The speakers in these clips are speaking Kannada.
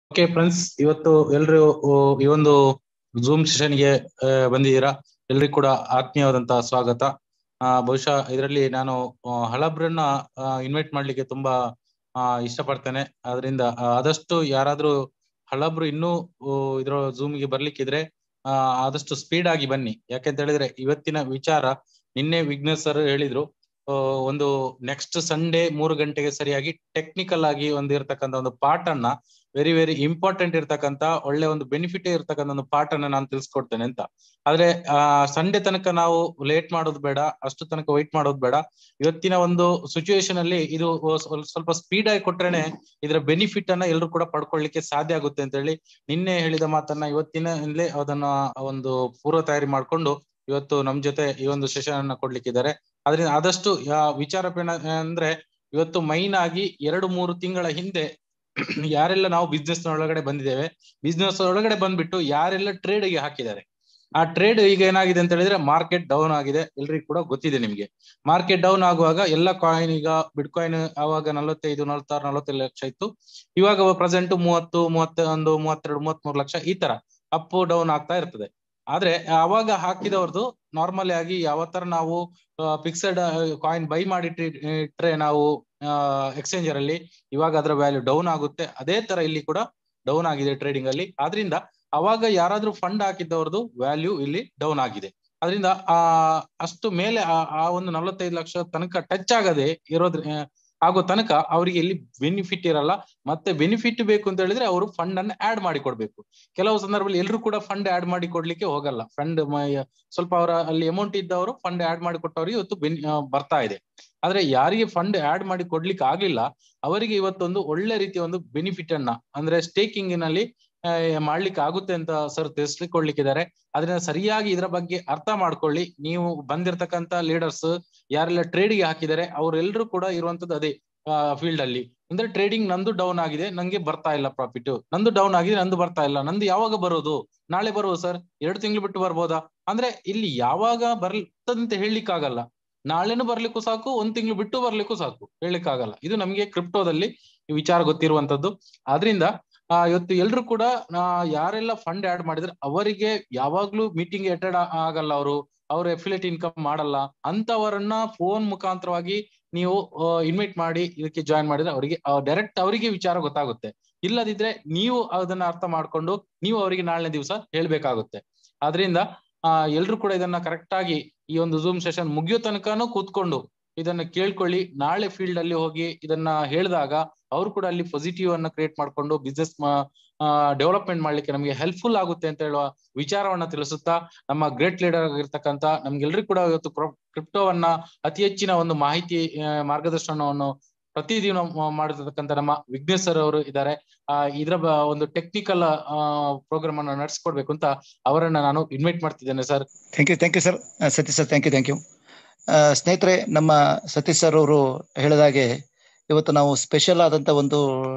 ಓಕೆ ಫ್ರೆಂಡ್ಸ್ ಇವತ್ತು ಎಲ್ರು ಈ ಒಂದು ಜೂಮ್ ಸೆಷನ್ಗೆ ಬಂದಿದ್ದೀರಾ ಎಲ್ರಿಗೂ ಕೂಡ ಆತ್ಮೀಯವಾದಂತಹ ಸ್ವಾಗತ ಆ ಬಹುಶಃ ಇದರಲ್ಲಿ ನಾನು ಆ, ಹಳಬ್ರನ್ನ ಇನ್ವೈಟ್ ಮಾಡ್ಲಿಕ್ಕೆ ತುಂಬಾ ಆ, ಇಷ್ಟಪಡ್ತೇನೆ ಅದರಿಂದ ಆದಷ್ಟು ಯಾರಾದ್ರೂ ಹಳಬ್ರು ಇನ್ನೂ ಆ, ಇದ್ರ ಜೂಮ್ಗೆ ಬರ್ಲಿಕ್ಕಿದ್ರೆ ಆ, ಆದಷ್ಟು ಸ್ಪೀಡ್ ಆಗಿ ಬನ್ನಿ ಯಾಕೆಂತ ಹೇಳಿದ್ರೆ ಇವತ್ತಿನ ವಿಚಾರ ನಿನ್ನೆ ವಿಘ್ನೇಶ್ ಸರ್ ಹೇಳಿದ್ರು ಆ, ಒಂದು ನೆಕ್ಸ್ಟ್ ಸಂಡೇ ಮೂರು ಗಂಟೆಗೆ ಸರಿಯಾಗಿ ಟೆಕ್ನಿಕಲ್ ಆಗಿ ಒಂದು ಇರ್ತಕ್ಕಂಥ ಒಂದು ಪಾಠನ್ನ ವೆರಿ ವೆರಿ ಇಂಪಾರ್ಟೆಂಟ್ ಇರ್ತಕ್ಕಂತ ಒಳ್ಳೆ ಒಂದು ಬೆನಿಫಿಟ್ ಇರ್ತಕ್ಕಂಥ ಒಂದು ಪಾಠ ಅನ್ನ ನಾನು ತಿಳಿಸ್ಕೊಡ್ತೇನೆ ಅಂತ ಆದ್ರೆ ಆ ಸಂಡೇ ತನಕ ನಾವು ಲೇಟ್ ಮಾಡೋದು ಬೇಡ ಅಷ್ಟು ತನಕ ವೈಟ್ ಮಾಡೋದು ಬೇಡ ಇವತ್ತಿನ ಒಂದು ಸಿಚುವೇಶನ್ ಅಲ್ಲಿ ಇದು ಸ್ವಲ್- ಸ್ವಲ್ಪ ಸ್ಪೀಡ್ ಆಗಿ ಕೊಟ್ರೇನೆ ಇದರ ಬೆನಿಫಿಟ್ ಅನ್ನ ಎಲ್ಲರೂ ಕೂಡ ಪಡ್ಕೊಳ್ಳಿಕ್ಕೆ ಸಾಧ್ಯ ಆಗುತ್ತೆ ಅಂತ ಹೇಳಿ ನಿನ್ನೆ ಹೇಳಿದ ಮಾತನ್ನ ಇವತ್ತಿನಲ್ಲೇ ಅದನ್ನ ಒಂದು ಪೂರ್ವ ತಯಾರಿ ಮಾಡ್ಕೊಂಡು ಇವತ್ತು ನಮ್ ಜೊತೆ ಈ ಒಂದು ಸೆಷನ್ ಅನ್ನ ಕೊಡ್ಲಿಕ್ಕಿದ್ದಾರೆ ಅದರಿಂದ ಆದಷ್ಟು ಯಾ- ವಿಚಾರ ಪೇಣ ಅಂದ್ರೆ ಇವತ್ತು ಮೈನ್ ಆಗಿ ಎರಡು ಮೂರು ತಿಂಗಳ ಹಿಂದೆ ಯಾರೆಲ್ಲ ನಾವು ಬಿಸ್ನೆಸ್ ಒಳಗಡೆ ಬಂದಿದ್ದೇವೆ ಬಿಸ್ನೆಸ್ ಒಳಗಡೆ ಬಂದ್ಬಿಟ್ಟು ಯಾರೆಲ್ಲ ಟ್ರೇಡ್ ಗೆ ಹಾಕಿದ್ದಾರೆ ಆ ಟ್ರೇಡ್ ಈಗ ಏನಾಗಿದೆ ಅಂತ ಹೇಳಿದ್ರೆ ಮಾರ್ಕೆಟ್ ಡೌನ್ ಆಗಿದೆ ಎಲ್ರಿಗೂ ಕೂಡ ಗೊತ್ತಿದೆ ನಿಮ್ಗೆ ಮಾರ್ಕೆಟ್ ಡೌನ್ ಆಗುವಾಗ ಎಲ್ಲ ಕಾಯಿನ್ ಈಗ ಬಿಟ್ ಕಾಯಿನ್ ಆವಾಗ ನಲವತ್ತೈದು ನಲವತ್ತಾರು ನಲವತ್ತೈದು ಲಕ್ಷ ಇತ್ತು ಇವಾಗ ಪ್ರೆಸೆಂಟ್ ಮೂವತ್ತು ಮೂವತ್ತೊಂದು ಮೂವತ್ತೆರಡು ಮೂವತ್ಮೂರು ಲಕ್ಷ ಈ ತರ ಅಪ್ ಡೌನ್ ಆಗ್ತಾ ಇರ್ತದೆ ಆದ್ರೆ ಅವಾಗ ಹಾಕಿದವ್ರದ್ದು ನಾರ್ಮಲ್ ಆಗಿ ಯಾವ ತರ ನಾವು ಫಿಕ್ಸೆಡ್ ಕಾಯಿನ್ ಬೈ ಮಾಡಿ ಇಟ್ಟಿ- ಇಟ್ರೆ ನಾವು ಎಕ್ಸ್ಚೇಂಜರ್ ಅಲ್ಲಿ ಇವಾಗ ಅದರ ವ್ಯಾಲ್ಯೂ ಡೌನ್ ಆಗುತ್ತೆ ಅದೇ ತರ ಇಲ್ಲಿ ಕೂಡ ಡೌನ್ ಆಗಿದೆ ಟ್ರೇಡಿಂಗ್ ಅಲ್ಲಿ ಆದ್ರಿಂದ ಅವಾಗ ಯಾರಾದ್ರೂ ಫಂಡ್ ಹಾಕಿದ್ದವ್ರದ್ದು ವ್ಯಾಲ್ಯೂ ಇಲ್ಲಿ ಡೌನ್ ಆಗಿದೆ ಅದರಿಂದ ಆ ಅಷ್ಟು ಮೇಲೆ ಆ ಆ ಒಂದು ನಲವತ್ತೈದು ಲಕ್ಷ ತನಕ ಟಚ್ ಆಗದೆ ಇರೋದ್ರ ಆ, ಆಗೋ ತನಕ ಅವರಿಗೆ ಇಲ್ಲಿ ಬೆನಿಫಿಟ್ ಇರಲ್ಲ ಮತ್ತೆ ಬೆನಿಫಿಟ್ ಬೇಕು ಅಂತ ಹೇಳಿದ್ರೆ ಅವರು ಫಂಡ್ ಅನ್ನು ಆಡ್ ಮಾಡಿ ಕೊಡ್ಬೇಕು ಕೆಲವು ಸಂದರ್ಭದಲ್ಲಿ ಎಲ್ಲರೂ ಕೂಡ ಫಂಡ್ ಆಡ್ ಮಾಡಿ ಕೊಡ್ಲಿಕ್ಕೆ ಹೋಗಲ್ಲ ಫಂಡ್ ಸ್ವಲ್ಪ ಅವರ ಅಲ್ಲಿ ಅಮೌಂಟ್ ಇದ್ದವರು ಫಂಡ್ ಆಡ್ ಮಾಡಿ ಕೊಟ್ಟವ್ರಿಗೆ ಇವತ್ತು ಬೆನ್- ಆ, ಬರ್ತಾ ಇದೆ ಆದ್ರೆ ಯಾರಿಗೆ ಫಂಡ್ ಆಡ್ ಮಾಡಿ ಕೊಡ್ಲಿಕ್ಕೆ ಆಗ್ಲಿಲ್ಲ ಅವರಿಗೆ ಇವತ್ತೊಂದು ಒಳ್ಳೆ ರೀತಿಯ ಒಂದು ಬೆನಿಫಿಟ್ ಅನ್ನ ಅಂದ್ರೆ ಸ್ಟೇಕಿಂಗ್ ನಲ್ಲಿ ಆ, ಮಾಡ್ಲಿಕ್ಕೆ ಆಗುತ್ತೆ ಅಂತ ಸರ್ ತಿಳಿಸ್ಲಿಕ್ಕೊಳ್ಲಿಕ್ಕಿದ್ದಾರೆ ಅದನ್ನ ಸರಿಯಾಗಿ ಇದರ ಬಗ್ಗೆ ಅರ್ಥ ಮಾಡ್ಕೊಳ್ಳಿ ನೀವು ಬಂದಿರತಕ್ಕಂತ ಲೀಡರ್ಸ್ ಯಾರೆಲ್ಲ trade ಗೆ ಹಾಕಿದ್ದಾರೆ ಅವರೆಲ್ಲರೂ ಕೂಡ ಇರುವಂತದ್ದು ಅದೇ ಫೀಲ್ಡ್ ಅಲ್ಲಿ ಅಂದ್ರೆ ಟ್ರೇಡಿಂಗ್ ನಂದು ಡೌನ್ ಆಗಿದೆ ನಂಗೆ ಬರ್ತಾ ಇಲ್ಲ ಪ್ರಾಫಿಟ್ ನಂದು ಡೌನ್ ಆಗಿದೆ ನಂದು ಬರ್ತಾ ಇಲ್ಲ ನಂದು ಯಾವಾಗ ಬರೋದು ನಾಳೆ ಬರುವುದು ಸರ್ ಎರಡು ತಿಂಗಳು ಬಿಟ್ಟು ಬರ್ಬೋದಾ ಅಂದ್ರೆ ಇಲ್ಲಿ ಯಾವಾಗ ಬರ್ತದಂತ ಹೇಳಲಿಕ್ಕಾಗಲ್ಲ ನಾಳೆನೂ ಬರ್ಲಿಕ್ಕೂ ಸಾಕು ಒಂದ್ ತಿಂಗಳು ಬಿಟ್ಟು ಬರ್ಲಿಕ್ಕೂ ಸಾಕು ಹೇಳಲಿಕ್ಕಾಗಲ್ಲ ಇದು ನಮಗೆ ಕ್ರಿಪ್ಟೋದಲ್ಲಿ ಈ ವಿಚಾರ ಗೊತ್ತಿರುವಂತದ್ದು ಆದ್ರಿಂದ ಆ, ಇವತ್ತು ಎಲ್ರು ಕೂಡ ಆ, ಯಾರೆಲ್ಲ ಫಂಡ್ ಆಡ್ ಮಾಡಿದ್ರೆ ಅವರಿಗೆ ಯಾವಾಗ್ಲೂ ಮೀಟಿಂಗ್ ಅಟೆಂಡ್ ಆಗಲ್ಲ ಅವರು ಅವ್ರ ಎಫಿಲೇಟ್ ಇನ್ಕಮ್ ಮಾಡಲ್ಲ ಅಂತವರನ್ನ ಫೋನ್ ಮುಖಾಂತರವಾಗಿ ನೀವು ಇನ್ವೈಟ್ ಮಾಡಿ ಇದಕ್ಕೆ ಜಾಯಿನ್ ಮಾಡಿದ್ರೆ ಅವರಿಗೆ ಡೈರೆಕ್ಟ್ ಅವರಿಗೆ ವಿಚಾರ ಗೊತ್ತಾಗುತ್ತೆ ಇಲ್ಲದಿದ್ರೆ ನೀವು ಅದನ್ನ ಅರ್ಥ ಮಾಡ್ಕೊಂಡು ನೀವು ಅವರಿಗೆ ನಾಳೆ ದಿವಸ ಹೇಳ್ಬೇಕಾಗುತ್ತೆ ಆದ್ರಿಂದ ಆ ಎಲ್ರು ಕೂಡ ಇದನ್ನ ಕರೆಕ್ಟ್ ಆಗಿ ಈ ಒಂದು ಜೂಮ್ ಸೆಷನ್ ಮುಗಿಯೋ ತನಕನೂ ಕೂತ್ಕೊಂಡು ಇದನ್ನ ಕೇಳ್ಕೊಳ್ಳಿ ನಾಳೆ ಫೀಲ್ಡ್ ಅಲ್ಲಿ ಹೋಗಿ ಇದನ್ನ ಹೇಳಿದಾಗ ಅವರು ಕೂಡ ಅಲ್ಲಿ ಪಾಸಿಟಿವ್ ಅನ್ನ ಕ್ರಿಯೇಟ್ ಮಾಡ್ಕೊಂಡು ಬಿಸ್ನೆಸ್ ಡೆವಲಪ್ಮೆಂಟ್ ಮಾಡ್ಲಿಕ್ಕೆ ನಮಗೆ ಹೆಲ್ಪ್ಫುಲ್ ಆಗುತ್ತೆ ಅಂತ ಹೇಳುವ ವಿಚಾರವನ್ನ ತಿಳಿಸುತ್ತಾ ನಮ್ಮ ಗ್ರೇಟ್ ಲೀಡರ್ ಆಗಿರ್ತಕ್ಕಂತ ನಮ್ಗೆಲ್ರಿಗೂ ಕೂಡ ಇವತ್ತು ಕ್ರಿಪ್ಟೋವನ್ನ ಅತಿ ಹೆಚ್ಚಿನ ಒಂದು ಮಾಹಿತಿ ಆ, ಮಾರ್ಗದರ್ಶನವನ್ನು ಪ್ರತಿದಿನ ಮಾಡಿರ್ತಕ್ಕಂಥ ನಮ್ಮ ವಿಘ್ನೇಶ್ ಸರ್ ಅವರು ಇದ್ದಾರೆ ಆ ಇದರ ಬ- ಒಂದು ಟೆಕ್ನಿಕಲ್ ಪ್ರೋಗ್ರಾಮ್ ಅನ್ನು ನಡೆಸ್ಕೊಡ್ಬೇಕು ಅಂತ ಅವರನ್ನ ನಾನು ಇನ್ವೈಟ್ ಮಾಡ್ತಿದ್ದೇನೆ sir thank you thank you sir Satish sir thank you thank you ಸ್ನೇಹಿತರೆ ನಮ್ಮ ಸತೀಶ್ ಸರ್ ಅವರು ಹೇಳಿದಾಗೆ ಇವತ್ತು ನಾವು ಸ್ಪೆಷಲ್ ಆದಂತ ಒಂದು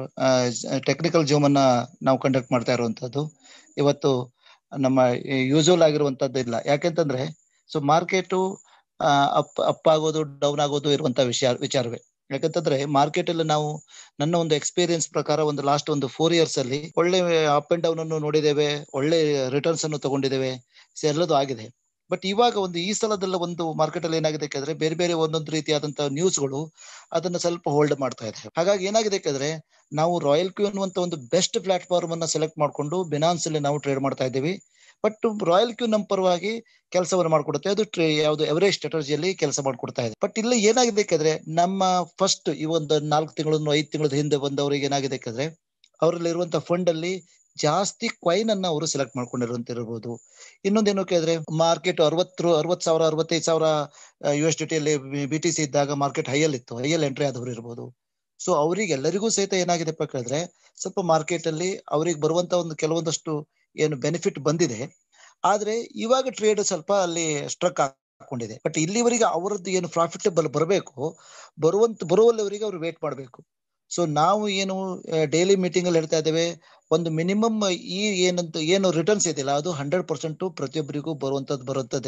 ಟೆಕ್ನಿಕಲ್ ಜೂಮ್ ಅನ್ನ ನಾವು ಕಂಡಕ್ಟ್ ಮಾಡ್ತಾ ಇರುವಂತದ್ದು ಇವತ್ತು ನಮ್ಮ ಯೂಶುವಲ್ ಆಗಿರುವಂತದ್ದು ಇಲ್ಲ ಯಾಕೆಂತಂದ್ರೆ ಸೊ ಮಾರ್ಕೆಟು ಅಪ್ ಅಪ್ ಆಗೋದು ಡೌನ್ ಆಗೋದು ಇರುವಂತ ವಿಷಯ ವಿಚಾರವೇ ಯಾಕಂತಂದ್ರೆ ಮಾರ್ಕೆಟ್ ಅಲ್ಲಿ ನಾವು ನನ್ನ ಒಂದು ಎಕ್ಸ್ಪೀರಿಯನ್ಸ್ ಪ್ರಕಾರ ಒಂದು ಲಾಸ್ಟ್ ಒಂದು ಫೋರ್ ಇಯರ್ಸ್ ಅಲ್ಲಿ ಒಳ್ಳೆ ಅಪ್ ಅಂಡ್ ಡೌನ್ ಅನ್ನು ನೋಡಿದ್ದೇವೆ ಒಳ್ಳೆ ರಿಟರ್ನ್ಸ್ ಅನ್ನು ತಗೊಂಡಿದ್ದೇವೆ ಸೊ ಎಲ್ಲದೂ ಆಗಿದೆ ಬಟ್ ಇವಾಗ ಒಂದು ಈ ಸಲದಲ್ಲ ಒಂದು ಮಾರ್ಕೆಟ್ ಅಲ್ಲಿ ಏನಾಗಿದೆ ಯಾಕಂದ್ರೆ ಬೇರೆ ಬೇರೆ ಒಂದೊಂದು ರೀತಿಯಾದಂತಹ ನ್ಯೂಸ್ಗಳು ಅದನ್ನ ಸ್ವಲ್ಪ ಹೋಲ್ಡ್ ಮಾಡ್ತಾ ಇದೆ ಹಾಗಾಗಿ ಏನಾಗಿದೆ ಯಾಕಂದ್ರೆ ನಾವು ರಾಯಲ್ ಕ್ಯೂ ಅನ್ನುವಂತ ಒಂದು ಬೆಸ್ಟ್ ಪ್ಲಾಟ್ಫಾರ್ಮ್ ಅನ್ನ ಸೆಲೆಕ್ಟ್ ಮಾಡ್ಕೊಂಡು ಬಿನಾನ್ಸ್ ಅಲ್ಲಿ ನಾವು ಟ್ರೇಡ್ ಮಾಡ್ತಾ ಇದ್ದೀವಿ ಬಟ್ ರಾಯಲ್ ಕ್ಯೂ ನಮ್ಮ ಪರವಾಗಿ ಕೆಲಸವನ್ನು ಮಾಡ್ಕೊಡುತ್ತೆ ಅದು ಟ್ರೇ ಯಾವುದು ಎವರೇಜ್ ಸ್ಟ್ರಾಟಜಿಯಲ್ಲಿ ಕೆಲಸ ಮಾಡ್ಕೊಡ್ತಾ ಇದೆ ಬಟ್ ಇಲ್ಲಿ ಏನಾಗಿದೆ ಯಾಕಂದ್ರೆ ನಮ್ಮ ಫಸ್ಟ್ ಈ ಒಂದು ನಾಲ್ಕು ತಿಂಗಳು ಐದು ತಿಂಗಳ ಹಿಂದೆ ಬಂದವರಿಗೆ ಏನಾಗಿದೆ ಯಾಕಂದ್ರೆ ಅವರಲ್ಲಿ ಇರುವಂತ ಫಂಡ್ ಅಲ್ಲಿ ಜಾಸ್ತಿ ಕ್ವೈನ್ ಅನ್ನ ಅವರು ಸೆಲೆಕ್ಟ್ ಮಾಡ್ಕೊಂಡಿರುವಂತಿರ್ಬೋದು ಇನ್ನೊಂದೇನು ಕೇಳಿದ್ರೆ ಮಾರ್ಕೆಟ್ ಅರವತ್ತು ಅರವತ್ ಸಾವಿರ ಅರವತ್ತೈದು ಸಾವಿರ ಯು ಎಸ್ ಡಿ ಟಿಯಲ್ಲಿ ಬಿ ಟಿ ಸಿ ಇದ್ದಾಗ ಮಾರ್ಕೆಟ್ ಹೈಯಲ್ಲಿ ಇತ್ತು ಹೈಯಲ್ಲಿ ಎಂಟ್ರಿ ಆದವರು ಇರ್ಬೋದು ಸೊ ಅವರಿಗೆಲ್ಲರಿಗೂ ಸಹಿತ ಏನಾಗಿದೆಪ್ಪ ಕೇಳಿದ್ರೆ ಸ್ವಲ್ಪ ಮಾರ್ಕೆಟ್ ಅಲ್ಲಿ ಅವ್ರಿಗೆ ಬರುವಂತ ಒಂದು ಕೆಲವೊಂದಷ್ಟು ಏನು ಬೆನಿಫಿಟ್ ಬಂದಿದೆ ಆದ್ರೆ ಇವಾಗ ಟ್ರೇಡ್ ಸ್ವಲ್ಪ ಅಲ್ಲಿ ಸ್ಟ್ರಕ್ ಹಾಕೊಂಡಿದೆ ಬಟ್ ಇಲ್ಲಿವರೆಗೆ ಅವರದ್ದು ಏನು ಪ್ರಾಫಿಟಬಲ್ ಬರಬೇಕು ಬರುವಂತ ಬರುವಲ್ಲಿವರೆಗೆ ಅವ್ರು ವೇಟ್ ಮಾಡಬೇಕು ಸೊ ನಾವು ಏನು ಡೈಲಿ ಮೀಟಿಂಗ್ ಅಲ್ಲಿ ಹೇಳ್ತಾ ಇದ್ದೇವೆ ಒಂದು ಮಿನಿಮಮ್ ಈ ಏನಂತ ಏನು ರಿಟರ್ನ್ಸ್ ಇದೆಯಲ್ಲ ಅದು ಹಂಡ್ರೆಡ್ ಪರ್ಸೆಂಟ್ ಪ್ರತಿಯೊಬ್ಬರಿಗೂ ಬರುವಂತದ್ದು ಬರುತ್ತದೆ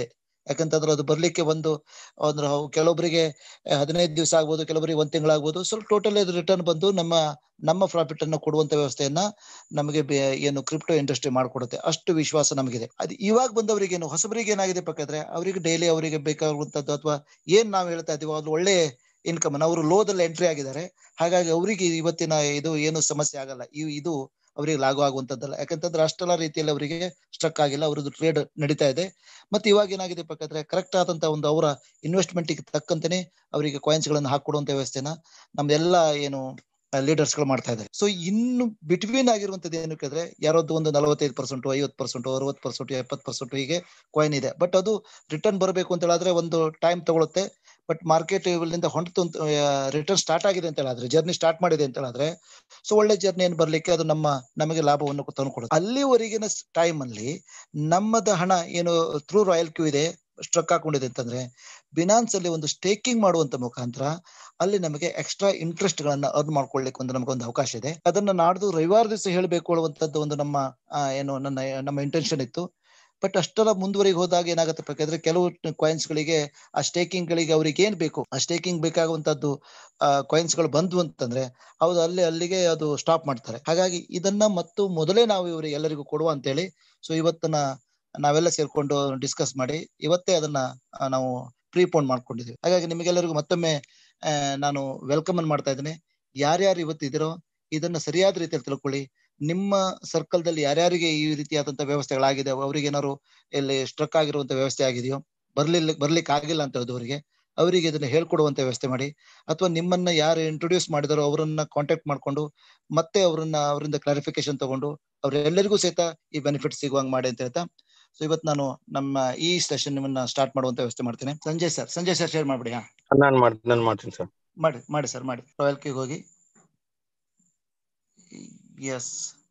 ಯಾಕಂತಂದ್ರೆ ಅದು ಬರ್ಲಿಕ್ಕೆ ಒಂದು ಅಂದ್ರೆ ಅವು ಕೆಲವೊಬ್ಬರಿಗೆ ಹದಿನೈದು ದಿವಸ ಆಗ್ಬೋದು ಕೆಲವರಿಗೆ ಒಂದ್ ತಿಂಗಳಾಗ್ಬೋದು ಸ್ವಲ್ಪ ಟೋಟಲ್ ಇದು ರಿಟರ್ನ್ ಬಂದು ನಮ್ಮ ನಮ್ಮ ಪ್ರಾಫಿಟ್ ಅನ್ನು ಕೊಡುವಂತ ವ್ಯವಸ್ಥೆಯನ್ನ ನಮಗೆ ಬೆ- ಏನು ಕ್ರಿಪ್ಟೋ ಇಂಡಸ್ಟ್ರಿ ಮಾಡ್ಕೊಡುತ್ತೆ ಅಷ್ಟು ವಿಶ್ವಾಸ ನಮಗಿದೆ ಅದು ಇವಾಗ ಬಂದವರಿಗೆ ಏನು ಹೊಸಬರಿಗೆ ಏನಾಗಿದೆ ಬೇಕಾದ್ರೆ ಅವರಿಗೆ ಡೈಲಿ ಅವರಿಗೆ ಬೇಕಾಗುವಂತದ್ದು ಅಥವಾ ಏನ್ ನಾವು ಹೇಳ್ತಾ ಇದೀವೋ ಅದು ಒಳ್ಳೆ ಇನ್ಕಮ್ ಅವರು ಲೋದಲ್ಲಿ ಎಂಟ್ರಿ ಆಗಿದ್ದಾರೆ ಹಾಗಾಗಿ ಅವರಿಗೆ ಇವತ್ತಿನ ಇದು ಏನು ಸಮಸ್ಯೆ ಆಗಲ್ಲ ಈ ಇದು ಅವರಿಗೆ ಲಾಗು ಆಗುವಂತದ್ದಲ್ಲ ಯಾಕಂತಂದ್ರೆ ಅಷ್ಟೆಲ್ಲ ರೀತಿಯಲ್ಲಿ ಅವರಿಗೆ ಸ್ಟ್ರಕ್ ಆಗಿಲ್ಲ ಅವರದ್ದು ಟ್ರೇಡ್ ನಡೀತಾ ಇದೆ ಮತ್ತೆ ಇವಾಗ ಏನಾಗಿದೆ ಬೇಕಾದ್ರೆ ಕರೆಕ್ಟ್ ಆದಂತ ಒಂದು ಅವರ ಇನ್ವೆಸ್ಟ್ಮೆಂಟ್ ತಕ್ಕಂತೆನೆ ಅವರಿಗೆ ಕಾಯಿನ್ಸ್ ಗಳನ್ನ ಹಾಕೊಡುವಂತ ವ್ಯವಸ್ಥೆನ ನಮ್ದೆಲ್ಲ ಏನು ಲೀಡರ್ಸ್ ಗಳು ಮಾಡ್ತಾ ಇದ್ದಾರೆ ಸೊ ಇನ್ನು ಬಿಟ್ವೀನ್ ಆಗಿರುವಂತದ್ದು ಏನು ಕೇಳಿದ್ರೆ ಯಾರೊಂದು ಒಂದು ನಲವತ್ತೈದು ಪರ್ಸೆಂಟ್ ಐವತ್ತು ಪರ್ಸೆಂಟ್ ಅರವತ್ತು ಪರ್ಸೆಂಟ್ ಎಪ್ಪತ್ತು ಪರ್ಸೆಂಟ್ ಹೀಗೆ ಕಾಯಿನ್ ಇದೆ ಬಟ್ ಅದು ರಿಟರ್ನ್ ಬರಬೇಕು ಅಂತ ಹೇಳಿದ್ರೆ ಒಂದು ಟೈಮ್ ತಗೊಳುತ್ತೆ ಬಟ್ ಮಾರ್ಕೆಟ್ ಇಂದ ಹೊಂಟು ರಿಟರ್ನ್ ಸ್ಟಾರ್ಟ್ ಆಗಿದೆ ಅಂತ ಹೇಳಿದ್ರೆ ಜರ್ನಿ ಸ್ಟಾರ್ಟ್ ಮಾಡಿದೆ ಅಂತ ಹೇಳಿದ್ರೆ ಸೊ ಒಳ್ಳೆ ಜರ್ನಿ ಏನು ಬರ್ಲಿಕ್ಕೆ ಅದು ನಮ್ಮ ನಮಗೆ ಲಾಭವನ್ನು ತಂದುಕೊಡುತ್ತೆ ಅಲ್ಲಿವರೆಗಿನ ಟೈಮ್ ಅಲ್ಲಿ ನಮ್ಮದ ಹಣ ಏನು ಥ್ರೂ ರಾಯಲ್ ಕ್ಯೂ ಇದೆ ಸ್ಟ್ರಕ್ ಹಾಕೊಂಡಿದೆ ಅಂತಂದ್ರೆ ಬಿನಾನ್ಸ್ ಅಲ್ಲಿ ಒಂದು ಸ್ಟೇಕಿಂಗ್ ಮಾಡುವಂತ ಮುಖಾಂತರ ಅಲ್ಲಿ ನಮಗೆ ಎಕ್ಸ್ಟ್ರಾ ಇಂಟ್ರೆಸ್ಟ್ ಗಳನ್ನ ಅರ್ನ್ ಮಾಡ್ಕೊಳ್ಳಿಕ್ಕೆ ಒಂದು ನಮಗೆ ಒಂದು ಅವಕಾಶ ಇದೆ ಅದನ್ನ ನಾಡ್ದು ರವಿವಾರ ದಿವಸ ಹೇಳಬೇಕು ಅನ್ನುವಂಥದ್ದು ಒಂದು ನಮ್ಮ ಆ, ಏನು ನನ್ನ ನಮ್ಮ ಇಂಟೆನ್ಷನ್ ಇತ್ತು ಬಟ್ ಅಷ್ಟರ ಮುಂದುವರೆಗೆ ಹೋದಾಗ ಏನಾಗುತ್ತೆ ಯಾಕಂದ್ರೆ ಕೆಲವು ಕಾಯಿನ್ಸ್ ಗಳಿಗೆ ಆ ಸ್ಟೇಕಿಂಗ್ ಗಳಿಗೆ ಅವ್ರಿಗೆ ಏನ್ ಬೇಕು ಆ ಸ್ಟೇಕಿಂಗ್ ಬೇಕಾಗುವಂತದ್ದು ಕಾಯಿನ್ಸ್ ಗಳು ಬಂದ್ವು ಅಂತಂದ್ರೆ ಹೌದು ಅಲ್ಲಿ ಅಲ್ಲಿಗೆ ಅದು ಸ್ಟಾಪ್ ಮಾಡ್ತಾರೆ ಹಾಗಾಗಿ ಇದನ್ನ ಮತ್ತು ಮೊದಲೇ ನಾವು ಇವರಿಗೆ ಎಲ್ಲರಿಗೂ ಕೊಡುವ ಅಂತೇಳಿ ಸೊ ಇವತ್ತನ ನಾವೆಲ್ಲ ಸೇರ್ಕೊಂಡು ಡಿಸ್ಕಸ್ ಮಾಡಿ ಇವತ್ತೇ ಅದನ್ನ ಆ, ನಾವು ಪ್ರೀಪೋನ್ ಮಾಡ್ಕೊಂಡಿದ್ದೀವಿ ಹಾಗಾಗಿ ನಿಮಗೆಲ್ಲರಿಗೂ ಮತ್ತೊಮ್ಮೆ ಆ, ನಾನು ವೆಲ್ಕಮ್ ಅನ್ನು ಮಾಡ್ತಾ ಇದ್ದೇನೆ ಯಾರ್ಯಾರು ಇವತ್ತು ಇದಿರೋ ಇದನ್ನ ಸರಿಯಾದ ರೀತಿಯಲ್ಲಿ ತಿಳ್ಕೊಳ್ಳಿ ನಿಮ್ಮ ಸರ್ಕಲ್ ದಲ್ಲಿ ಯಾರ್ಯಾರಿಗೆ ಈ ರೀತಿಯಾದಂತ ವ್ಯವಸ್ಥೆಗಳಾಗಿದೆ ಅವರಿಗೆ ಏನಾದ್ರು ಇಲ್ಲಿ ಸ್ಟ್ರಕ್ ಆಗಿರುವಂತ ವ್ಯವಸ್ಥೆ ಆಗಿದೆಯೋ ಬರ್ಲಿಲ್ಲ ಬರ್ಲಿಕ್ಕೆ ಆಗಿಲ್ಲ ಅಂತ ಹೇಳಿದವರಿಗೆ ಅವರಿಗೆ ಇದನ್ನ ಹೇಳ್ಕೊಡುವಂತ ವ್ಯವಸ್ಥೆ ಮಾಡಿ ಅಥವಾ ನಿಮ್ಮನ್ನ ಯಾರು ಇಂಟ್ರೊಡ್ಯೂಸ್ ಮಾಡಿದಾರೋ ಅವರನ್ನ ಕಾಂಟ್ಯಾಕ್ಟ್ ಮಾಡ್ಕೊಂಡು ಮತ್ತೆ ಅವರನ್ನ ಅವರಿಂದ ಕ್ಲಾರಿಫಿಕೇಶನ್ ತಗೊಂಡು ಅವರೆಲ್ಲರಿಗೂ ಸಹಿತ ಈ ಬೆನಿಫಿಟ್ ಸಿಗುವಂಗ್ ಮಾಡಿ ಅಂತ ಹೇಳ್ತಾ ಸೊ ಇವತ್ತು ನಾನು ನಮ್ಮ ಈ ಸೆಷನ್ ನಿಮ್ಮನ್ನ ಸ್ಟಾರ್ಟ್ ಮಾಡುವಂತ ವ್ಯವಸ್ಥೆ ಮಾಡ್ತೇನೆ Sanjay sir Sanjay sir share ಮಾಡ್ಬಿಡಿ ಹಾ ನಾನು ಮಾಡ್ ನಾನು ಮಾಡ್ತೀನಿ ಸರ್ ಮಾಡಿ ಮಾಡಿ ಸರ್ ಮಾಡಿ ರಾಯಲ್ ಕಿಗೆ ಹೋಗಿ ಎಸ್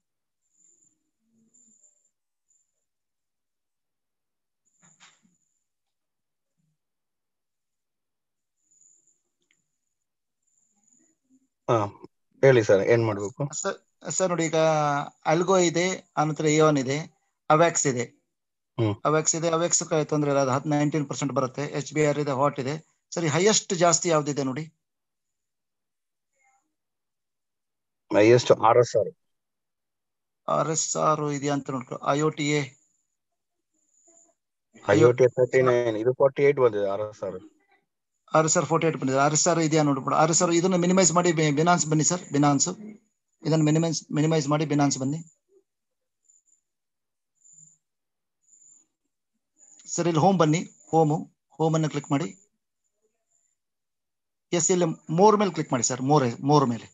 ಹಾ ಹೇಳಿ ಸರ್ ಏನ್ ಮಾಡ್ಬೇಕು ಸರ್ ಸರ್ ನೋಡಿ ಈಗ ಅಲ್ಗೋ ಇದೆ ಆನಂತರ ಎಯೋನ್ ಇದೆ ಅವ್ಯಾಕ್ಸ್ ಇದೆ ಹ್ಮ್. ಅವ್ಯಾಕ್ಸ್ ಇದೆ ಅವ್ಯಾಕ್ಸ್ ತೊಂದ್ರೆ ಇಲ್ಲ ಅದು ಹತ್ ನೈನ್ಟೀನ್ ಪರ್ಸೆಂಟ್ ಬರುತ್ತೆ ಎಚ್ ಬಿ ಆರ್ ಇದೆ ಹಾಟ್ ಇದೆ ಸರಿ ಹೈಯೆಸ್ಟ್ ಜಾಸ್ತಿ ಯಾವ್ದಿದೆ ನೋಡಿ ಎಷ್ಟು R S R R S R ಇದೆಯಾ ಅಂತ ನೋಡ್ಕೊ I O T A IOT thirty nine ಇದು ಫಾರ್ಟಿ ಏಟ್ ಬಂದಿದೆ R S R R S R forty eight ಬಂದಿದೆ ಆರ್ ಎಸ್ ಆರ್ ಇದೆಯಾ ನೋಡ್ಬಿಡು ಆರ್ ಎಸ್ ಆರ್ ಇದನ್ನ ಮಿನಿಮೈಸ್ ಮಾಡಿ ಬಿನಾನ್ಸ್ ಬನ್ನಿ ಸರ್ ಬಿನಾನ್ಸ್ ಇದನ್ನ ಮಿನಿಮೈಸ್ ಮಿನಿಮೈಸ್ ಮಾಡಿ ಬಿನಾನ್ಸ್ ಬನ್ನಿ ಸರ್ ಇಲ್ಲಿ ಹೋಮ್ ಬನ್ನಿ ಹೋಮು ಹೋಮ್ ಅನ್ನು ಕ್ಲಿಕ್ ಮಾಡಿ ಎಸ್ ಇಲ್ಲಿ ಮೋರ್ ಮೇಲೆ ಕ್ಲಿಕ್ ಮಾಡಿ ಸರ್ ಮೋರ್ ಮೋರ್ ಮೇಲೆ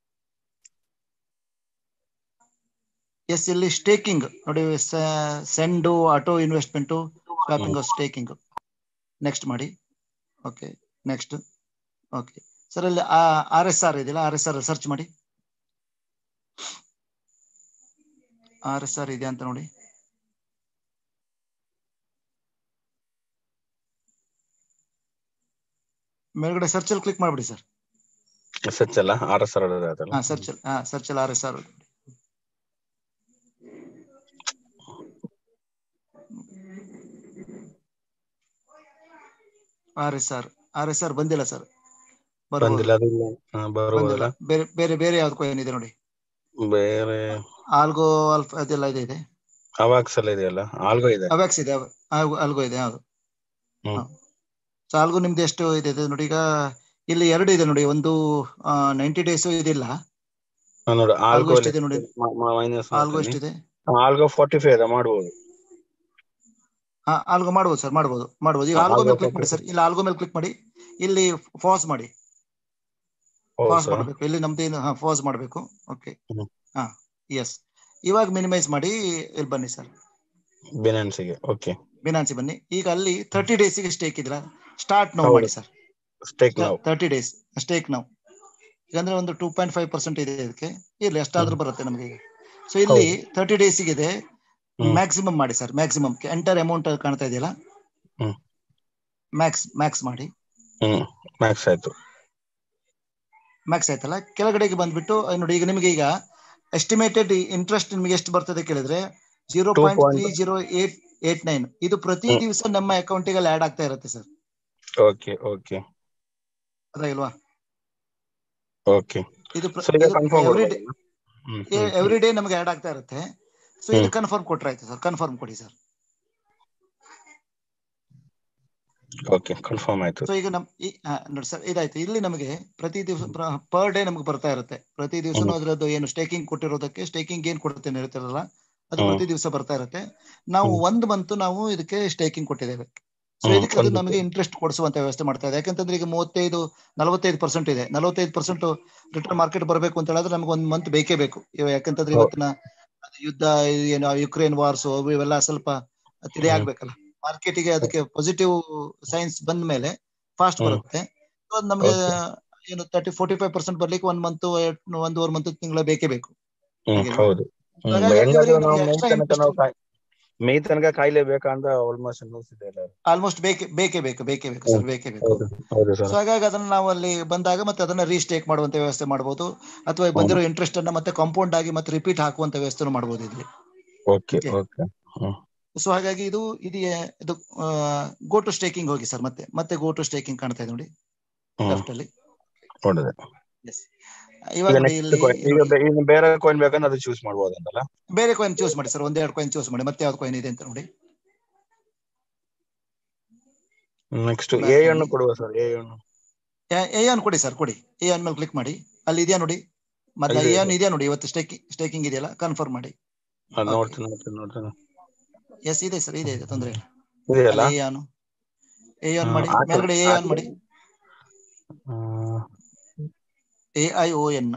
ಎಸ್ ಇಲ್ಲಿ ಸ್ಟೇಕಿಂಗ್ ನೋಡಿ send auto investment swapping staking next ಮಾಡಿ ಓಕೆ ನೆಕ್ಸ್ಟ್ ಓಕೆ ಸರ್ ಅಲ್ಲಿ ಆರ್ ಎಸ್ ಆರ್ ಇದೆಯಲ್ಲ ಆರ್ ಎಸ್ ಆರ್ ಸರ್ಚ್ ಮಾಡಿ ಆರ್ ಎಸ್ ಆರ್ ಇದೆ ಅಂತ ನೋಡಿ ಮೇಲ್ಗಡೆ ಸರ್ಚ್ ಅಲ್ಲಿ ಕ್ಲಿಕ್ ಮಾಡ್ಬಿಡಿ ಸರ್ ಸಚ್ ಅಲ್ಲ ಆರ್ ಎಸ್ ಆರ್ ಅದಲ್ಲ ಹಾ ಸರ್ಚ್ ಅಲ್ಲಿ ಹಾ ಸರ್ಚ್ ಅಲ್ಲಿ R S R R S R R S R ಬಂದಿಲ್ಲ ಸರ್ ಬಂದಿಲ್ಲ ಅದು ಇಲ್ಲ ಹಾ, ಬರುವುದಲ್ಲ ಬೇರೆ ಬೇರೆ ಬೇರೆ ಯಾವ್ದು ಕಾಯಿನ್ ಇದೆ ನೋಡಿ ಬೇರೆ ಆಲ್ಗೋ ಅಲ್ಫ ಅದೆಲ್ಲ ಇದೆ ಇದೆ ಅವಾಕ್ಸ್ ಎಲ್ಲ ಇದೆಯಲ್ಲ ಆಲ್ಗೋ ಇದೆ ಅವ್ಯಾಕ್ಸ್ ಇದೆ ಅವ್- ಆಲ್ಗೋ- ಆಲ್ಗೋ ಇದೆ ಹೌದು ಹ್ಮ್. ಸೊ ಆಲ್ಗೋ ನಿಮ್ದು ಎಷ್ಟು ಇದೆ ಇದು ನೋಡಿ ಈಗ ಇಲ್ಲಿ ಎರಡು ಇದೆ ನೋಡಿ ಒಂದು ನೈಂಟಿ ಡೇಸ್ ಇದಿಲ್ಲ ಹಾ, ನೋಡು ಆಲ್ಗೋ ಆಲ್ಗೋ ಎಷ್ಟಿದೆ ನೋಡಿ ಮೈನಸ್ ಆಲ್ಗೋ ಎಷ್ಟಿದೆ ಆಲ್ಗೋ ಫಾರ್ಟಿ ಫೈವ್ ಇದೆ ಮಾಡ್ಬೋದು ಹಾ ಆಲ್ಗೋ ಮಾಡ್ಬೋದು ಸರ್ ಮಾಡ್ಬೋದು ಮಾಡ್ಬೋದು ಈಗ ಹಾ, ಆಲ್ಗೋ ಮೇಲೆ ಆಲ್ಗೋ ಕ್ಲಿಕ್ ಮಾಡಿ ಸರ್ ಇಲ್ಲಿ ಆಲ್ಗೋ ಮೇಲೆ ಕ್ಲಿಕ್ ಮಾಡಿ ಇಲ್ಲಿ ಫಾಸ್ ಮಾಡಿ ಫಾಸ್ ಮಾಡಬೇಕು ಇಲ್ಲಿ ನಮ್ದೇನು ಹಾ ಫಾಸ್ ಮಾಡಬೇಕು ಓಕೆ ಹ್ಮ್. ಹಾ ಎಸ್ ಇವಾಗ ಮಿನಿಮೈಸ್ ಮಾಡಿ ಇಲ್ಲಿ ಬನ್ನಿ ಸರ್ ಬಿನಾನ್ಸಿಗೆ ಓಕೆ ಬಿನಾನ್ಸಿ ಬನ್ನಿ ಈಗ ಅಲ್ಲಿ ತರ್ಟಿ ಡೇಸಿಗೆ ಸ್ಟೇಕ್ ಇದ್ರ ಸ್ಟಾರ್ಟ್ ನಾವು ಹೌದು. ಮಾಡಿ ಸರ್ ಸ್ಟೇಕ್ ನಾವು ತರ್ಟಿ ಡೇಸ್ ಸ್ಟೇಕ್ ನಾವು ಈಗಂದ್ರೆ ಒಂದು ಟೂ ಪಾಯಿಂಟ್ ಫೈವ್ ಪರ್ಸೆಂಟ್ ಇದೆ ಇದಕ್ಕೆ ಇರ್ಲಿ ಎಷ್ಟಾದ್ರೂ ಬರುತ್ತೆ ನಮಗೆ ಈಗ ಸೊ ಇಲ್ಲಿ ತರ್ಟಿ ಡೇಸಿಗೆ ಇದೆ ಹ್ಮ್. ಮ್ಯಾಕ್ಸಿಮಮ್ ಮಾಡಿ ಸರ್ ಮ್ಯಾಕ್ಸಿಮಮ್ ಎಂಟರ್ ಅಮೌಂಟ್ ಕಾಣ್ತಾ ಇದೆಯಲ್ಲ ಹ್ಮ್. ಮ್ಯಾಕ್ಸ್ ಮ್ಯಾಕ್ಸ್ ಮಾಡಿ ಹ್ಮ್ ಮ್ಯಾಕ್ಸ್ ಆಯ್ತು ಮ್ಯಾಕ್ಸ್ ಆಯ್ತಲ್ಲ ಕೆಳಗಡೆಗೆ ಬಂದ್ಬಿಟ್ಟು ಅಹ್ ನೋಡಿ ಈಗ ನಿಮಗೆ ಈಗ ಎಸ್ಟಿಮೇಟೆಡ್ ಇಂಟ್ರೆಸ್ಟ್ ನಿಮಗೆ ಎಷ್ಟು ಬರ್ತದೆ ಕೇಳಿದ್ರೆ zero point three zero eight eight nine ಇದು ಪ್ರತಿ ಹ್ಮ್. ದಿವಸ ನಮ್ಮ ಅಕೌಂಟಿಗೆ ಆಡ್ ಆಗ್ತಾ ಇರುತ್ತೆ ಸರ್ ಓಕೆ ಓಕೆ ಅದ ಇಲ್ವಾ ಓಕೆ ಇದು ಸೊ ಈಗ confirm every day every day ನಮಗೆ ಆಡ್ ಆಗ್ತಾ ಇರುತ್ತೆ ಸೊ ಇದು ಹ್ಮ್. ಕನ್ಫರ್ಮ್ ಕೊಟ್ರೆ ಆಯ್ತು ಸರ್ ಕನ್ಫರ್ಮ್ ಕೊಡಿ ಸರ್ ಓಕೆ ಕನ್ಫರ್ಮ್ ಆಯ್ತು ಸೊ ಈಗ ನಮ್ ಈ ಹಾ, ನೋಡಿ ಸರ್ ಇದಾಯ್ತು ಇಲ್ಲಿ ನಮಗೆ ಪ್ರತಿ ದಿವಸ ಪರ್ ಡೇ ನಮಗೆ ಬರ್ತಾ ಇರುತ್ತೆ ಪ್ರತಿ ದಿವಸನೂ ಹ್ಮ್. ಅದ್ರದ್ದು ಏನು ಸ್ಟೇಕಿಂಗ್ ಕೊಟ್ಟಿರೋದಕ್ಕೆ ಸ್ಟೇಕಿಂಗ್ ಏನ್ ಕೊಡ್ತೇನೆ ಇರುತ್ತಲ್ಲ ಅದು ಹ್ಮ್. ಪ್ರತಿ ದಿವಸ ಬರ್ತಾ ಇರುತ್ತೆ ನಾವು ಹ್ಮ್. ಒಂದ್ ಮಂತ್ ನಾವು ಇದಕ್ಕೆ ಸ್ಟೇಕಿಂಗ್ ಕೊಟ್ಟಿದ್ದೇವೆ ಸೊ ಹ್ಮ್, ಇದಕ್ಕೆ ಅದು ಒಂದು- ನಮಗೆ ಇಂಟ್ರೆಸ್ಟ್ ಕೊಡಿಸುವಂತ ವ್ಯವಸ್ಥೆ ಮಾಡ್ತಾ ಇದೆ ಯಾಕಂತಂದ್ರೆ ಈಗ ಮೂವತ್ತೈದು ನಲವತ್ತೈದು ಪರ್ಸೆಂಟ್ ಇದೆ ನಲವತ್ತೈದು ಪರ್ಸೆಂಟ್ ರಿಟರ್ನ್ ಮಾರ್ಕೆಟ್ ಬರಬೇಕು ಅಂತ ಹೇಳಿದ್ರೆ ನಮ್ಗೆ ಒಂದ್ ಮಂತ್ ಬೇಕೇ ಬೇಕು ಇವ- ಯಾಕಂತಂದ್ರೆ ಹೌದು. ಇವತ್ತಿನ ಅದು ಯುದ್ಧ ಏನು ಯುಕ್ರೇನ್ ವಾರ್ಸ್ ಇವೆಲ್ಲ ಸ್ವಲ್ಪ ತಿಳಿ ಹ್ಮ್. ಆಗ್ಬೇಕಲ್ಲ ಮಾರ್ಕೆಟಿಗೆ ಅದಕ್ಕೆ ಪಾಸಿಟಿವ್ ಸೈನ್ಸ್ ಬಂದ ಮೇಲೆ ಫಾಸ್ಟ್ ಹ್ಮ್. ಬರುತ್ತೆ So ಅದ್ ನಮ್ಗೆ ಏನು ತರ್ಟಿ ಫೋರ್ಟಿ ಫೈವ್ ಪರ್ಸೆಂಟ್ ಬರ್ಲಿಕ್ಕೆ ಒಂದ್ ಮಂತ್ ಒಂದೂವರೆ ಮಂತ್ ತಿಂಗಳ ಬೇಕೇ ಬೇಕು ಹ್ಮ್ ಹಾಗೆ. ಹೌದು ಹ್ಮ್, ಹಾಗಾಗಿ ಹೆಂಗಾದ್ರೂ ಇವರಿಗೆ ನಾವು ನಮ್ಗೆ ಮೇ extra ತನಕ interest ನಾವು ಕಾಯ್- ಮೇ ತನಕ ಕಾಯ್ಲೇಬೇಕಂತ ಆಲ್ಮೋಸ್ಟ್ ನ್ಯೂಸ್ ಇದೆ ಅಲ್ಲ ಆಲ್ಮೋಸ್ಟ್ ಬೇಕೇ ಬೇಕೇ ಬೇಕು ಬೇಕೇ ಬೇಕು ಸರ್ ಬೇಕೇ ಬೇಕು ಹೌದು ಹೌದು ಸರ್ ಸೊ ಹಾಗಾಗಿ ಅದನ್ನ ನಾವು ಅಲ್ಲಿ ಬಂದಾಗ ಮತ್ತೆ ಅದನ್ನ ರೀಸ್ಟೇಕ್ ಮಾಡುವಂತ ವ್ಯವಸ್ಥೆ ಮಾಡಬಹುದು ಅಥವಾ ಬಂದಿರೋ ಇಂಟ್ರೆಸ್ಟ್ ಅನ್ನ ಮತ್ತೆ ಕಾಂಪೌಂಡ್ ಆಗಿ ಮತ್ತೆ ರಿಪೀಟ್ ಹಾಕುವಂತ ವ್ಯವಸ್ಥೆ ಮಾಡಬಹುದು ಇಲ್ಲಿ ಓಕೆ Okay. ಓಕೆ ಸೊ ಹಾಗಾಗಿ ಇದು ಇದು ಇದು ಗೋ ಟು ಸ್ಟೇಕಿಂಗ್ ಹೋಗಿ ಸರ್ ಮತ್ತೆ ಮತ್ತೆ ಗೋ ಟು ಸ್ಟೇಕಿಂಗ್ ಕಾಣ್ತಾ ಇದೆ ನೋಡಿ ಹ್ಮ್ ಲೆಫ್ಟ್ ಅಲ್ಲಿ ನೋಡಿದೆ ಎಸ್ ಈಗ ಇವಾಗ ನೋಡಿ next ಇಲ್ಲಿ coin- ಈಗ ಬೇ- ಈಗ ಬೇರೆ ಕಾಯಿನ್ ಬೇಕಂದ್ರೆ ಅದು ಚೂಸ್ ಮಾಡ್ಬೋದಂತಲ್ಲ ಬೇರೆ ಕಾಯಿನ್ ಚೂಸ್ ಮಾಡಿ ಸರ್ ಒಂದೆರಡು ಕಾಯಿನ್ ಚೂಸ್ ಮಾಡಿ ಮತ್ತೆ ಯಾವ್ದು ಕಾಯಿನ್ ಇದೆ ಅಂತ ನೋಡಿ ನೆಕ್ಸ್ಟ್ Back ಎ ಅಲ್ಲಿ. ಹಣ್ಣು ಕೊಡುವ ಸರ್ ಎ ಹಣ್ಣು ಎ ಅನ್ ಕೊಡಿ ಸರ್ ಕೊಡಿ ಎ ಅನ್ ಮೇಲೆ ಕ್ಲಿಕ್ ಮಾಡಿ ಅಲ್ಲಿ ಇದೆಯಾ ನೋಡಿ ಮತ್ತೆ ಇದೆ, ಎ ಅನ್ ಇದೆಯಾ ನೋಡಿ ಇವತ್ತು ಸ್ಟೇಕಿಂಗ್ ಸ್ಟೇಕಿಂಗ್ ಇದೆಯಲ್ಲ ಕನ್ಫರ್ಮ್ ಮಾಡಿ ಅದು Okay. ನೋಡ್ತೀನಿ ನೋಡ್ತೀನಿ ನೋಡ್ತೀನಿ ಎಸ್ ಇದೆ ಸರ್ ಇದೆ ಇದೆ ತೊಂದರೆ ಇಲ್ಲ ಇದೆಯಲ್ಲ ಎ ಆನ್ ಎ ಆನ್ ಹಾ, ಮಾಡಿ ಆಯ್ತು. ಮೇಲ್ಗಡೆ ಎ ಆನ್ ಮಾಡಿ ಆ, ಎ ಐ ಓ ಎನ್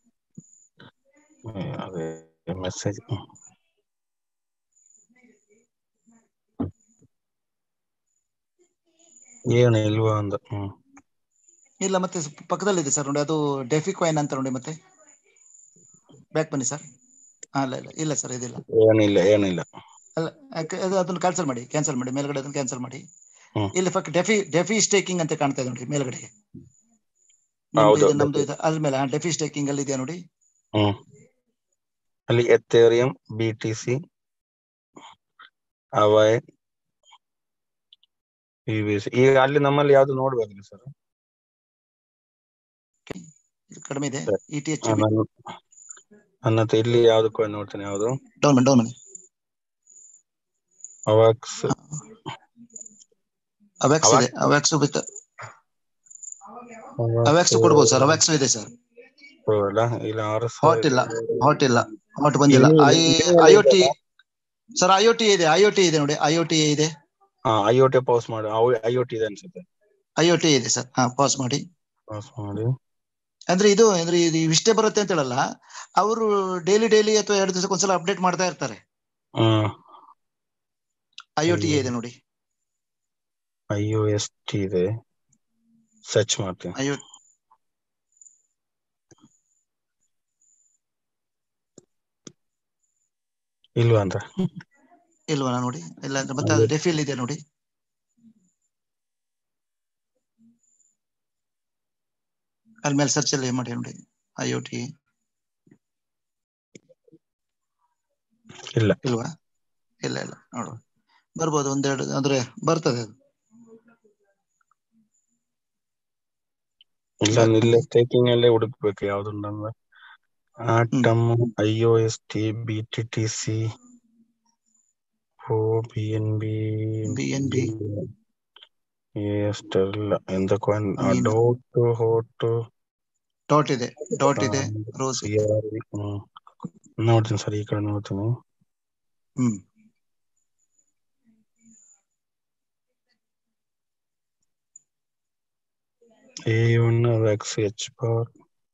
ಏ, ಅದೇ ಮೆಸೇಜ್ ಏನು ಇಲ್ವಾ ಅಂದ ಹ್ಮ್ ಇಲ್ಲ ಮತ್ತೆ ಸ್ವಲ್ಪ ಪಕ್ಕದಲ್ಲಿದೆ ಸರ್ ನೋಡಿ ಅದು ಡೆಫಿ ಕಾಯಿನ್ ಅಂತ ನೋಡಿ ಮತ್ತೆ ಬ್ಯಾಕ್ ಬನ್ನಿ ಸರ್ ಅಲ್ಲ ಇಲ್ಲ ಇಲ್ಲ ಸರ್ ಇದಿಲ್ಲ ಏನಿಲ್ಲ ಏನಿಲ್ಲ ಅಲ್ಲ ಯಾಕೆ ಅದು ಅದನ್ನ ಕ್ಯಾನ್ಸಲ್ ಮಾಡಿ ಕ್ಯಾನ್ಸಲ್ ಮಾಡಿ ಮೇಲ್ಗಡೆ ಅದನ್ನ ಕ್ಯಾನ್ಸಲ್ ಮಾಡಿ ಹ್ಮ್. ಇಲ್ಲಿ ಫಕ್ ಡೆಫಿ ಡೆಫಿ ಸ್ಟೇಕಿಂಗ್ ಅಂತ ಕಾಣ್ತಾ ಇದೆ ನೋಡಿ ಮೇಲ್ಗಡೆ ಹೌದು, ನಿಮ್ದು ಇದು, ನಮ್ದು defi. ಇದು ಅದ್ರ ಮೇಲೆ ಡೆಫಿ ಸ್ಟೇಕಿಂಗ್ ಅಲ್ಲಿ ಇದೆಯಾ ನೋಡಿ ಹ್ಮ್ ಅಲ್ಲಿ ಎಥೇರಿಯಂ ಬಿ ಟಿ ಸಿ ಅವಾಯ್ ಈಗ ಅಲ್ಲಿ ನಮ್ಮಲ್ಲಿ ಯಾವ್ದು ನೋಡ್ಬೇಕಿಲ್ಲ ಸರ್ ಇದು ಕಡಿಮೆ ಇದೆ ಸರಿ. ಇ ಟಿ ಎಚ್ ನನ್ನ ಹತ್ರ ಇಲ್ಲಿ ಯಾವ್ದು ಕಾಯಿನ್ ನೋಡ್ತೇನೆ ಯಾವ್ದು ಡೌನ್ ಡೌನ್ ಅವಾಕ್ಸ್ ಅವ್ಯಾಕ್ಸ್ ಇದೆ ಅವ್ಯಾಕ್ಸ್ ವಿತ್ ಅವ್ಯಾಕ್ಸ್ ಕೊಡ್ಬೋದು ಸರ್ ಅವ್ಯಾಕ್ಸ್ ಇದೆ ಸರ್ ಅಲ್ಲ ಇಲ್ಲ ಆರು ಹಾಟ್ ಇಲ್ಲ ಹಾಟ್ ಇಲ್ಲ ಹಾಟ್ ಬಂದಿಲ್ಲ ಇಲ್ಲಿ- ಐ ಇಲ್ಲಿ- I T sir I T ಇದೆ ಐ ಟಿ ಇದೆ ನೋಡಿ ಐ ಟಿ ಇದೆ ಹಾ ಐ ಒ ಟಿ ಪಾಸ್ ಮಾಡಿ ಐ ಒ ಟಿ ಇದೆ ಅನ್ಸುತ್ತೆ ಐ ಟಿ ಇದೆ ಸರ್ ಹಾ ಪಾಸ್ ಮಾಡಿ ಪಾಸ್ ಮಾಡಿ ಅಂದ್ರೆ ಇದು ಅಂದ್ರೆ ಇದು ಇಷ್ಟೇ ಬರುತ್ತೆ ಅಂತ ಹೇಳಲ್ಲ ಅವರು ಡೈಲಿ ಡೈಲಿ ಅಥವಾ ಎರಡು ದಿವಸಕ್ಕೆ ಒಂದ್ಸಲ ಅಪ್ಡೇಟ್ ಮಾಡ್ತಾ ಇರ್ತಾರೆ ಹ್ಮ್ ಐ ಟಿ ಇದೆ ನೋಡಿ ಐ ಒ ಎಸ್ ಟಿ ಇದೆ ಸರ್ಚ್ ಮಾಡ್ತೀನಿ ಐ ಇಲ್ವಾ ಅಂತ ಇಲ್ವಾ ನೋಡಿ ಇಲ್ಲ ಅಂದ್ರೆ ಮತ್ತೆ ಅದು ಡೆಫಿಲ್ ಇದೆ ನೋಡಿ ಅಲ್ಲಿ ಮೇಲೆ ಸರ್ಚ್ ಅಲ್ಲಿ ಮಾಡಿ ನೋಡಿ ಐ ಟಿ ಇಲ್ಲ ಇಲ್ವಾ ಇಲ್ಲ ಇಲ್ಲ ನೋಡು ಬರ್ಬೋದು ಒಂದೆರಡು ಅಂದ್ರೆ ಬರ್ತದೆ ಅದು ಇಲ್ಲ ಇಲ್ಲೇ ಸ್ಟೇಕಿಂಗ್ ಅಲ್ಲೇ ಹುಡುಕ್ಬೇಕು ಯಾವ್ದುಂಟಂದ್ರೆ atom I O S T B T T C O B N B BNB. ಎಷ್ಟಲ್ಲ ಎಂತ ಕಾಯಿನ್ ಮೀನು. ಡೌಟ್ ಹೋಟ್ ಡಾಟ್ ಇದೆ ಡಾಟ್ ಇದೆ ರೋಸ್ ಸಿ ಆರ್ ಹ್ಮ್ ನೋಡ್ತೀನಿ ಸರ್ ಈ ಕಡೆ ನೋಡ್ತೀನಿ ಹ್ಮ್ A one wax H bar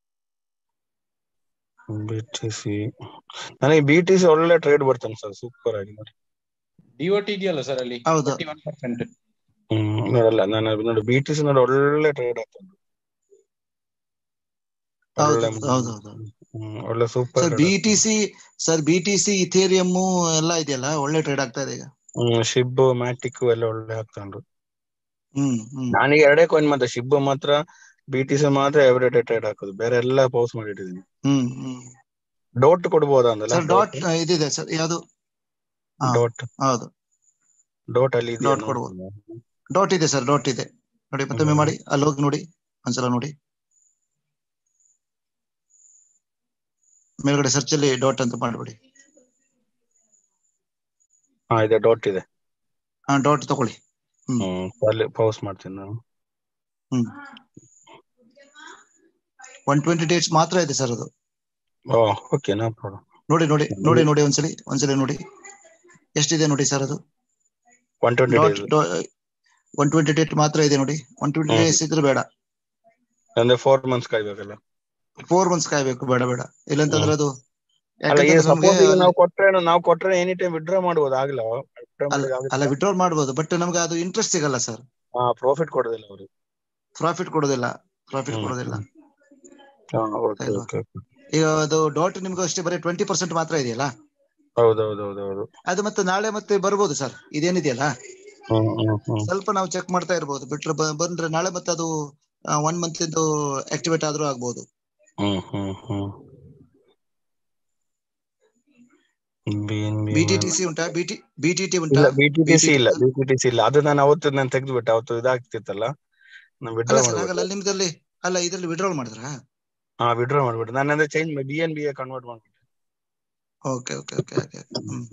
B T C ನನಗೆ ಬಿ ಟಿ ಸಿ ಒಳ್ಳೆ ಟ್ರೇಡ್ ಬರ್ತಾನೆ ಸರ್ ಸೂಪರ್ ಆಗಿ ನೋಡಿ ಡಿಒಟಿ ಇದೆಯಲ್ಲ ಸರ್ ಅಲ್ಲಿ ಹೌದು. ಒನ್ ಪರ್ಸೆಂಟ್ ಹ್ಮ್ ನೋಡಲ್ಲ ನಾನು ನೋಡಿ ಬಿ ಟಿ ಸಿ ನೋಡಿ ಒಳ್ಳೆ ಟ್ರೇಡ್ ಆಗ್ತದೆ ಹೌದು ಒಳ್ಳೆ ಹೌದು ಹೌದು ಹ್ಮ್, ಒಳ್ಳೆ super sir B T C sir B T C Ethereum ಎಲ್ಲ ಇದೆಯಲ್ಲ ಒಳ್ಳೆ ಟ್ರೇಡ್ ಆಗ್ತಾ ಇದೆ ಈಗ ಹ್ಮ್ ಶಿಬ್ ಮ್ಯಾಟಿಕ್ ಎಲ್ಲ ಒಳ್ಳೆ ಹಾಕ್ತಾನ್ರು ಹ್ಮ್ ಹ್ಮ್ ನಾನೀಗ ಎರಡೇ ಕಾಯಿನ್ ಮಾತ್ರ ಶಿಬ್ ಮಾತ್ರ ಬಿ ಟಿ ಸಿ ಮಾತ್ರ ಎವ್ರಿ ಡೇ ಟ್ರೇಡ್ ಹಾಕೋದು ಬೇರೆ ಎಲ್ಲ ಪೌಸ್ ಮಾಡಿಟ್ಟಿದ್ದೀನಿ ಹ್ಮ್ ಹ್ಮ್ ಡೋಟ್ ಕೊಡ್ಬೋದಾ ಅಂದಲ್ಲ ಸರ್ ಡಾಟ್ ಇದಿದೆ ಸರ್ ಯಾವುದು ಹಾ. ಡೋಟ್ ಹೌದು ಡೋಟ್ ಅಲ್ಲಿ ಇದೆಯಾ Dot ಕೊಡ್ಬೋದು. ಡಾಟ್ ಇದೆ ಸರ್ ಡಾಟ್ ಇದೆ ನೋಡಿ ಮತ್ತೊಮ್ಮೆ ಮಾಡಿ ಅಲ್ಲಿ ಹೋಗಿ ನೋಡಿ ಒಂದ್ಸಲ ನೋಡಿ ಮೇಲ್ಗಡೆ ಸರ್ಚ್ ಅಲ್ಲಿ ಡಾಟ್ ಅಂತ ಮಾಡ್ಬಿಡಿ ಹಾ ಇದೆ ಡಾಟ್ ಇದೆ ಹಾ ಡಾಟ್ ತಗೊಳ್ಳಿ ಹ್ಮ್ ಅಲ್ಲಿ ಪೌಸ್ ಮಾಡ್ತೀನಿ ನಾನು ಹ್ಮ್ ಒನ್ ಟ್ವೆಂಟಿ ಡೇಟ್ಸ್ ಮಾತ್ರ ಇದೆ ಸರ್ ಅದು ಓ ಓಕೆ ನೋ ಪ್ರಾಬ್ಲಮ್ ನೋಡಿ ನೋಡಿ ನೋಡಿ ನೋಡಿ ಒಂದ್ಸಲಿ ಒಂದ್ಸಲಿ ನೋಡಿ ಎಷ್ಟಿದೆ ನೋಡಿ ಸರ್ ಅದು one twenty dot one twenty date ಮಾತ್ರ ಇದೆ ನೋಡಿ ಒನ್ ಟ್ವೆಂಟಿ ಹ್ಮ್. ಡೇಸ್ ಇದ್ರೆ ಬೇಡ ಅಂದ್ರೆ ಫೋರ್ ಮಂತ್ಸ್ ಕಾಯ್ಬೇಕಲ್ಲ ಫೋರ್ ಮಂತ್ಸ್ ಕಾಯ್ಬೇಕು ಬೇಡ ಬೇಡ ಇಲ್ಲಂತಂದ್ರೆ ಅದು ಅಲ್ಲ ಯಾಕಂತಂದ್ರೆ ನಮ್ಗೆ ಸಪೋಸ್ ಈಗ ನಾವು ಕೊಟ್ರೆ ನಾವು ಕೊಟ್ರೆ ಎನಿ ಟೈಮ್ ವಿಡ್ರಾ ಮಾಡ್ಬೋದು ಆಗ್ಲ ಅಲ್ಲ ವಿಡ್ರಾಲ್ ಮಾಡ್ಬೋದು ಬಟ್ ನಮ್ಗೆ ಅದು ಇಂಟ್ರೆಸ್ಟ್ ಸಿಗಲ್ಲ ಸರ್ ಹಾ ಪ್ರಾಫಿಟ್ ಕೊಡೋದಿಲ್ಲ ಅವರು ಪ್ರಾಫಿಟ್ ಕೊಡೋದಿಲ್ಲ ಪ್ರಾಫಿಟ್ ಹ್ಮ್. ಕೊಡೋದಿಲ್ಲ ಓಕೆ ಅಲ್ವಾ? ಓಕೆ ಈಗ ಅದು ಡಾಟ್ ನಿಮ್ಗೆ ಅಷ್ಟೇ ಬರೀ ಟ್ವೆಂಟಿ ಪರ್ಸೆಂಟ್ ಮಾತ್ರ ಇದೆಯಲ್ಲ ಹೌದೌದೌದೌದು ಅದು ಮತ್ತೆ ನಾಳೆ ಮತ್ತೆ ಬರ್ಬೋದು ಸರ್ ಇದೇನಿದೆಯಲ್ಲ ಹ್ಮ್ ಹ್ಮ್ ಹ್ಮ್ ಸ್ವಲ್ಪ ನಾವು ಚೆಕ್ ಮಾಡ್ತಾ ಇರ್ಬೋದು ಬಿಟ್ರೆ ಬ- ಬಂದ್ರೆ ನಾಳೆ ಮತ್ತೆ ಅದು ಒನ್ ಮಂತ್ ಇಂದು ಆಕ್ಟಿವೇಟ್ ಆದ್ರೂ ಆಗ್ಬೋದು ಹ್ಮ್ ಹ್ಮ್ ಹ್ಮ್ BNB B T T C ಉಂಟಾ B T B T T ಉಂಟಾ ಇಲ್ಲ ಬಿಟಿಟಿಸಿ BTT ಇಲ್ಲ ಬಿಟಿಟಿಸಿ ಇಲ್ಲ ಅದು ನಾನು ಅವತ್ತು ನಾನು ತೆಗೆದ್ಬಿಟ್ಟೆ ಅವತ್ತು ಇದಾಗ್ತಿತ್ತಲ್ಲ ನಾನು ವಿಡ್ರಾ ಅಲ್ಲ ಸರ್ ಮಾಡ್ಬಿಟ್ಟೆ ಆಗಲ್ಲ ನಿಮ್ದಲ್ಲಿ ಅಲ್ಲ ಇದ್ರಲ್ಲಿ ವಿಡ್ರಾಲ್ ಮಾಡಿದ್ರಾ ಹಾ ವಿಡ್ರಾ ಮಾಡ್ಬಿಟ್ಟೆ ನಾನು ಅಂದ್ರೆ change B N B convert ಮಾಡ್ಬಿಟ್ಟೆ ಓಕೆ ಓಕೆ ಓಕೆ ಓಕೆ ಹ್ಮ್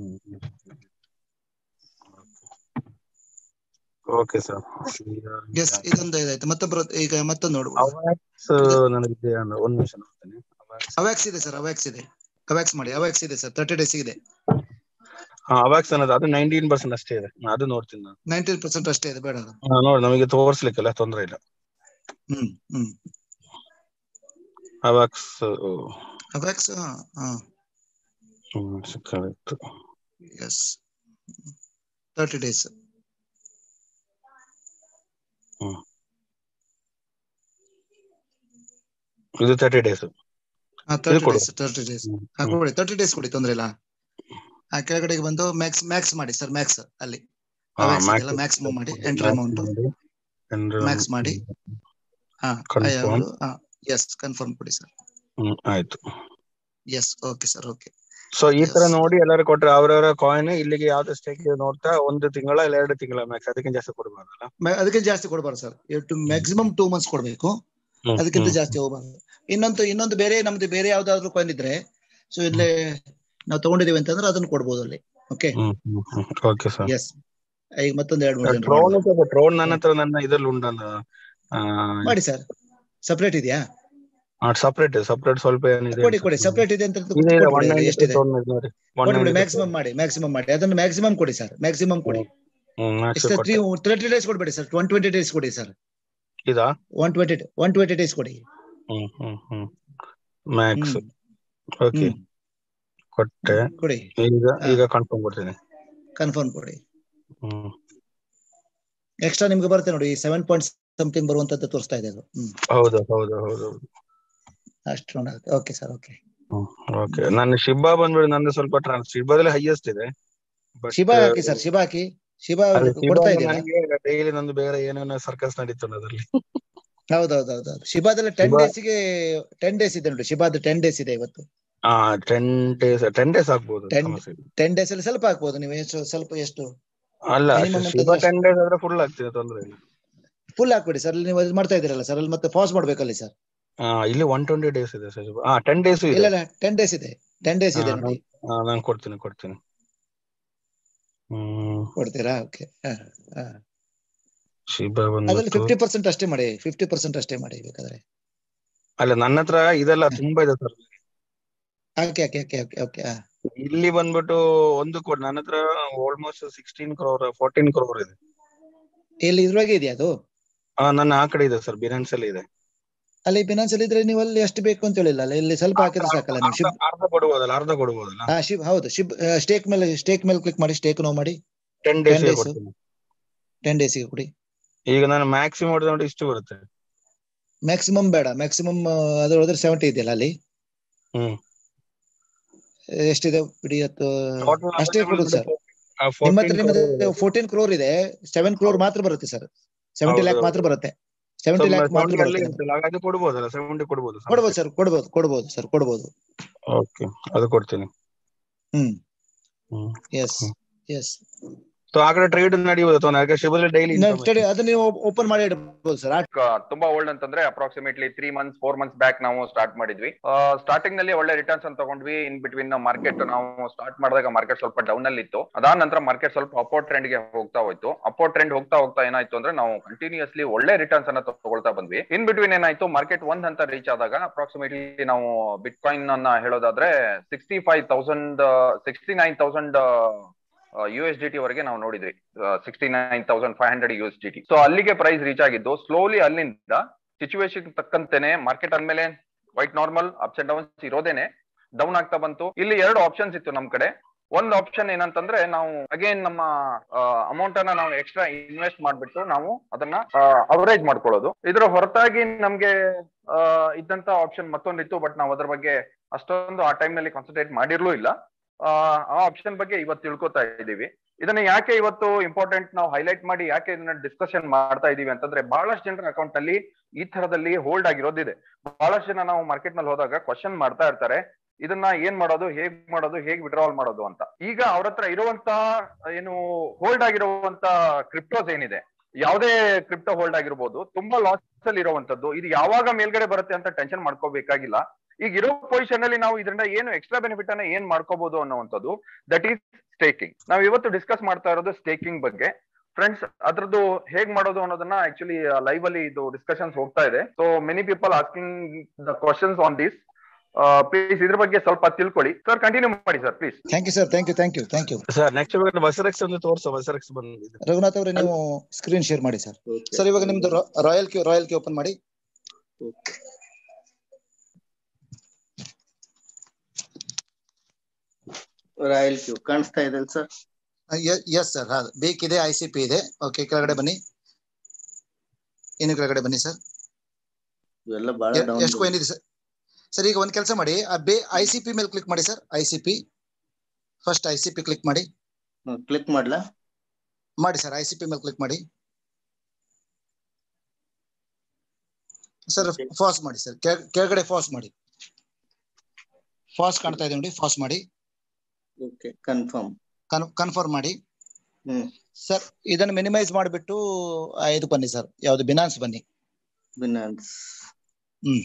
ಓಕೆ ಸರ್ ಎಸ್ ಇದೊಂದು ಇದಾಯ್ತು ಮತ್ತೊಬ್ಬರು ಈಗ ಮತ್ತೊಂದು ನೋಡ್ಬೋದು ಅವಾಕ್ಸ್ ನನಗೆ ಅಂದ್ರೆ ಒಂದ್ ನಿಮಿಷ ನೋಡ್ತೇನೆ ಅವ್ಯಾಕ್ಸ್ ಇದೆ ಸರ್ ಅವ್ಯಾಕ್ಸ್ ಇದೆ ಅವ್ಯಾಕ್ಸ್ ಮಾಡಿ ಅವ್ಯಾಕ್ಸ್ ಇದೆ ಸರ್ ತರ್ಟಿ ಡೇಸ್ ಇದೆ ಹಾ ಅವಾಕ್ಸ್ ಅನ್ನೋದು ಅದು ನೈನ್ಟೀನ್ ಪರ್ಸೆಂಟ್ ಅಷ್ಟೇ ಇದೆ ನಾನು ಅದು ನೋಡ್ತೀನಿ ನಾನು ನೈಂಟೀನ್ ಪರ್ಸೆಂಟ್ ಅಷ್ಟೇ ಇದೆ ಬೇಡ ಅದು ಹಾ, ನೋಡಿ ನಮಗೆ ತೋರಿಸ್ಲಿಕ್ಕಿಲ್ಲ ತೊಂದ್ರೆ ಇಲ್ಲ ಹ್ಮ್ ಹ್ಮ್ ಅವಾಕ್ಸ್ ಅವ್ಯಾಕ್ಸ್ ಹಾ ಕರೆಕ್ಟ್ ಎಸ್ ತರ್ಟಿ ಡೇಸ್ ಇದು ತರ್ಟಿ ಡೇಸ್ ಹಾ ತರ್ಟಿ ಕೊಡು. ಡೇಸ್ ತರ್ಟಿ ಡೇಸ್ ಹಾ ಕೊಡಿ ತರ್ಟಿ ಡೇಸ್ ಕೊಡಿ ತೊಂದ್ರೆ ಇಲ್ಲ ಆ ಕೆಳಗಡೆಗೆ ಬಂದು ಮ್ಯಾಕ್ಸ್ ಮ್ಯಾಕ್ಸ್ ಮಾಡಿ ಸರ್ ಮ್ಯಾಕ್ಸ್ ಅಲ್ಲಿ ಮ್ಯಾಕ್ಸಿಮಮ್ ಮಾಡಿ ಎಂಟರ್ ಅಮೌಂಟ್ ಮ್ಯಾಕ್ಸ್ ಮಾಡಿ ಹಾ Confirm. ಎಸ್ ಕನ್ಫರ್ಮ್ ಕೊಡಿ ಸರ್ ಹ್ಮ್ ಆಯ್ತು yes okay sir okay so ಈ ತರ Yes. ನೋಡಿ ಎಲ್ಲರೂ ಕೊಟ್ರೆ ಅವ್ರವರ ಕಾಯಿನ್ ಇಲ್ಲಿಗೆ ಯಾವ್ದು ಸ್ಟೇಕ್ ನೋಡ್ತಾ ಒಂದು ತಿಂಗಳ ಇಲ್ಲ ಎರಡು ತಿಂಗಳ ಮ್ಯಾಕ್ಸ್ ಅದಕ್ಕಿಂತ ಜಾಸ್ತಿ ಕೊಡ್ಬಾರ್ದಲ್ಲ ಅದಕ್ಕಿಂತ ಜಾಸ್ತಿ ಕೊಡಬಾರ್ದು ಸರ್ ಮ್ಯಾಕ್ಸಿಮಮ್ ಟೂ ಮಂತ್ಸ್ ಕೊಡ್ಬೇಕು ಅದಕ್ಕಿಂತ ಜಾಸ್ತಿ ಹೋಗಬಾರ್ದು ಇನ್ನೊಂದು ಇನ್ನೊಂದು ಬೇರೆ ನಮ್ದು ಬೇರೆ ಯಾವ್ದಾದ್ರು ಕಾಯಿನ್ ಇದ್ರೆ ಸೊ ಇಲ್ಲೇ ನಾವು ತಗೊಂಡಿದೀವಿ ಅಂತಂದ್ರೆ ಅದನ್ನ ಕೊಡ್ಬೋದು ಅಲ್ಲಿ ಓಕೆ ಓಕೆ ಸರ್ ಎಸ್ ಈಗ ಮತ್ತೊಂದು ಎರಡು ಮೂರು ಜನ ಡ್ರೋನ್ ಡ್ರೋನ್ ನನ್ನ ಹತ್ರ ನನ್ನ ಇದ್ರಲ್ಲಿ ಉಂಟಲ್ಲ ಮಾಡಿ ಸರ್ ಸಪರೇಟ್ ಇದೆಯಾ ಸಪರೇಟ್ ಸಪರೇಟ್ ಸ್ವಲ್ಪ ಏನಿದೆ ಕೊಡಿ ಕೊಡಿ ಸಪರೇಟ್ ಇದೆ ಅಂತ ಇದೆ ಕೊಟ್ಬಿಡಿ ಒನ್ ಅಲ್ಲಿ ಎಷ್ಟಿದೆ ನೋಡಿ ಒನ್ ಕೊಡ್ಬಿಡಿ ಮ್ಯಾಕ್ಸಿಮಮ್ ಮಾಡಿ ಮ್ಯಾಕ್ಸಿಮಮ್ ಮಾಡಿ ಅದನ್ನ ಮ್ಯಾಕ್ಸಿಮಮ್ ಕೊಡಿ ಸರ್ ಮ್ಯಾಕ್ಸಿಮಮ್ ಕೊಡಿ ಎಷ್ಟು ತ್ರೀ ತರ್ಟಿ ಡೇಸ್ ಕೊಡ್ಬೇಡಿ ಸರ್ ಒನ್ ಟ್ವೆಂಟಿ ಡೇಸ್ ಕೊಡಿ ಸರ್ ಇದಾ one twenty one twenty days ಕೊಡಿ ಹ್ಮ್ ಹ್ಮ್ ಹ್ಮ್ ಮ್ಯಾಕ್ಸ್ ಹ್ಮ್. ಓಕೆ ಹ್ಮ್. ಕೊಟ್ಟೆ ಕೊಡಿ ಈಗ ಹಾ. ಈಗ ಕನ್ಫರ್ಮ್ ಕೊಡ್ತೀನಿ ಕನ್ಫರ್ಮ್ ಕೊಡಿ ಹ್ಮ್ ಎಕ್ಸ್ಟ್ರಾ ನಿಮ್ಗೆ ಬರುತ್ತೆ ನೋಡಿ ಸೆವೆನ್ ಪಾಯಿಂಟ್ ಸಮಥಿಂಗ್ ಬರುವಂತದ್ದು ತೋರಿಸ್ತಾ ಇದೆ ಅದು ಹ್ಮ್ ಹೌದು ಹೌದು ಹೌದು ಅಷ್ಟು ಓಕೆ ಸರ್ ಓಕೆ ಓಕೆ ನನ್ನ ಶಿಬಾ ಬಂದ್ಬಿಟ್ಟು ನಂದು ಸ್ವಲ್ಪ ಟ್ರಾನ್ಸ್ ಶಿಬಾದಲ್ಲಿ ಹೈಯೆಸ್ಟ್ ಇದೆ But, ಶಿಬಾ ಹಾಕಿ ಸರ್ ಶಿಬಾ ಹಾಕಿ ಶಿಬಾ ಅಲ್ಲಿ ಶಿಬಾ ಕೊಡ್ತಾ ಇದೆಯಲ್ಲ ನನಗೆ ಡೈಲಿ ನಂದು ಬೇರೆ ಏನೇನೋ ಸರ್ಕಸ್ ನಡೀತು ಅದರಲ್ಲಿ ಹೌದೌದೌದು ಶಿಬಾದಲ್ಲಿ ಟೆನ್ ಶಿಬಾ- ಡೇಸ್ ಗೆ ಟೆನ್ ಡೇಸ್ ಇದೆ ನೋಡಿ ಶಿಬಾದ ಟೆನ್ ಡೇಸ್ ಇದೆ ಇವತ್ತು ಹಾ ಟೆನ್ ಡೇಸ್ ಟೆನ್ ಡೇಸ್ ಆಗ್ಬೋದು 10 ಸಮಸ್ಯೆ ಇಲ್ಲ. ಟೆನ್ ಡೇಸ್ ಅಲ್ಲಿ ಸ್ವಲ್ಪ ಹಾಕ್ಬೋದು ನೀವು ಎಷ್ಟು ಸ್ವಲ್ಪ ಎಷ್ಟು ಅಲ್ಲ minimum ಶಿಬಾ ಅಂತಂದ್ರೆ ಟೆನ್ ಡೇಸ್ ಆದ್ರೆ ಫುಲ್ ಆಗ್ತಿದೆ ತೊಂದ್ರೆ ಇಲ್ಲ ಫುಲ್ ಹಾಕ್ಬಿಡಿ ಸರ್ ನೀವು ಅದು ಮಾಡ್ತಾ ಇದೀರಲ್ಲ ಸರ್ ಅಲ್ಲಿ ಮತ್ತೆ ಪಾಸ್ ಮಾಡ್ಬೇಕಲ್ಲಿ ಸರ್ ಹಾ ಇಲ್ಲಿ ಒನ್ ಟ್ವೆಂಟಿ ಡೇಸ್ ಇದೆ ಸರ್ ಶಿಬಾ ಹಾ ಟೆನ್ ಡೇಸ್ ಇಲ್ಲ ಇದೆ ಇಲ್ಲ ಟೆನ್ ಡೇಸ್ ಇದೆ ಟೆನ್ ಡೇಸ್ ಇದೆ ಹಾ, ನೋಡಿ ಹಾ, ನಾನು ಕೊಡ್ತೀನಿ ಕೊಡ್ತೀನಿ ಹ್ಮ್ ಕೊಡ್ತೀರಾ ಓಕೆ ಶಿಬಾ ಅದ್ರಲ್ಲಿ ಬಂದ್ಬಿಟ್ಟು ಫಿಫ್ಟಿ ಪರ್ಸೆಂಟ್ ಅಷ್ಟೇ ಮಾಡಿ ಫಿಫ್ಟಿ ಪರ್ಸೆಂಟ್ ಅಷ್ಟೇ ಮಾಡಿ ಬೇಕಾದ್ರೆ ಅಲ್ಲ ನನ್ನ ಹತ್ರ ಇದೆಲ್ಲ ತುಂಬಾ ಇದೆ ಸರ್ ಹಾಕಿ ಹಾಕಿ ಹಾಕಿ ಹಾಕಿ ಓಕೆ ಇಲ್ಲಿ ಬಂದ್ಬಿಟ್ಟು ಒಂದು ಕೋಟಿ ನನ್ನ ಹತ್ರ almost sixteen crore fourteen crore ಇದೆ ಇಲ್ಲಿ ಇದ್ರೊಳಗೆ ಇದೆಯಾ ಅದು ಆ, ನನ್ನ ಆ ಕಡೆ ಇದೆ ಸರ್ ಬಿನಾನ್ಸ್ ಅಲ್ಲಿ ಇದೆ ಅಲ್ಲಿ ಫಿನಾನ್ಸ್ ಅಲ್ಲಿ ಇದ್ರೆ ನೀವು ಅಲ್ಲಿ ಎಷ್ಟು ಬೇಕು ಅಂತ ಹೇಳಿಲ್ಲ ಅಲ್ಲ ಇಲ್ಲಿ ಸ್ವಲ್ಪ ಹಾಕಿದ್ರೆ ಸಾಕಲ್ಲ ನೀವು ಶಿಬ್ ಅರ್ಧ- ಅರ್ಧ ಕೊಡ್ಬೋದಲ್ಲ ಅರ್ಧ ಕೊಡ್ಬೋದಲ್ಲ ಹಾ ಶಿಬ್ ಹೌದು ಶಿಬ್ ಸ್ಟೇಕ್ ಮೇಲೆ ಸ್ಟೇಕ್ ಮೇಲೆ ಕ್ಲಿಕ್ ಮಾಡಿ ಸ್ಟೇಕ್ ನೋವು ಮಾಡಿ ಟೆನ್ ಡೇಸ್ 10 days. ಕೊಡ್ತೀನಿ ಟೆನ್ ಡೇಸ್ಗೆ ಕೊಡಿ ಈಗ ನಾನು ಮ್ಯಾಕ್ಸಿಮಮ್ ಹೊಡೆದ ನೋಡಿ ಇಷ್ಟು ಬರುತ್ತೆ ಮ್ಯಾಕ್ಸಿಮಮ್ ಬೇಡ ಮ್ಯಾಕ್ಸಿಮಮ್ ಅದ್ರ ಹೋದ್ರೆ ಸೆವೆಂಟಿ ಇದೆಯಲ್ಲ ಅಲ್ಲಿ ಹ್ಮ್ ಎಷ್ಟಿದೆ ಬಿಡಿ ಹತ್ತು Total ಅಷ್ಟೇ amount ಕೊಡುದು ಸರ್ ಆ, ನಿಮ್ಮ 14 ಹತ್ರ ನಿಮ್ಮದು crore ಫೋರ್ಟೀನ್ ಕ್ರೋರ್ ಇದೆ ಸೆವೆನ್ ಕ್ರೋರ್ ಮಾತ್ರ ಬರುತ್ತೆ ಸರ್ ಸೆವೆಂಟಿ ಹೌದು, ಲ್ಯಾಕ್ ಹೌದು. ಮಾತ್ರ ಬರುತ್ತೆ ಸೆವೆಂಟಿ ಲ್ಯಾಕ್ ಮಾತ್ರ 70 ಅಲ್ಲಿ ಬರುತ್ತೆ ಇರ್ತಲ್ಲ, ಹಾಗಾದ್ರೆ ಕೊಡ್ಬೋದಲ್ಲ ಸೆವೆಂಟಿ ಕೊಡ್ಬೋದು ಕೊಡ್ಬೋದು ಸರ್ ಕೊಡ್ಬೋದು ಕೊಡ್ಬೋದು ಸರ್ ಕೊಡ್ಬೋದು ಓಕೆ ಅದು ಕೊಡ್ತೀನಿ ಹ್ಮ್ ಹ್ಮ್ ಎಸ್ ಹ್ಮ್. ಎಸ್ ಸೊ ಆ ಕಡೆ ಟ್ರೇಡ್ ನಡೆಯುವುದು ಅಥವಾ ಯಾಕೆ ಶಿವಲ್ಲಿ ಡೈಲಿ ಸ್ಟಡಿ ಅದನ್ನ ನೀವು ಓಪನ್ ಮಾಡಿ ಇಡಬಹುದು ಸರ್ ಕ- ತುಂಬಾ ಓಲ್ಡ್ ಅಂತಂದ್ರೆ approximately three months four months back ನಾವು ಸ್ಟಾರ್ಟ್ ಮಾಡಿದ್ವಿ ಸ್ಟಾರ್ಟಿಂಗ್ ನಲ್ಲಿ ಒಳ್ಳೆ ರಿಟರ್ನ್ಸ್ ಅಂತ ತಗೊಂಡ್ವಿ ಇನ್ ಬಿಟ್ವೀನ್ ಮಾರ್ಕೆಟ್ ನಾವು ಸ್ಟಾರ್ಟ್ ಮಾಡಿದಾಗ ಮಾರ್ಕೆಟ್ ಸ್ವಲ್ಪ ಡೌನ್ ಅಲ್ಲಿ ಇತ್ತು ಅದಾದ ನಂತರ ಮಾರ್ಕೆಟ್ ಸ್ವಲ್ಪ ಅಪೋರ್ಟ್ ಟ್ರೆಂಡ್ ಗೆ ಹೋಗ್ತಾ ಹೋಯ್ತು ಅಪೋರ್ಟ್ ಟ್ರೆಂಡ್ ಹೋಗ್ತಾ ಹೋಗ್ತಾ ಏನಾಯ್ತು ಅಂದ್ರೆ ನಾವು ಕಂಟಿನ್ಯೂಸ್ಲಿ ಒಳ್ಳೆ ರಿಟರ್ನ್ಸ್ ಅನ್ನ ತಗೊಳ್ತಾ ಬಂದ್ವಿ ಇನ್ ಬಿಟ್ವೀನ್ ಏನಾಯ್ತು ಮಾರ್ಕೆಟ್ ಒಂದ್ ಅಂತ ರೀಚ್ ಆದಾಗ ಅಪ್ರಾಕ್ಸಿಮೇಟ್ಲಿ ನಾವು ಬಿಟ್ ಕಾಯಿನ್ ಅನ್ನ ಹೇಳೋದಾದ್ರೆ sixty five thousand sixty nine thousand U S D T ವರೆಗೆ ನಾವು ನೋಡಿದ್ರಿ sixty nine thousand five hundred U S D T so ಅಲ್ಲಿಗೆ ಪ್ರೈಸ್ ರೀಚ್ ಆಗಿದ್ದು ಸ್ಲೋಲಿ ಅಲ್ಲಿಂದ ಸಿಚುವೇಶನ್ ತಕ್ಕಂತೆನೆ ಮಾರ್ಕೆಟ್ ಅಂದ್ಮೇಲೆ ವೈಟ್ ನಾರ್ಮಲ್ ಅಪ್ಸ್ ಅಂಡ್ ಡೌನ್ಸ್ ಇರೋದೇನೆ ಡೌನ್ ಆಗ್ತಾ ಬಂತು ಇಲ್ಲಿ ಎರಡು ಆಪ್ಷನ್ಸ್ ಇತ್ತು ನಮ್ ಕಡೆ ಒಂದ್ ಆಪ್ಷನ್ ಏನಂತಂದ್ರೆ ನಾವು ಅಗೇನ್ ನಮ್ಮ ಅಮೌಂಟ್ ಅನ್ನ ನಾವು ಎಕ್ಸ್ಟ್ರಾ ಇನ್ವೆಸ್ಟ್ ಮಾಡ್ಬಿಟ್ಟು ನಾವು ಅದನ್ನ ಅವರೇಜ್ ಮಾಡ್ಕೊಳ್ಳೋದು ಇದರ ಹೊರತಾಗಿ ನಮ್ಗೆ ಆ, ಇದ್ದಂತ ಆಪ್ಷನ್ ಮತ್ತೊಂದಿತ್ತು ಬಟ್ ನಾವು ಅದ್ರ ಬಗ್ಗೆ ಅಷ್ಟೊಂದು ಆ ಟೈಮ್ ನಲ್ಲಿ ಕಾನ್ಸಂಟ್ರೇಟ್ ಮಾಡಿರ್ಲೂ ಇಲ್ಲ ಆ ಆಪ್ಷನ್ ಬಗ್ಗೆ ಇವತ್ತು ತಿಳ್ಕೊತಾ ಇದ್ದೀವಿ ಇದನ್ನ ಯಾಕೆ ಇವತ್ತು ಇಂಪಾರ್ಟೆಂಟ್ ನಾವು ಹೈಲೈಟ್ ಮಾಡಿ ಯಾಕೆ ಇದನ್ನ ಡಿಸ್ಕಷನ್ ಮಾಡ್ತಾ ಇದೀವಿ ಅಂತಂದ್ರೆ ಬಹಳಷ್ಟು ಜನರ ಅಕೌಂಟ್ ಅಲ್ಲಿ ಈ ತರದಲ್ಲಿ ಹೋಲ್ಡ್ ಆಗಿರೋದಿದೆ ಬಹಳಷ್ಟು ಜನ ನಾವು ಮಾರ್ಕೆಟ್ ನಲ್ಲಿ ಹೋದಾಗ ಕ್ವಶನ್ ಮಾಡ್ತಾ ಇರ್ತಾರೆ ಇದನ್ನ ಏನ್ ಮಾಡೋದು ಹೇಗ್ ಮಾಡೋದು ಹೇಗ್ ವಿಡ್ರಾವಲ್ ಮಾಡೋದು ಅಂತ ಈಗ ಅವ್ರ ಹತ್ರ ಇರುವಂತಹ ಏನು ಹೋಲ್ಡ್ ಆಗಿರುವಂತ ಕ್ರಿಪ್ಟೋಸ್ ಏನಿದೆ ಯಾವುದೇ ಕ್ರಿಪ್ಟೋ ಹೋಲ್ಡ್ ಆಗಿರ್ಬೋದು ತುಂಬಾ ಲಾಸ್ ಅಲ್ಲಿ ಇರುವಂತದ್ದು ಇದು ಯಾವಾಗ ಮೇಲ್ಗಡೆ ಬರುತ್ತೆ ಅಂತ ಟೆನ್ಷನ್ ಮಾಡ್ಕೋಬೇಕಾಗಿಲ್ಲ ಈಗ ಇರೋ ಪೊಸಿಷನ್ ಅಲ್ಲಿ ನಾವು ಇದರಿಂದ ಏನು ಎಕ್ಸ್ಟ್ರಾ ಬೆನಿಫಿಟ್ ಅನ್ನ ಏನ್ ಮಾಡ್ಕೋಬಹುದು ಅನ್ನುವಂಥದ್ದು ದಟ್ ಈಸ್ ಸ್ಟೇಕಿಂಗ್ ನಾವು ಇವತ್ತು ಡಿಸ್ಕಸ್ ಮಾಡ್ತಾ ಇರೋದು ಸ್ಟೇಕಿಂಗ್ ಬಗ್ಗೆ ಫ್ರೆಂಡ್ಸ್ ಅದ್ರದ್ದು ಹೇಗ್ ಮಾಡೋದು ಅನ್ನೋದನ್ನ ಆಕ್ಚುಲಿ ಲೈವ್ ಅಲ್ಲಿ ಇದು ಡಿಸ್ಕಷನ್ಸ್ ಹೋಗ್ತಾ ಇದೆ so many people asking the questions on this please ಇದ್ರ ಬಗ್ಗೆ ಸ್ವಲ್ಪ ತಿಳ್ಕೊಳ್ಳಿ ಸರ್ ಕಂಟಿನ್ಯೂ ಮಾಡಿ sir please thank you sir thank you thank you thank you sir next ವಸರೆಕ್ಸ್ ಒಂದು ತೋರ್ಸು ವಸರೆಕ್ಸ್ ಬಂದಿದೆ ರಘುನಾಥ್ ಅವರೇ ನೀವು ಸ್ಕ್ರೀನ್ ಶೇರ್ ಮಾಡಿ ಸರ್ ಸರ್ ಇವಾಗ ನಿಮ್ದು Royal Q Royal Q open ಮಾಡಿ ರಾಯಲ್ ಕ್ಯೂ ಕಾಣಿಸ್ತಾ ಇದೆ ಸರ್ ಎಸ್ ಸರ್ ಹೌದು ಬೇಕಿದೆ ಐ ಸಿ ಪಿ ಇದೆ ಓಕೆ ಕೆಳಗಡೆ ಬನ್ನಿ ಇನ್ನು ಕೆಳಗಡೆ ಬನ್ನಿ ಸರ್ ಇವೆಲ್ಲ ಬಹಳ ಎ- ಡೌನ್ ಎಷ್ಟು ಕಾಯಿನ್ ಇದೆ ಸರ್ ಸರ್ ಈಗ ಒಂದ್ ಕೆಲಸ ಮಾಡಿ ಆ ಬೇ ಐ ಸಿ ಪಿ ಮೇಲೆ ಕ್ಲಿಕ್ ಮಾಡಿ sir I C P first I C P click ಮಾಡಿ ಕ್ಲಿಕ್ ಮಾಡ್ಲಾ ಮಾಡಿ ಸರ್ ಐ ಸಿ ಪಿ ಮೇಲೆ ಕ್ಲಿಕ್ ಮಾಡಿ ಸರ್ ಫಾಸ್ ಮಾಡಿ ಸರ್ ಕೆಳಗಡೆ ಫಾಸ್ ಮಾಡಿ ಫಾಸ್ ಕಾಣ್ತಾ ಇದೆ ನೋಡಿ ಫಾಸ್ ಮಾಡಿ ಓಕೆ ಕನ್ಫರ್ಮ್ ಕನ್ಫರ್ಮ್ ಮಾಡಿ ಹ್ಮ್ ಸರ್ ಇದನ್ನು ಮಿನಿಮೈಸ್ ಮಾಡಿಬಿಟ್ಟು ಇದು ಬನ್ನಿ ಸರ್ ಯಾವ್ದು ಬಿನಾನ್ಸ್ ಬನ್ನಿ ಬಿನಾನ್ಸ್ ಹ್ಮ್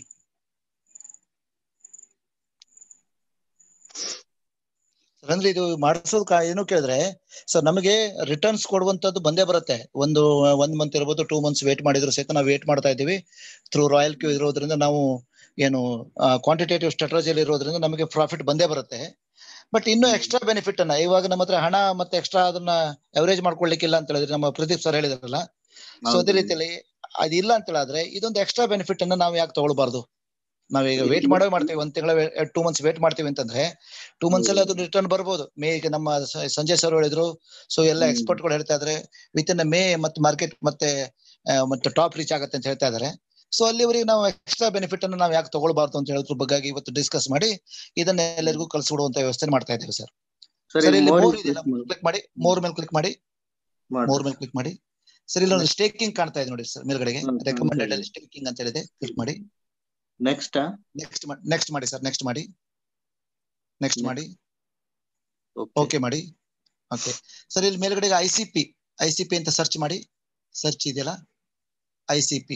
Sir, ಅಂದ್ರೆ ಇದು ಮಾಡಿಸೋದ್ ಕಾ- ಏನು ಕೇಳಿದ್ರೆ ಸರ್ ನಮಗೆ ರಿಟರ್ನ್ಸ್ ಕೊಡುವಂತದ್ದು ಬಂದೇ ಬರುತ್ತೆ ಒಂದು ಒಂದ್ ಮಂತ್ ಇರ್ಬೋದು ಟೂ ಮಂತ್ಸ್ ವೇಟ್ ಮಾಡಿದ್ರು ಸಹಿತ ನಾವು ವೇಟ್ ಮಾಡ್ತಾ ಇದ್ದೀವಿ ಥ್ರೂ ರಾಯಲ್ ಕ್ಯೂ ಇರೋದ್ರಿಂದ ನಾವು ಏನು ಕ್ವಾಂಟಿಟೇಟಿವ್ ಸ್ಟ್ರಾಟಜಿಯಲ್ಲಿ ಇರೋದ್ರಿಂದ ನಮಗೆ ಪ್ರಾಫಿಟ್ ಬಂದೇ ಬರುತ್ತೆ ಬಟ್ ಇನ್ನೂ ಎಕ್ಸ್ಟ್ರಾ ಬೆನಿಫಿಟ್ ಅನ್ನ ಇವಾಗ ನಮ್ಮ ಹತ್ರ ಹಣ ಮತ್ತೆ ಎಕ್ಸ್ಟ್ರಾ ಅದನ್ನ ಅವರೇಜ್ ಮಾಡ್ಕೊಳ್ಲಿಕ್ಕಿಲ್ಲ ಅಂತ ಹೇಳಿದ್ರೆ ನಮ್ಮ ಪ್ರದೀಪ್ ಸರ್ ಹೇಳಿದ್ರಲ್ಲ ಸೊ ಅದೇ ರೀತಿಯಲ್ಲಿ ಅದಿಲ್ಲ ಅಂತ ಹೇಳಿದ್ರೆ ಇದೊಂದು ಎಕ್ಸ್ಟ್ರಾ ಬೆನಿಫಿಟ್ ಅನ್ನ ನಾವು ಯಾಕೆ ತಗೊಳ್ಬಾರ್ದು ನಾವೀಗ ವೇಟ್ ಮಾಡೋ ಮಾಡ್ತೀವಿ ಒಂದ್ ತಿಂಗಳ ಟೂ ಮಂತ್ಸ್ ವೇಟ್ ಮಾಡ್ತೀವಿ ಅಂತಂದ್ರೆ ಟೂ ಮಂತ್ಸ್ ಅಲ್ಲಿ ಅದು ರಿಟರ್ನ್ ಬರ್ಬೋದು ಮೇ ಈಗ ನಮ್ಮ ಸ- ಸಂಜಯ್ ಸರ್ ಹೇಳಿದ್ರು ಸೊ ಎಲ್ಲ ಹ್ಮ್. ಎಕ್ಸ್ಪರ್ಟ್ ಗಳು ಹೇಳ್ತಾ ಇದಾರೆ ವಿತ್ ಇನ್ ಮೇ ಮತ್ತೆ ಮಾರ್ಕೆಟ್ ಮತ್ತೆ ಆ, ಮತ್ತೆ ಟಾಪ್ ರೀಚ್ ಆಗುತ್ತೆ ಅಂತ ಹೇಳ್ತಾ ಇದಾರೆ ಸೊ ಅಲ್ಲಿವರೆಗೆ ನಾವು ಎಕ್ಸ್ಟ್ರಾ ಬೆನಿಫಿಟ್ ಅನ್ನು ನಾವು ಯಾಕೆ ತಗೊಳ್ಬಾರ್ದು ಅಂತ ಹೇಳೋದ್ರ ಬಗ್ಗೆ ಇವತ್ತು ಡಿಸ್ಕಸ್ ಮಾಡಿ ಇದನ್ನ ಎಲ್ಲರಿಗೂ ಕಳ್ಸಿಬಿಡುವಂತ ವ್ಯವಸ್ಥೆ ಮಾಡ್ತಾ ಇದ್ದೀವಿ ಸರ್ ಸರ್ ಸರ್ ಇಲ್ಲಿ ಮೋರ್ ಮೂರ್ ಇದೆಯಲ್ಲ ಕ್ಲಿಕ್ ಮಾಡಿ ಮೂರ್ ಮೇಲೆ ಕ್ಲಿಕ್ ಮಾಡಿ ಮೂರ್ ಮೇಲೆ ಕ್ಲಿಕ್ ಮಾಡಿ ಸರ್ ಇಲ್ಲಿ ಒಂದು ಸ್ಟೇಕಿಂಗ್ ಕಾಣ್ತಾ ಇದೆ ನೋಡಿ ಸರ್ ಮೇಲ್ಗಡೆಗೆ ಹ್ಮ್, ಹ್ಮ್, ರೆಕಮೆಂಡೆಡ್ ಸರಿ. ಅಲ್ಲಿ ಸ್ಟೇಕಿಂಗ್ ಅಂತ ಹೇಳಿದೆ ಕ್ಲಿಕ್ ಮಾಡಿ ನೆಕ್ಸ್ಟ್ ನೆಕ್ಸ್ಟ್ ನೆಕ್ಸ್ಟ್ ಮಾಡಿ ಸರ್ ನೆಕ್ಸ್ಟ್ ಮಾಡಿ ನೆಕ್ಸ್ಟ್ Next. ಮಾಡಿ ಓಕೆ ಓಕೆ ಮಾಡಿ ಓಕೆ ಸರ್ ಇಲ್ಲಿ ಮೇಲ್ಗಡೆ I C P I C P ಅಂತ ಸರ್ಚ್ ಮಾಡಿ ಸರ್ಚ್ ಇದೆಯಲ್ಲ I C P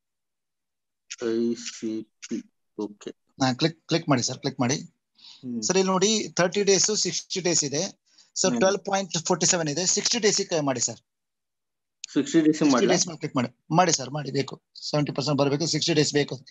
I C P okay click click ಮಾಡಿ ಸರ್ ಕ್ಲಿಕ್ ಮಾಡಿ ಸರ್ ಇಲ್ಲಿ ನೋಡಿ ತರ್ಟಿ ಡೇಸ್ ಸಿಕ್ಸ್ಟಿ ಡೇಸ್ ಇದೆ ಸರ್ ಹ್ಮ್. ಟ್ವೆಲ್ ಪಾಯಿಂಟ್ ಫೋರ್ಟಿ ಸೆವೆನ್ ಇದೆ ಸಿಕ್ಸ್ಟಿ ಡೇಸ್ ಮಾಡಿ ಸರ್ ಸಿಕ್ಸ್ಟಿ ಡೇಸ್ ಸಿಕ್ಸ್ಟಿ ಮಾಡ್ಲಾ ಡೇಸ್ ಮೇಲೆ ಕ್ಲಿಕ್ ಮಾಡಿ ಮಾಡಿ ಸರ್ ಮಾಡಿ ಬೇಕು ಸೆವೆಂಟಿ ಪರ್ಸೆಂಟ್ ಬರಬೇಕು ಸಿಕ್ಸ್ಟಿ ಡೇಸ್ ಬೇಕು ಅದಕ್ಕೆ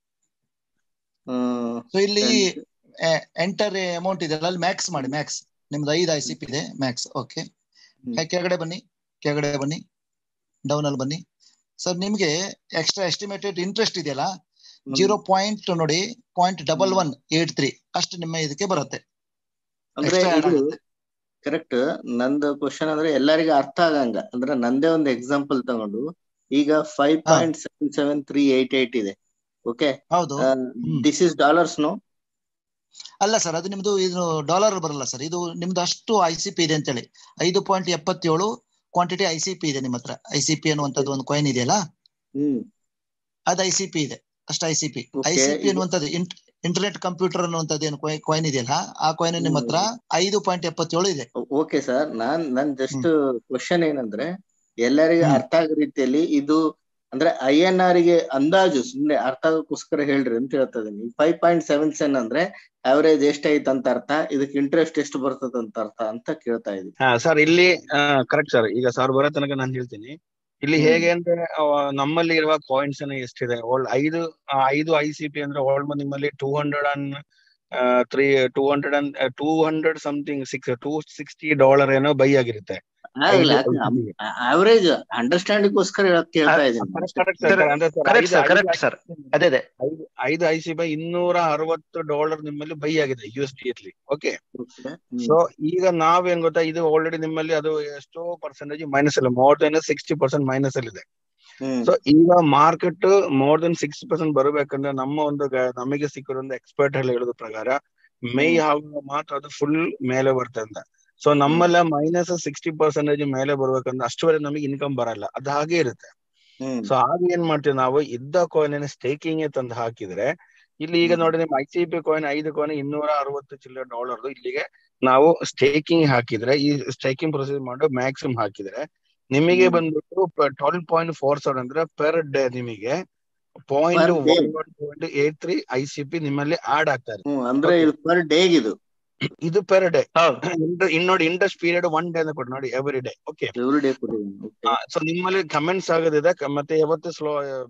ಸೊ ಇಲ್ಲಿ ಎಂಟರ್ ಅಮೌಂಟ್ ಇದೆ ಅಲ್ಲಿ ಮ್ಯಾಕ್ಸ್ ಮಾಡಿ ಮ್ಯಾಕ್ಸ್ ನಿಮ್ದು ಐದು ಐ ಸಿ ಪಿ ಇದೆ ಮ್ಯಾಕ್ಸ್ ಓಕೆ ಹ್ಮ್. ಕೆಳಗಡೆ ಬನ್ನಿ ಕೆಳಗಡೆ ಬನ್ನಿ ಡೌನ್ ಅಲ್ಲಿ ಬನ್ನಿ ಸರ್ ನಿಮ್ಗೆ ಎಕ್ಸ್ಟ್ರಾ ಎಸ್ಟಿಮೇಟೆಡ್ ಇಂಟ್ರೆಸ್ಟ್ ಇದೆಯಲ್ಲ ಜೀರೋ ಪಾಯಿಂಟ್ ನೋಡಿ point double one eight three ಅಷ್ಟು ನಿಮ್ಮ ಇದಕ್ಕೆ ಬರುತ್ತೆ ಅಂದ್ರೆ extra add ಇದು ಆಗುತ್ತೆ. ಕರೆಕ್ಟ್ ನಂದು ಕ್ವಶನ್ ಅಂದ್ರೆ ಎಲ್ಲರಿಗೂ ಅರ್ಥ ಆಗಂಗ ಅಂದ್ರೆ ನಂದೇ ಒಂದು ಎಕ್ಸಾಂಪಲ್ ತಗೊಂಡು ಈಗ five point seven seven three eight eight ಇದೆ ಓಕೆ ಹೌದು ದಿಸ್ ಇಸ್ ಡಾಲರ್ಸ್ ನೋ ಅಲ್ಲ ಸರ್ ಅದು ನಿಮ್ದು ಇದು ಡಾಲರ್ ಬರಲ್ಲ ಸರ್ ಇದು ನಿಮ್ದು ಅಷ್ಟು ಐ ಸಿ ಪಿ ಇದೆ ಅಂತೇಳಿ ಐದು ಪಾಯಿಂಟ್ ಎಪ್ಪತ್ತೇಳು ಕ್ವಾಂಟಿಟಿ ಐ ಸಿ ಪಿ ಇದೆ ನಿಮ್ಮ ಹತ್ರ ಐ ಸಿ ಪಿ ಅನ್ನುವಂಥದ್ದು ಒಂದು ಕಾಯಿನ್ ಇದೆಯಲ್ಲ ಹ್ಮ್ ಅದು ಐ ಸಿ ಪಿ ಇದೆ ಅಷ್ಟು I C P Okay, I C P ಇದು- ಅನ್ನುವಂಥದ್ದು ಇಂಟರ್ನೆಟ್ ಕಂಪ್ಯೂಟರ್ ಅನ್ನುವಂಥದ್ದು ಏನು ಕಾಯಿನ್ ಇದೆಯಲ್ಲ ಆ ಕಾಯಿನ್ ನಿಮ್ಮ ಹತ್ರ ಐದು ಪಾಯಿಂಟ್ ಎಪ್ಪತ್ತೇಳು ಇದೆ ಓಕೆ ಸರ್ ನಾನ್ ನನ್ ಜಸ್ಟ್ ಕ್ವಶನ್ ಏನಂದ್ರೆ ಎಲ್ಲರಿಗೂ ಹ್ಮ್. ಅರ್ಥ ಆಗೋ ರೀತಿಯಲ್ಲಿ ಇದು ಅಂದ್ರೆ ಐ ಎನ್ ಆರ್ ಗೆ ಅಂದಾಜು ಸುಮ್ನೆ ಅರ್ಥ ಆಗೋಕ್ಕೋಸ್ಕರ ಹೇಳ್ರಿ ಅಂತ ಹೇಳ್ತಾ ಇದೀನಿ ಫೈವ್ ಪಾಯಿಂಟ್ ಸೆವೆನ್ ಸೆನ್ ಅಂದ್ರೆ ಅವರೇಜ್ ಎಷ್ಟೈತ್ ಅಂತ ಅರ್ಥ ಇದಕ್ಕೆ ಇಂಟ್ರೆಸ್ಟ್ ಎಷ್ಟು ಬರ್ತದ ಅಂತ ಅರ್ಥ ಅಂತ ಕೇಳ್ತಾ ಇದೀನಿ ಹಾ ಸರ್ ಇಲ್ಲಿ ಕರೆಕ್ಟ್ ಸರ್ ಈಗ ಸರ್ ಬರೋ ತನಕ ನಾನು ಹೇಳ್ತೀನಿ ಇಲ್ಲಿ ಹ್ಮ್. ಹೇಗೆ ಅಂದ್ರೆ ಆ, ನಮ್ಮಲ್ಲಿ ಇರುವ ಕಾಯಿನ್ಸ್ ಎಷ್ಟಿದೆ ಓಲ್ಡ್ ಐದು ಆ, ಐದು ಐ ಸಿ ಪಿ ಅಂದ್ರೆ ಓಲ್ಡ್ ನಿಮ್ಮಲ್ಲಿ two hundred and three two hundred and two hundred something six two sixty dollar ಏನೋ ಬೈ ಆಗಿರುತ್ತೆ ಐದು ICP ಗೆ. ಅವರೇಜ್ ಅಂಡರ್ಸ್ಟ್ಯಾಂಡಿಂಗ್ ಗೋಸ್ಕರ ಹೇಳಕ್ ಕೇಳ್ತಾ ಇದೀನಿ Correct, correct sir, Correct, ಅಂದ್ರೆ sir, ಕರೆಕ್ಟ್ ಐದು- ಸರ್ ಐದು ಕರೆಕ್ಟ್ ಸರ್ ಅದೇ ಅದೇ ಐದು- ಐದು ಐ ಸಿ ಬೈ ಇನ್ನೂರ ಅರವತ್ತು ಡಾಲರ್ ನಿಮ್ಮಲ್ಲಿ ಬೈ ಆಗಿದೆ ಯು ಎಸ್ ಡಿ ಅಲ್ಲಿ ಓಕೆ ಸೊ ಈಗ ನಾವೇನ್ ಗೊತ್ತಾ ಇದು ಆಲ್ರೆಡಿ ನಿಮ್ಮಲ್ಲಿ ಅದು ಎಷ್ಟೋ ಪರ್ಸೆಂಟೇಜ್ ಮೈನಸ್ ಇಲ್ಲ more than sixty percent minus ಅಲ್ಲಿ ಇದೆ ಹ್ಮ್ ಸೊ ಈಗ market more than sixty percent ಬರಬೇಕಂದ್ರೆ ನಮ್ಮ ಒಂದು ಗ- ನಮಗೆ ಸಿಕ್ಕಿರೋ ಒಂದು ಎಕ್ಸ್ಪರ್ಟ್ ಎಲ್ಲ ಹೇಳೋದು ಪ್ರಕಾರ ಮೇ ಹ್ಮ್. ಆಗುವ ಮಾತ್ರ ಅದು ಫುಲ್ ಮೇಲೆ ಬರ್ತದೆ ಅಂತ ಸೊ ನಮ್ಮೆಲ್ಲ ಮೈನಸ್ ಸಿಕ್ಸ್ಟಿ ಪರ್ಸೆಂಟೇಜ್ ಮೇಲೆ ಬರ್ಬೇಕಂದ್ರೆ ಅಷ್ಟುವರೆಗೆ ನಮಗೆ ಇನ್ಕಮ್ ಬರಲ್ಲ ಅದು ಹಾಗೆ ಇರುತ್ತೆ ಹ್ಮ್ ಸೊ ಆಗ ಏನ್ ಮಾಡ್ತೀವಿ ನಾವು ಇದ್ದ ಕಾಯಿನ್ ಸ್ಟೇಕಿಂಗ್ ತಂದು ಹಾಕಿದ್ರೆ ಇಲ್ಲಿ ಈಗ ಹ್ಮ್. ನೋಡಿ ನಿಮ್ಮ ಐ ಸಿ ಪಿ ಕಾಯಿನ್ ಐದು ಕಾಯಿನ್ ಇನ್ನೂರ ಅರವತ್ತು ಚಿಲ್ಲರೆ ಡಾಲರ್ ಇಲ್ಲಿಗೆ ನಾವು ಸ್ಟೇಕಿಂಗ್ ಹಾಕಿದ್ರೆ ಈ ಸ್ಟೇಕಿಂಗ್ ಪ್ರೊಸೀಸ್ ಮಾಡೋ ಮ್ಯಾಕ್ಸಿಮಮ್ ಹಾಕಿದ್ರೆ ನಿಮಗೆ ಹ್ಮ್. ಬಂದ್ಬಿಟ್ಟು ಟ್ವೆಲ್ ಪಾಯಿಂಟ್ ಫೋರ್ ಸೆವೆನ್ ಅಂದ್ರೆ ಪರ್ ಡೇ ನಿಮಗೆ point Per day. One one point eight three I C P ನಿಮ್ಮಲ್ಲಿ ಆಡ್ ಆಗ್ತಾರೆ ಹ್ಮ್ ಅಂದ್ರೆ ಇದು ಪರ್ ಡೇಗ್ ಇದು ಇದು ಪರ್ ಡೇ ಹೌದು ಇನ್ ನೋಡಿ ಇಂಡಸ್ಟ್ ಪೀರಿಯಡ್ ಒನ್ ಡೇ ಅಂತ ಕೊಟ್ಟು ನೋಡಿ every day okay every day ಕೊಟ್ಟಿದ್ದೀನಿ ಓಕೆ ಸೊ ನಿಮ್ಮಲ್ಲಿ ಕಮೆಂಟ್ಸ್ ಆಗೋದಿದೆ ಕ- ಮತ್ತೆ ಯಾವತ್ತು ಸ್ಲೋ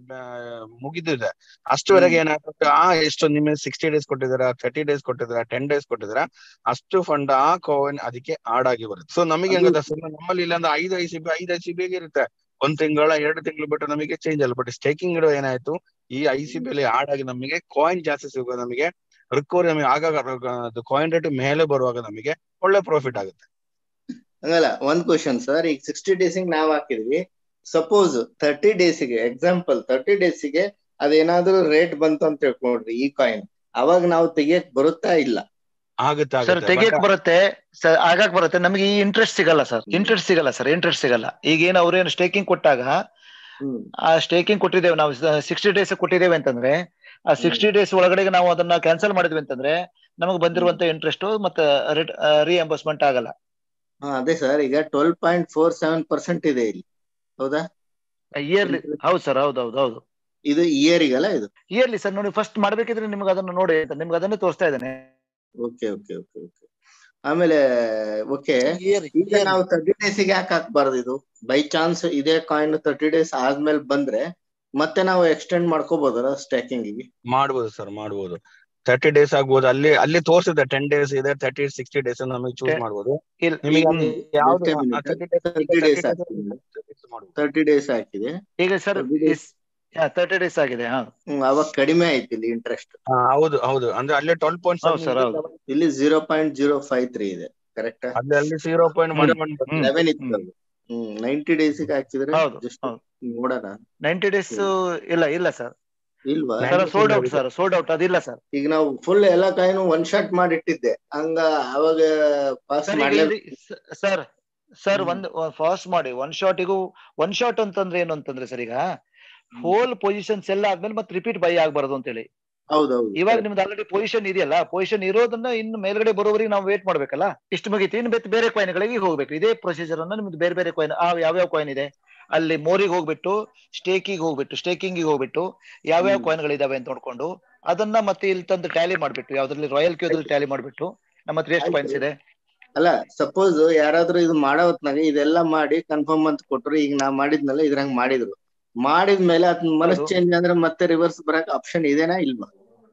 ಮುಗಿದಿದೆ ಅಷ್ಟುವರೆಗೆ ಏನಾಗುತ್ತೆ ಆ ಎಷ್ಟು ನಿಮಗೆ ಸಿಕ್ಸ್ಟಿ ಡೇಸ್ ಕೊಟ್ಟಿದ್ದೀರಾ ತರ್ಟಿ ಡೇಸ್ ಕೊಟ್ಟಿದ್ದೀರಾ ಟೆನ್ ಡೇಸ್ ಕೊಟ್ಟಿದ್ದೀರಾ ಅಷ್ಟು ಫಂಡ್ ಆ ಕಾಯಿನ್ ಅದಕ್ಕೆ ಆಡ್ ಆಗಿ ಬರುತ್ತೆ ಸೊ ನಮಗೆ ಅದು- ಹೆಂಗದ ನಮ್ಮಲ್ಲಿ ಇಲ್ಲ ಅಂದ್ರೆ ಐದು ಐ ಸಿ ಬಿ ಐದು ಐ ಸಿ ಬಿ ಇರುತ್ತೆ ಒಂದ್ ತಿಂಗಳ ಎರಡು ತಿಂಗಳು ಬಿಟ್ಟು ನಮಗೆ ಚೇಂಜ್ ಅಲ್ಲ ಬಟ್ ಸ್ಟೇಕಿಂಗ್ ಇಡೋ ಏನಾಯ್ತು ಈ ಐ ಸಿ ಬಿ ಅಲ್ಲಿ ಆಡ್ ಆಗಿ ನಮಗೆ ಕಾಯಿನ್ ಜಾಸ್ತಿ ಸಿಗುವ ನಮಗೆ ರಿಕವರಿ ನಮಗೆ ಆಗಾಗ ಕಾಯಿನ್ ರೇಟ್ ಮೇಲೆ ಬರುವಾಗ ನಮಗೆ ಒಳ್ಳೆ ಪ್ರಾಫಿಟ್ ಆಗುತ್ತೆ ಹಂಗಲ್ಲ ಒಂದ್ ಕ್ವಶನ್ ಸರ್ ಈಗ ಸಿಕ್ಸ್ಟಿ ಡೇಸಿಗೆ ನಾವ್ ಹಾಕಿದ್ವಿ ಸಪೋಸ್ ತರ್ಟಿ ಡೇಸಿಗೆ ಎಕ್ಸಾಂಪಲ್ ತರ್ಟಿ ಡೇಸಿಗೆ ಅದೇನಾದ್ರೂ ರೇಟ್ ಬಂತು ಅಂತ ತಿಳ್ಕೊಂಡ್ರಿ ಈ ಕಾಯಿನ್ ಅವಾಗ ನಾವು ತೆಗಿಯಕ್ ಬರುತ್ತಾ ಇಲ್ಲ ಆಗುತ್ತೆ ಸರ್ ಆಗುತ್ತೆ ತೆಗಿಯಕ್ But ಬರುತ್ತೆ ಸರ್ ಆಗಾಕ್ ಬರುತ್ತೆ ನಮಗೆ ಈ ಇಂಟ್ರೆಸ್ಟ್ ಸಿಗಲ್ಲ ಸರ್ ಇಂಟ್ರೆಸ್ಟ್ ಸಿಗಲ್ಲ ಸರ್ ಇಂಟ್ರೆಸ್ಟ್ ಸಿಗಲ್ಲ ಈಗ ಏನು ಅವ್ರೇನು ಸ್ಟೇಕಿಂಗ್ ಕೊಟ್ಟಾಗ ಹ್ಮ್ ಆ ಸ್ಟೇಕಿಂಗ್ ಕೊಟ್ಟಿದ್ದೇವೆ ನಾವು ಸಿಕ್ಸ್ಟಿ ಡೇಸ್ ಕೊಟ್ಟಿದ್ದೇವೆ ಅಂತಂದ್ರೆ ಆ ಸಿಕ್ಸ್ಟಿ ಡೇಸ್ ಒಳಗಡೆ ನಾವು ಅದನ್ನ ಕ್ಯಾನ್ಸಲ್ ಮಾಡಿದ್ವಿ ಅಂತಂದ್ರೆ ನಮಗೆ ಬಂದಿರುವಂತ ಇಂಟ್ರೆಸ್ಟ್ ಮತ್ತೆ ರಿಎಂಬರ್ಸ್ಮೆಂಟ್ ಆಗಲ್ಲ ಹಾ ಅದೇ ಸರ್ ಈಗ twelve point four seven percent ಇದೆ ಇಲ್ಲಿ ಹೌದಾ ಇಯರ್ಲಿ ಹೌದು ಸರ್ ಹೌದು ಹೌದು ಹೌದು ಇದು ಇಯರಿಗಲ್ಲ ಇದು ಇಯರ್ಲಿ ಸರ್ ನೋಡಿ ಫಸ್ಟ್ ಮಾಡ್ಬೇಕಿದ್ರೆ ನಿಮ್ಗೆ ಅದನ್ನ ನೋಡಿ ಅಂತ ನಿಮ್ಗೆ ಅದನ್ನೇ ತೋರಿಸ್ತಾ ಇದ್ದೇನೆ ಓಕೆ ಓಕೆ ಓಕೆ ಓಕೆ ಆಮೇಲೆ ಓಕೆ ಈಗ ನಾವು ತರ್ಟಿ ಡೇಸಿಗೆ ಯಾಕೆ ಹಾಕ್ಬಾರ್ದು ಇದು ಬೈ ಚಾನ್ಸ್ ಇದೇ ಕಾಯಿನ್ ತರ್ಟಿ ಡೇಸ್ ಆದ್ಮೇಲೆ ಬಂದ್ರೆ ಮತ್ತೆ ನಾವು ಎಕ್ಸ್ಟೆಂಡ್ ಮಾಡ್ಕೋಬಹುದಲ್ಲ ಸ್ಟ್ಯಾಕಿಂಗ್ ಗೆ ಮಾಡ್ಬೋದು ಸರ್ ಮಾಡ್ಬೋದು ತರ್ಟಿ ಡೇಸ್ ಆಗ್ಬೋದು ಅಲ್ಲಿ ಅಲ್ಲಿ ತೋರಿಸಿದೆ ಟೆನ್ ಡೇಸ್ ಇದೆ ತರ್ಟಿ ಸಿಕ್ಸ್ಟಿ ಡೇಸ್ ನಮಗೆ ಚೂಸ್ Ten- ಮಾಡ್ಬೋದು ಇಲ್ಲ ನಿಮಗೆ ಹ್ಮ್. ಯಾವ್ದು Just a minute. Thirty days 30 days ಆಗ್ತದೆ. ತರ್ಟಿ ಡೇಸ್ ಹಾಕಿದೆ ಈಗ ಸರ್ 30 days. ತರ್ಟಿ ಡೇಸ್ ಆಗಿದೆ ಹಾ ಹ್ಮ್ ಅವಾಗ ಕಡಿಮೆ ಆಯ್ತು ಇಲ್ಲಿ ಇಂಟ್ರೆಸ್ಟ್ ಹೌದು ಹೌದು ಅಂದ್ರೆ ಅಲ್ಲೇ ಟ್ವೆಲ್ ಪಾಯಿಂಟ್ ಹೌದು sir, ಹೌದು. ಇಲ್ಲಿ zero point zero five three ಇದೆ ಕರೆಕ್ಟ್ ಅಲ್ಲಿ ಅಲ್ಲಿ ಜೀರೋ ಪಾಯಿಂಟ್ ಒನ್ ಒನ್ ಹ್ಮ್. ಲೆವೆನ್ ಇತ್ತು ಹ್ಮ್. ಅದು ಹ್ಮ್ ನೈಂಟಿ ಡೇಸಿಗೆ ಹಾಕಿದ್ರೆ ಹೌದು, ಜಸ್ಟ್ ಹೌದು. ನೋಡೋಣ ನೈಂಟಿ ಡೇಸ್ ಇಲ್ಲ ಇಲ್ಲ ಸರ್ ಇಲ್ವಾ Nine- sir 90 sold out days sir sold out ಅದಿಲ್ಲ ಸರ್ ಈಗ ನಾವು ಫುಲ್ ಎಲ್ಲ ಕಾಯಿನು ಒನ್ ಶಾಟ್ ಮಾಡಿ ಇಟ್ಟಿದ್ದೆ ಹಂಗ ಅವಾಗ ಪಾಸ್ ಸರ್ ಈಗ ಮಾಡ್ಲೇ ಇಲ್ಲಿ ಸರ್ ಸರ್ ಹ್ಮ್. ಒಂದ್ ಫಾಸ್ಟ್ ಮಾಡಿ ಒನ್ ಶಾಟಿಗೂ ಒನ್ ಶಾಟ್ ಅಂತಂದ್ರೆ ಏನು ಅಂತಂದ್ರೆ ಸರ್ ಈಗ ಹೋಲ್ ಪೊಸಿಷನ್ಸ್ ಎಲ್ಲ ಆದ್ಮೇಲೆ ಮತ್ತೆ ರಿಪೀಟ್ ಬೈ ಆಗ್ಬಾರ್ದು ಅಂತೇಳಿ ಹೌದೌದು ಇವಾಗ ನಿಮ್ದು ಆಲ್ರೆಡಿ ಪೊಸಿಷನ್ ಇದೆಯಲ್ಲ ಪೊಸಿಷನ್ ಇರೋದನ್ನ ಇನ್ನು ಮೇಲ್ಗಡೆ ಬರೋವರೆಗೆ ನಾವು ವೇಟ್ ಮಾಡ್ಬೇಕಲ್ಲ ಇಷ್ಟು ಮುಗಿತು ಇನ್ನು ಬೇರೆ ಬೇರೆ ಕಾಯಿನ್ಗಳಿಗೆ ಹೋಗ್ಬೇಕು ಇದೇ ಪ್ರೊಸೀಜರ್ ಅನ್ನ ನಿಮ್ದು ಬೇರೆ ಬೇರೆ ಕಾಯಿನ್ ಆ ಯಾವ್ಯಾವ ಕಾಯಿನ್ ಇದೆ ಅಲ್ಲಿ ಮೋರಿಗೆ ಹೋಗ್ಬಿಟ್ಟು ಸ್ಟೇಕಿಗೆ ಹೋಗ್ಬಿಟ್ಟು ಸ್ಟೇಕಿಂಗ್ ಹೋಗ್ಬಿಟ್ಟು ಯಾವ್ಯಾವ ಹ್ಮ್. ಕಾಯಿನ್ಗಳು ಇದಾವೆ ಅಂತ ನೋಡ್ಕೊಂಡು ಅದನ್ನ ಮತ್ತೆ ಇಲ್ಲಿ ತಂದು ಟ್ಯಾಲಿ ಮಾಡ್ಬಿಟ್ಟು ಯಾವ್ದ್ರಲ್ಲಿ ರಾಯಲ್ ಕ್ಯೂದಲ್ಲಿ ಟ್ಯಾಲಿ ಮಾಡ್ಬಿಟ್ಟು ನಮ್ಮ ಹತ್ರ ಎಷ್ಟು ಆಯ್ತು. ಕಾಯಿನ್ಸ್ ಇದೆ ಅಲ್ಲ ಸಪೋಸ್ ಯಾರಾದ್ರೂ ಇದು ಮಾಡೋ ಹೊತ್ನಾಗ ಇದೆಲ್ಲ ಮಾಡಿ ಕನ್ಫರ್ಮ್ ಅಂತ ಕೊಟ್ರು ಈಗ ನಾ ಮಾಡಿದ್ನಲ್ಲ ಇದ್ರಂಗ್ ಮಾಡಿದ್ರು ಮಾಡಿದ್ಮೇಲೆ ಅದ್ ಮನಸ್ ಹೌದು. ಚೇಂಜ್ ಅಂದ್ರೆ ಮತ್ತೆ ರಿವರ್ಸ್ ಬರಕ್ ಆಪ್ಷನ್ ಇದೆನಾ ಇಲ್ವಾ